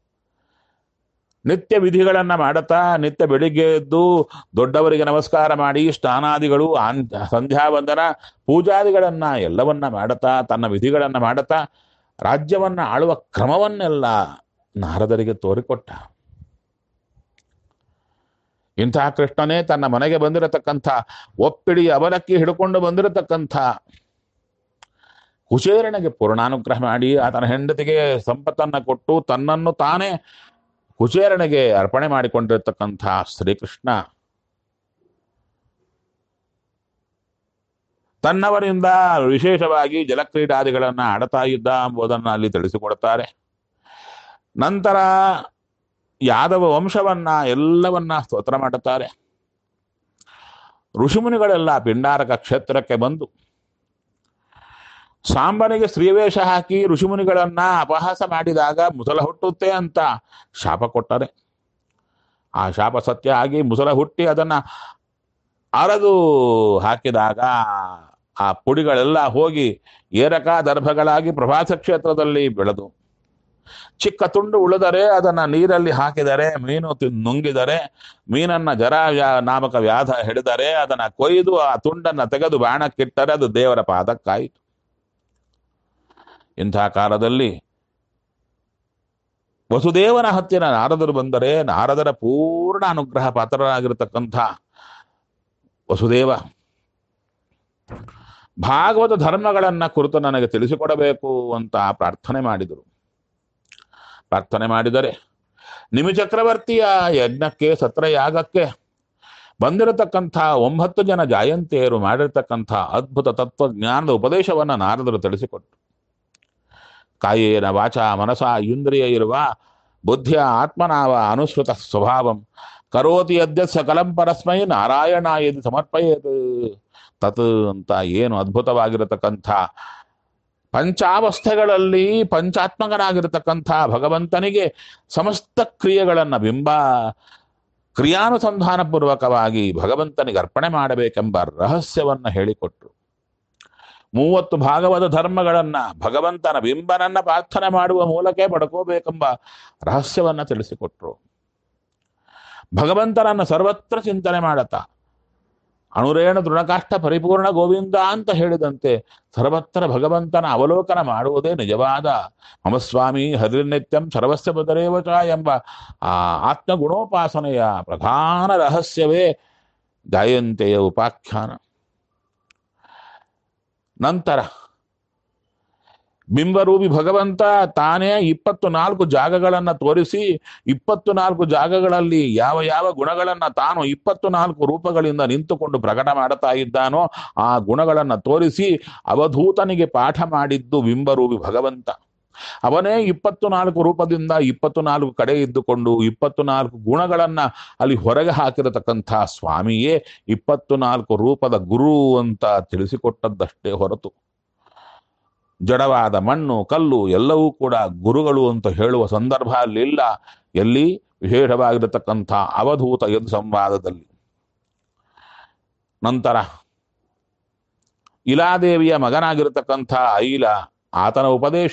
ನಿತ್ಯ ವಿಧಿಗಳನ್ನ ಮಾಡುತ್ತಾ ನಿತ್ಯ ಬೆಳಿಗ್ಗೆ ಎದ್ದು ದೊಡ್ಡವರಿಗೆ ನಮಸ್ಕಾರ ಮಾಡಿ ಸ್ನಾನಾದಿಗಳು ಆನ್ ಸಂಧ್ಯಾ ವಂದನ ಪೂಜಾದಿಗಳನ್ನ ಎಲ್ಲವನ್ನ ಮಾಡುತ್ತಾ ತನ್ನ ವಿಧಿಗಳನ್ನ ಮಾಡುತ್ತಾ ರಾಜ್ಯವನ್ನ ಆಳುವ ಕ್ರಮವನ್ನೆಲ್ಲ ನಾರದರಿಗೆ ತೋರಿಕೊಟ್ಟ ಇಂತಹ ಕೃಷ್ಣನೇ ತನ್ನ ಮನೆಗೆ ಬಂದಿರತಕ್ಕಂಥ ಒಪ್ಪಿಡಿ ಅವಲಕ್ಕಿ ಹಿಡ್ಕೊಂಡು ಬಂದಿರತಕ್ಕಂಥ ಕುಚೇರನಿಗೆ ಪೂರ್ಣಾನುಗ್ರಹ ಮಾಡಿ ಆತನ ಹೆಂಡತಿಗೆ ಸಂಪತ್ತನ್ನ ಕೊಟ್ಟು ತನ್ನನ್ನು ತಾನೇ ಕುಚೇರನಿಗೆ ಅರ್ಪಣೆ ಮಾಡಿಕೊಂಡಿರತಕ್ಕಂಥ ಶ್ರೀಕೃಷ್ಣ ತನ್ನವರಿಂದ ವಿಶೇಷವಾಗಿ ಜಲಕ್ರೀಡಾದಿಗಳನ್ನ ಆಡತಾ ಇದ್ದ ಎಂಬುದನ್ನು ಅಲ್ಲಿ ತಿಳಿಸಿಕೊಡುತ್ತಾರೆ ನಂತರ ಯಾದವ ವಂಶವನ್ನ ಎಲ್ಲವನ್ನ ಸ್ತೋತ್ರ ಮಾಡುತ್ತಾರೆ ಋಷಿಮುನಿಗಳೆಲ್ಲ ಪಿಂಡಾರಕ ಕ್ಷೇತ್ರಕ್ಕೆ ಬಂದು ಸಾಂಬನಿಗೆ ಸ್ತ್ರೀವೇಷ ಹಾಕಿ ಋಷಿಮುನಿಗಳನ್ನ ಅಪಹಾಸ ಮಾಡಿದಾಗ ಮುಸಲ ಹುಟ್ಟುತ್ತೆ ಅಂತ ಶಾಪ ಕೊಟ್ಟರೆ ಆ ಶಾಪ ಸತ್ಯ ಆಗಿ ಮುಸಲ ಹುಟ್ಟಿ ಅದನ್ನ ಅರದು ಹಾಕಿದಾಗ ಆ ಪುಡಿಗಳೆಲ್ಲ ಹೋಗಿ ಏರಕ ದರ್ಭಗಳಾಗಿ ಪ್ರಭಾಸ ಕ್ಷೇತ್ರದಲ್ಲಿ ಬೆಳೆದು ಚಿಕ್ಕ ತುಂಡು ಉಳಿದರೆ ಅದನ್ನ ನೀರಲ್ಲಿ ಹಾಕಿದರೆ ಮೀನು ತಿಂದು ನುಂಗಿದರೆ ಮೀನನ್ನ ಜರ ವ್ಯಾ- ನಾಮಕ ವ್ಯಾಧ ಹಿಡಿದರೆ ಅದನ್ನ ಕೊಯ್ದು ಆ ತುಂಡನ್ನ ತೆಗೆದು ಬಾಣಕ್ಕಿಟ್ಟರೆ ಅದು ದೇವರ ಪಾದಕ್ಕಾಯಿತು ಇಂಥ ಕಾಲದಲ್ಲಿ ವಸುದೇವನ ಹತ್ತಿರ ನಾರದರು ಬಂದರೆ ನಾರದರ ಪೂರ್ಣ ಅನುಗ್ರಹ ಪಾತ್ರರಾಗಿರತಕ್ಕಂಥ ವಸುದೇವ ಭಾಗವತ ಧರ್ಮಗಳನ್ನ ಕುರಿತು ನನಗೆ ತಿಳಿಸಿಕೊಡಬೇಕು ಅಂತ ಪ್ರಾರ್ಥನೆ ಮಾಡಿದರು ಪ್ರಾರ್ಥನೆ ಮಾಡಿದರೆ ನಿಮಿ ಚಕ್ರವರ್ತಿಯ ಯಜ್ಞಕ್ಕೆ ಸತ್ರಯಾಗಕ್ಕೆ ಬಂದಿರತಕ್ಕಂಥ ಒಂಬತ್ತು ಜನ ಜಾಯಂತಿಯರು ಮಾಡಿರ್ತಕ್ಕಂಥ ಅದ್ಭುತ ತತ್ವಜ್ಞಾನದ ಉಪದೇಶವನ್ನು ನಾರದರು ತಿಳಿಸಿಕೊಟ್ಟು ಕಾಯೇನ ವಾಚ ಮನಸ ಇಂದ್ರಿಯ ಇರುವ ಬುದ್ಧಿಯ ಆತ್ಮನಾವ ಅನುಸೃತ ಸ್ವಭಾವಂ ಕರೋತಿ ಯದ್ಯ ಸಕಲಂ ಪರಸ್ಮೈ ನಾರಾಯಣ ಎದು ಸಮರ್ಪಯೇತ್ ತತ್ ಅಂತ ಏನು ಅದ್ಭುತವಾಗಿರತಕ್ಕಂಥ ಪಂಚಾವಸ್ಥೆಗಳಲ್ಲಿ ಪಂಚಾತ್ಮಕನಾಗಿರತಕ್ಕಂಥ ಭಗವಂತನಿಗೆ ಸಮಸ್ತ ಕ್ರಿಯೆಗಳನ್ನು ಬಿಂಬ ಕ್ರಿಯಾನುಸಂಧಾನ ಪೂರ್ವಕವಾಗಿ ಭಗವಂತನಿಗೆ ಅರ್ಪಣೆ ಮಾಡಬೇಕೆಂಬ ರಹಸ್ಯವನ್ನು ಹೇಳಿಕೊಟ್ರು ಮೂವತ್ತು ಭಾಗವತ ಧರ್ಮಗಳನ್ನ ಭಗವಂತನ ಬಿಂಬನನ್ನ ಪ್ರಾರ್ಥನೆ ಮಾಡುವ ಮೂಲಕ ಪಡ್ಕೋಬೇಕೆಂಬ ರಹಸ್ಯವನ್ನ ತಿಳಿಸಿಕೊಟ್ರು ಭಗವಂತನನ್ನ ಸರ್ವತ್ರ ಚಿಂತನೆ ಮಾಡತಾ ಅಣುರೇಣ ತೃಣಕಾಷ್ಟ ಪರಿಪೂರ್ಣ ಗೋವಿಂದ ಅಂತ ಹೇಳಿದಂತೆ ಸರ್ವತ್ರ ಭಗವಂತನ ಅವಲೋಕನ ಮಾಡುವುದೇ ನಿಜವಾದ ಮಮಸ್ವಾಮಿ ಹರಿರ್ನಿತ್ಯಂ ಸರ್ವಸ್ಯ ಬದರೇವಚ ಎಂಬ ಆ ಆತ್ಮಗುಣೋಪಾಸನೆಯ ಪ್ರಧಾನ ರಹಸ್ಯವೇ ಗಾಯಂತೆಯ ಉಪಾಖ್ಯಾನ ನಂತರ ಬಿಂಬರೂಪಿ ಭಗವಂತ ತಾನೇ ಇಪ್ಪತ್ತು ನಾಲ್ಕು ಜಾಗಗಳನ್ನ ತೋರಿಸಿ ಇಪ್ಪತ್ತು ನಾಲ್ಕು ಜಾಗಗಳಲ್ಲಿ ಯಾವ ಯಾವ ಗುಣಗಳನ್ನ ತಾನು ಇಪ್ಪತ್ತು ನಾಲ್ಕು ರೂಪಗಳಿಂದ ನಿಂತುಕೊಂಡು ಪ್ರಕಟ ಮಾಡುತ್ತಾ ಇದ್ದಾನೋ ಆ ಗುಣಗಳನ್ನ ತೋರಿಸಿ ಅವಧೂತನಿಗೆ ಪಾಠ ಮಾಡಿದ್ದು ಬಿಂಬರೂಪಿ ಭಗವಂತ ಅವನೇ ಇಪ್ಪತ್ತು ನಾಲ್ಕು ರೂಪದಿಂದ ಇಪ್ಪತ್ತು ನಾಲ್ಕು ಕಡೆ ಇದ್ದುಕೊಂಡು ಇಪ್ಪತ್ತು ನಾಲ್ಕು ಗುಣಗಳನ್ನ ಅಲ್ಲಿ ಹೊರಗೆ ಹಾಕಿರತಕ್ಕಂಥ ಸ್ವಾಮಿಯೇ ಇಪ್ಪತ್ತು ನಾಲ್ಕು ರೂಪದ ಗುರು ಅಂತ ತಿಳಿಸಿಕೊಟ್ಟದ್ದಷ್ಟೇ ಹೊರತು ಜಡವಾದ ಮಣ್ಣು ಕಲ್ಲು ಎಲ್ಲವೂ ಕೂಡ ಗುರುಗಳು ಅಂತ ಹೇಳುವ ಸಂದರ್ಭ ಅಲ್ಲಿಲ್ಲ ಎಲ್ಲಿ ವಿಶೇಷವಾಗಿರತಕ್ಕಂಥ ಅವಧೂತ ಯದ್ ಸಂವಾದದಲ್ಲಿ ನಂತರ ಇಲಾದೇವಿಯ ಮಗನಾಗಿರತಕ್ಕಂಥ ಐಲ ಆತನ ಉಪದೇಶ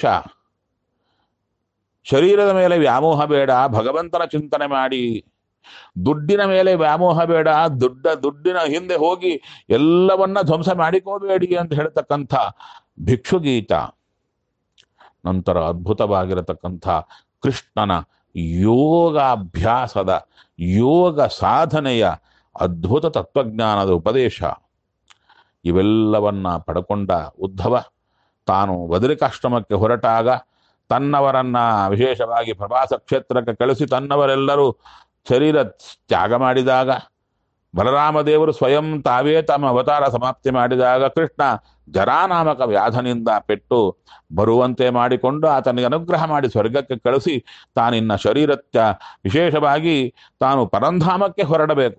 ಶರೀರದ ಮೇಲೆ ವ್ಯಾಮೋಹ ಬೇಡ ಭಗವಂತನ ಚಿಂತನೆ ಮಾಡಿ ದುಡ್ಡಿನ ಮೇಲೆ ವ್ಯಾಮೋಹ ಬೇಡ ದುಡ್ಡ ದುಡ್ಡಿನ ಹಿಂದೆ ಹೋಗಿ ಎಲ್ಲವನ್ನ ಧ್ವಂಸ ಮಾಡಿಕೋಬೇಡಿ ಅಂತ ಹೇಳ್ತಕ್ಕಂಥ ಭಿಕ್ಷುಗೀತ ನಂತರ ಅದ್ಭುತವಾಗಿರತಕ್ಕಂಥ ಕೃಷ್ಣನ ಯೋಗಾಭ್ಯಾಸದ ಯೋಗ ಸಾಧನೆಯ ಅದ್ಭುತ ತತ್ವಜ್ಞಾನದ ಉಪದೇಶ ಇವೆಲ್ಲವನ್ನ ಪಡ್ಕೊಂಡ ಉದ್ಧವ ತಾನು ಬದರಿಕಾಶ್ರಮಕ್ಕೆ ಹೊರಟಾಗ ತನ್ನವರನ್ನ ವಿಶೇಷವಾಗಿ ಪ್ರವಾಸ ಕ್ಷೇತ್ರಕ್ಕೆ ಕಳಿಸಿ ತನ್ನವರೆಲ್ಲರೂ ಶರೀರ ತ್ಯಾಗ ಮಾಡಿದಾಗ ಬಲರಾಮ ದೇವರು ಸ್ವಯಂ ತಾವೇ ತಮ್ಮ ಅವತಾರ ಸಮಾಪ್ತಿ ಮಾಡಿದಾಗ ಕೃಷ್ಣ ಜರಾನಾಮಕ ವ್ಯಾಧನಿಂದ ಪೆಟ್ಟು ಬರುವಂತೆ ಮಾಡಿಕೊಂಡು ಆತನಿಗೆ ಅನುಗ್ರಹ ಮಾಡಿ ಸ್ವರ್ಗಕ್ಕೆ ಕಳಿಸಿ ತಾನಿನ್ನ ಶರೀರ ತ್ಯ ವಿಶೇಷವಾಗಿ ತಾನು ಪರಂಧಾಮಕ್ಕೆ ಹೊರಡಬೇಕು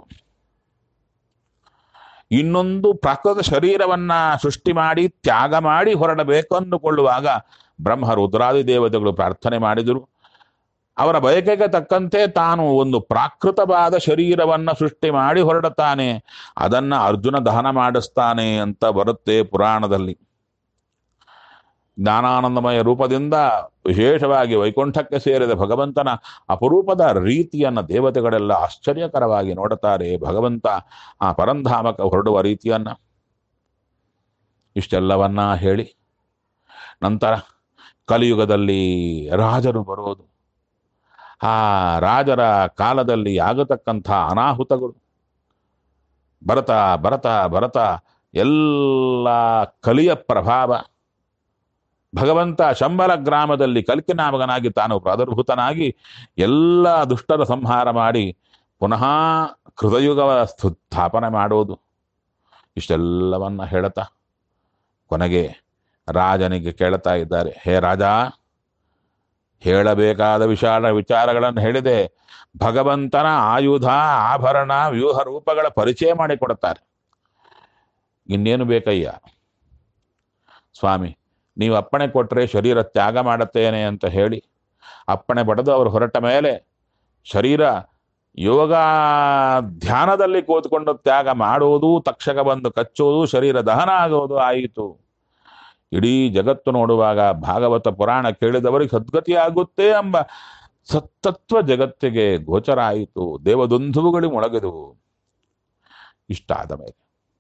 ಇನ್ನೊಂದು ಪ್ರಾಕೃತ ಶರೀರವನ್ನ ಸೃಷ್ಟಿ ಮಾಡಿ ತ್ಯಾಗ ಮಾಡಿ ಹೊರಡಬೇಕು ಅಂದುಕೊಳ್ಳುವಾಗ ಬ್ರಹ್ಮ ರುದ್ರಾದಿ ದೇವತೆಗಳು ಪ್ರಾರ್ಥನೆ ಮಾಡಿದರು ಅವರ ಬಯಕೆಗೆ ತಕ್ಕಂತೆ ತಾನು ಒಂದು ಪ್ರಾಕೃತವಾದ ಶರೀರವನ್ನ ಸೃಷ್ಟಿ ಮಾಡಿ ಹೊರಡುತ್ತಾನೆ ಅದನ್ನ ಅರ್ಜುನ ದಹನ ಮಾಡಿಸ್ತಾನೆ ಅಂತ ಬರುತ್ತೆ ಪುರಾಣದಲ್ಲಿ ಜ್ಞಾನಾನಂದಮಯ ರೂಪದಿಂದ ವಿಶೇಷವಾಗಿ ವೈಕುಂಠಕ್ಕೆ ಸೇರಿದ ಭಗವಂತನ ಅಪರೂಪದ ರೀತಿಯನ್ನ ದೇವತೆಗಳೆಲ್ಲ ಆಶ್ಚರ್ಯಕರವಾಗಿ ನೋಡುತ್ತಾರೆ ಭಗವಂತ ಆ ಪರಂಧಾಮಕ ಹೊರಡುವ ರೀತಿಯನ್ನ ಇಷ್ಟೆಲ್ಲವನ್ನ ಹೇಳಿ ನಂತರ ಕಲಿಯುಗದಲ್ಲಿ ರಾಜರು ಬರೋದು ಆ ರಾಜರ ಕಾಲದಲ್ಲಿ ಆಗತಕ್ಕಂಥ ಅನಾಹುತಗಳು ಬರತಾ ಬರತಾ ಬರತಾ ಎಲ್ಲ ಕಲಿಯ ಪ್ರಭಾವ ಭಗವಂತ ಶಂಬಲ ಗ್ರಾಮದಲ್ಲಿ ಕಲ್ಕಿನಾಮಗನಾಗಿ ತಾನು ಪ್ರಾದುರ್ಭೂತನಾಗಿ ಎಲ್ಲ ದುಷ್ಟರ ಸಂಹಾರ ಮಾಡಿ ಪುನಃ ಹೃದಯುಗವ ಸ್ಥಾಪನೆ ಮಾಡೋದು ಇಷ್ಟೆಲ್ಲವನ್ನ ಹೇಳುತ್ತಾ ಕೊನೆಗೆ ರಾಜನಿಗೆ ಕೇಳ್ತಾ ಇದ್ದಾರೆ ಹೇ ರಾಜ ಹೇಳಬೇಕಾದ ವಿಶಾಲ ವಿಚಾರಗಳನ್ನು ಹೇಳಿದೆ ಭಗವಂತನ ಆಯುಧ ಆಭರಣ ವ್ಯೂಹ ರೂಪಗಳ ಪರಿಚಯ ಮಾಡಿಕೊಡುತ್ತಾರೆ ಇನ್ನೇನು ಬೇಕಯ್ಯ ಸ್ವಾಮಿ ನೀವು ಅಪ್ಪಣೆ ಕೊಟ್ಟರೆ ಶರೀರ ತ್ಯಾಗ ಮಾಡುತ್ತೇನೆ ಅಂತ ಹೇಳಿ ಅಪ್ಪಣೆ ಪಡೆದು ಅವರು ಹೊರಟ ಮೇಲೆ ಶರೀರ ಯೋಗ ಧ್ಯಾನದಲ್ಲಿ ಕೂತ್ಕೊಂಡು ತ್ಯಾಗ ಮಾಡುವುದು ತಕ್ಷಕ ಬಂದು ಕಚ್ಚುವುದು ಶರೀರ ದಹನ ಆಗುವುದು ಆಯಿತು ಇಡೀ ಜಗತ್ತು ನೋಡುವಾಗ ಭಾಗವತ ಪುರಾಣ ಕೇಳಿದವರಿಗೆ ಸದ್ಗತಿ ಆಗುತ್ತೆ ಎಂಬ ಸತ್ತತ್ವ ಜಗತ್ತಿಗೆ ಗೋಚರ ಆಯಿತು ದೇವದೊಂದುವುಗಳು ಮೊಳಗಿದವು ಇಷ್ಟ ಆದ ಮೇಲೆ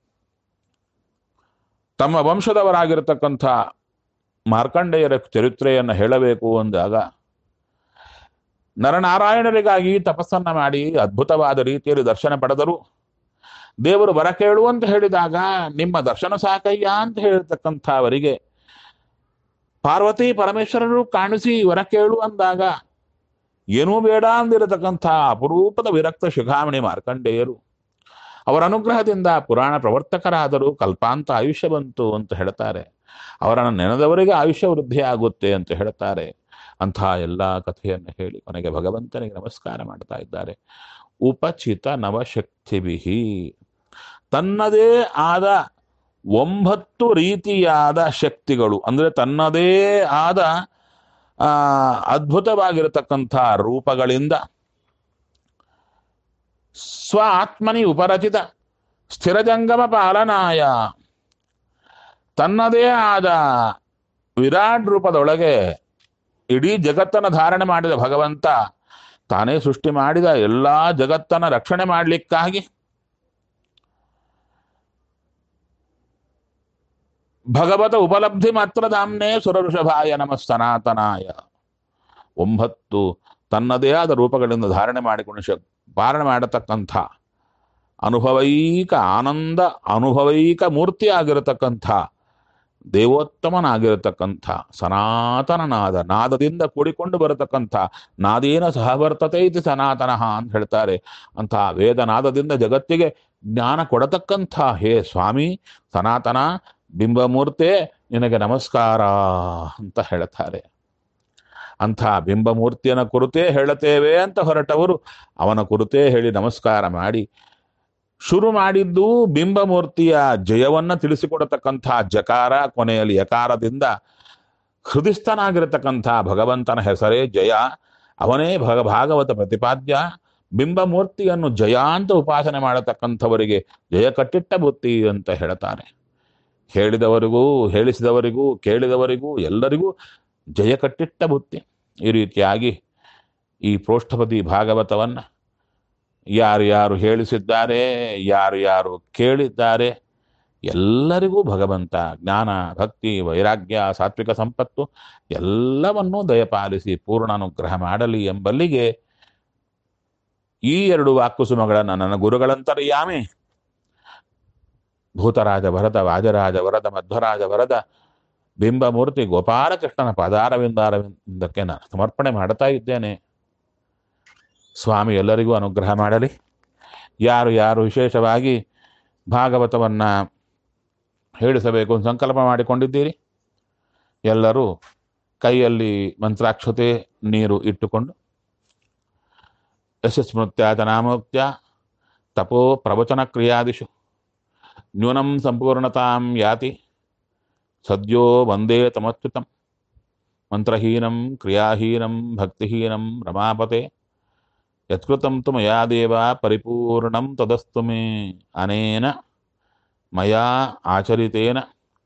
ತಮ್ಮ ವಂಶದವರಾಗಿರತಕ್ಕಂಥ ಮಾರ್ಕಂಡೇಯರ ಚರಿತ್ರೆಯನ್ನು ಹೇಳಬೇಕು ಅಂದಾಗ ನರನಾರಾಯಣರಿಗಾಗಿ ತಪಸ್ಸನ್ನ ಮಾಡಿ ಅದ್ಭುತವಾದ ರೀತಿಯಲ್ಲಿ ದರ್ಶನ ಪಡೆದರು ದೇವರು ವರ ಕೇಳು ಅಂತ ಹೇಳಿದಾಗ ನಿಮ್ಮ ದರ್ಶನ ಸಾಕಯ್ಯ ಅಂತ ಹೇಳಿರ್ತಕ್ಕಂಥ ಅವರಿಗೆ ಪಾರ್ವತಿ ಪರಮೇಶ್ವರರು ಕಾಣಿಸಿ ವರ ಕೇಳು ಅಂದಾಗ ಏನೂ ಬೇಡ ಅಂದಿರತಕ್ಕಂಥ ಅಪರೂಪದ ವಿರಕ್ತ ಶಿಖಾಮಣಿ ಮಾರ್ಕಂಡೇಯರು ಅವರ ಅನುಗ್ರಹದಿಂದ ಪುರಾಣ ಪ್ರವರ್ತಕರಾದರು ಕಲ್ಪಾಂತ ಆಯುಷ್ಯ ಬಂತು ಅಂತ ಹೇಳ್ತಾರೆ ಅವರನ್ನು ನೆನೆದವರಿಗೆ ಆಯುಷ್ಯ ವೃದ್ಧಿ ಆಗುತ್ತೆ ಅಂತ ಹೇಳ್ತಾರೆ ಅಂತಹ ಎಲ್ಲ ಕಥೆಯನ್ನು ಹೇಳಿ ಕೊನೆಗೆ ಭಗವಂತನಿಗೆ ನಮಸ್ಕಾರ ಮಾಡ್ತಾ ಇದ್ದಾರೆ ಉಪಚಿತ ನವಶಕ್ತಿವಿಹಿ ತನ್ನದೇ ಆದ ಒಂಬತ್ತು ರೀತಿಯಾದ ಶಕ್ತಿಗಳು ಅಂದ್ರೆ ತನ್ನದೇ ಆದ ಆ ಅದ್ಭುತವಾಗಿರತಕ್ಕಂಥ ರೂಪಗಳಿಂದ ಸ್ವ ಆತ್ಮನಿ ಉಪರಚಿತ ಸ್ಥಿರಜಂಗಮ ಪಾಲನಾಯ ತನ್ನದೇ ಆದ ವಿರಾಟ್ ರೂಪದೊಳಗೆ ಇಡೀ ಜಗತ್ತನ್ನು ಧಾರಣೆ ಮಾಡಿದ ಭಗವಂತ ತಾನೇ ಸೃಷ್ಟಿ ಮಾಡಿದ ಎಲ್ಲಾ ಜಗತ್ತನ್ನ ರಕ್ಷಣೆ ಮಾಡಲಿಕ್ಕಾಗಿ ಭಗವತ ಉಪಲಬ್ಧಿ ಮಾತ್ರ ದಾಮ್ನೇ ಸುರಋಷಭಾಯ ನಮ ಸನಾತನಾಯ ಒಂಬತ್ತು ತನ್ನದೇ ಆದ ರೂಪಗಳಿಂದ ಧಾರಣೆ ಮಾಡಿಕೊಂಡು ಶ ಪಾಲನೆ ಮಾಡತಕ್ಕಂಥ ಅನುಭವೈಕ ಆನಂದ ಅನುಭವೈಕ ಮೂರ್ತಿ ಆಗಿರತಕ್ಕಂಥ ದೇವೋತ್ತಮನಾಗಿರತಕ್ಕಂಥ ಸನಾತನ ನಾದ ನಾದದಿಂದ ಕೂಡಿಕೊಂಡು ಬರತಕ್ಕಂಥ ನಾದೇನ ಸಹವರ್ತತೆ ಇತಿ ಸನಾತನಃ ಅಂತ ಹೇಳ್ತಾರೆ ಅಂತಹ ವೇದನಾದದಿಂದ ಜಗತ್ತಿಗೆ ಜ್ಞಾನ ಕೊಡತಕ್ಕಂಥ ಹೇ ಸ್ವಾಮಿ ಸನಾತನ ಬಿಂಬಮೂರ್ತೆ ನಿನಗೆ ನಮಸ್ಕಾರ ಅಂತ ಹೇಳ್ತಾರೆ ಅಂಥ ಬಿಂಬಮೂರ್ತಿಯನ ಕುರಿತೇ ಹೇಳುತ್ತೇವೆ ಅಂತ ಹೊರಟವರು ಅವನ ಕುರಿತೇ ಹೇಳಿ ನಮಸ್ಕಾರ ಮಾಡಿ ಶುರು ಮಾಡಿದ್ದು ಬಿಂಬಮೂರ್ತಿಯ ಜಯವನ್ನ ತಿಳಿಸಿಕೊಡತಕ್ಕಂಥ ಜಕಾರ ಕೊನೆಯಲ್ಲಿ ಯಕಾರದಿಂದ ಹೃದಯಸ್ಥನಾಗಿರತಕ್ಕಂಥ ಭಗವಂತನ ಹೆಸರೇ ಜಯ ಅವನೇ ಭಗ ಭಾಗವತ ಪ್ರತಿಪಾದ್ಯ ಬಿಂಬಮೂರ್ತಿಯನ್ನು ಜಯ ಅಂತ ಉಪಾಸನೆ ಮಾಡತಕ್ಕಂಥವರಿಗೆ ಜಯ ಕಟ್ಟಿಟ್ಟ ಬುತ್ತಿ ಅಂತ ಹೇಳ್ತಾರೆ ಹೇಳಿದವರಿಗೂ ಹೇಳಿಸಿದವರಿಗೂ ಕೇಳಿದವರಿಗೂ ಎಲ್ಲರಿಗೂ ಜಯ ಕಟ್ಟಿಟ್ಟ ಬುತ್ತಿ ಈ ರೀತಿಯಾಗಿ ಈ ಪ್ರೋಷ್ಠಪತಿ ಭಾಗವತವನ್ನ ಯಾರು ಯಾರು ಹೇಳಿಸಿದ್ದಾರೆ ಯಾರು ಯಾರು ಕೇಳಿದ್ದಾರೆ ಎಲ್ಲರಿಗೂ ಭಗವಂತ ಜ್ಞಾನ ಭಕ್ತಿ ವೈರಾಗ್ಯ ಸಾತ್ವಿಕ ಸಂಪತ್ತು ಎಲ್ಲವನ್ನೂ ದಯಪಾಲಿಸಿ ಪೂರ್ಣ ಅನುಗ್ರಹ ಮಾಡಲಿ ಎಂಬಲ್ಲಿಗೆ ಈ ಎರಡು ವಾಕ್ಕುಸುಮಗಳನ್ನು ನನ್ನ ಗುರುಗಳಂತರ್ಯಾಮಿ ಭೂತರಾಜ ಭರತ ವಾಜರಾಜ ವರದ ಮಧ್ವರಾಜ ವರದ ಬಿಂಬಮೂರ್ತಿ ಗೋಪಾಲಕೃಷ್ಣನ ಪದಾರವಿಂದಾರವಿಂದಕ್ಕೆ ನಾನು ಸಮರ್ಪಣೆ ಮಾಡ್ತಾ ಇದ್ದೇನೆ ಸ್ವಾಮಿ ಎಲ್ಲರಿಗೂ ಅನುಗ್ರಹ ಮಾಡಲಿ ಯಾರು ಯಾರು ವಿಶೇಷವಾಗಿ ಭಾಗವತವನ್ನ ಹೇಳಿಸಬೇಕು ಅಂತ ಸಂಕಲ್ಪ ಮಾಡಿಕೊಂಡಿದ್ದೀರಿ ಎಲ್ಲರೂ ಕೈಯಲ್ಲಿ ಮಂತ್ರಾಕ್ಷತೆ ನೀರು ಇಟ್ಟುಕೊಂಡು ಯಶಸ್ಮೃತ್ಯಾತ ನಾಮೋಕ್ತ್ಯ ತಪೋ ಪ್ರವಚನ ಕ್ರಿಯಾದಿಷು ನ್ಯೂನಂ ಸಂಪೂರ್ಣತಾಂ ಯಾತಿ ಸದ್ಯೋ ವಂದೇ ತಮಚ್ಯುತಂ ಮಂತ್ರಹೀನಂ ಕ್ರಿಯಾಹೀನಂ ಭಕ್ತಿಹೀನಂ ರಮಾಪತೆ ಯತ್ಕೃತಂ ತು ಮಯಾ ದೇವ ಪರಿಪೂರ್ಣಂ ತದಸ್ತು ಮೇ ಅನೇನ ಮಯಾ ಆಚರಿತೇನ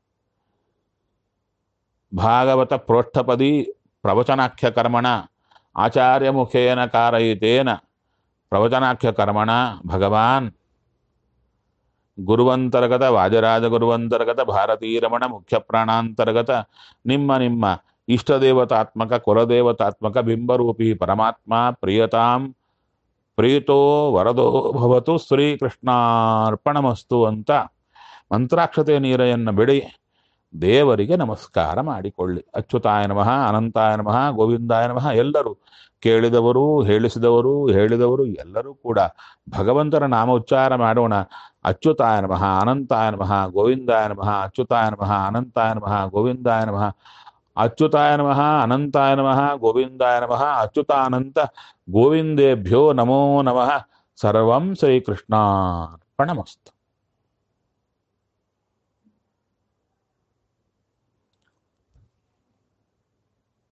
ಭಾಗವತ ಪ್ರೋಷ್ಠಪದಿ ಪ್ರವಚನಾಖ್ಯ ಕರ್ಮಣ ಆಚಾರ್ಯ ಮುಖೇನ ಕಾರಯಿತೇನ ಪ್ರವಚನಾಖ್ಯ ಕರ್ಮಣ ಭಗವಾನ್ ಗುರುವಂತರ್ಗತ ವಾಜರಾಜ ಗುರುವಂತರ್ಗತ ಭಾರತೀರಮಣ ಮುಖ್ಯ ಪ್ರಾಣಾಂತರ್ಗತ ನಿಮ್ಮ ನಿಮ್ಮ ಇಷ್ಟದೇವತಾತ್ಮಕ ಕುಲದೇವತಾತ್ಮಕ ಬಿಂಬರೂಪಿ ಪರಮಾತ್ಮ ಪ್ರಿಯತಾಂ ಪ್ರೀತೋ ವರದೋ ಭವತು ಶ್ರೀಕೃಷ್ಣಾರ್ಪಣಮಸ್ತು ಅಂತ ಮಂತ್ರಾಕ್ಷತೆ ನೀರೆಯನ್ನು ಬಿಡಿ ದೇವರಿಗೆ ನಮಸ್ಕಾರ ಮಾಡಿಕೊಳ್ಳಿ ಅಚ್ಯುತಾಯ ನಮಃ ಅನಂತಾಯ ನಮಃ ಗೋವಿಂದಾಯ ನಮಃ ಎಲ್ಲರೂ ಕೇಳಿದವರು ಹೇಳಿಸಿದವರು ಹೇಳಿದವರು ಎಲ್ಲರೂ ಕೂಡ ಭಗವಂತನ ನಾಮ ಉಚ್ಚಾರ ಮಾಡೋಣ ಅಚ್ಯುತಾಯ ನಮಃ ಅನಂತಾಯ ನಮಃ ಗೋವಿಂದಾಯ ನಮಃ ಅಚ್ಯುತಾಯ ನಮಃ ಅನಂತಾಯ ನಮಃ ಗೋವಿಂದಾಯ ನಮಃ ಅಚ್ಯುತಾಯ ನಮಃ ಅನಂತಾಯ ನಮಃ ಗೋವಿಂದಾಯ ನಮಃ ಅಚ್ಯುತಾನಂತ ಗೋವಿಂದೇಭ್ಯೋ ನಮೋ ನಮಃ ಸರ್ವಂ ಶ್ರೀಕೃಷ್ಣಾರ್ಪಣಮಸ್ತು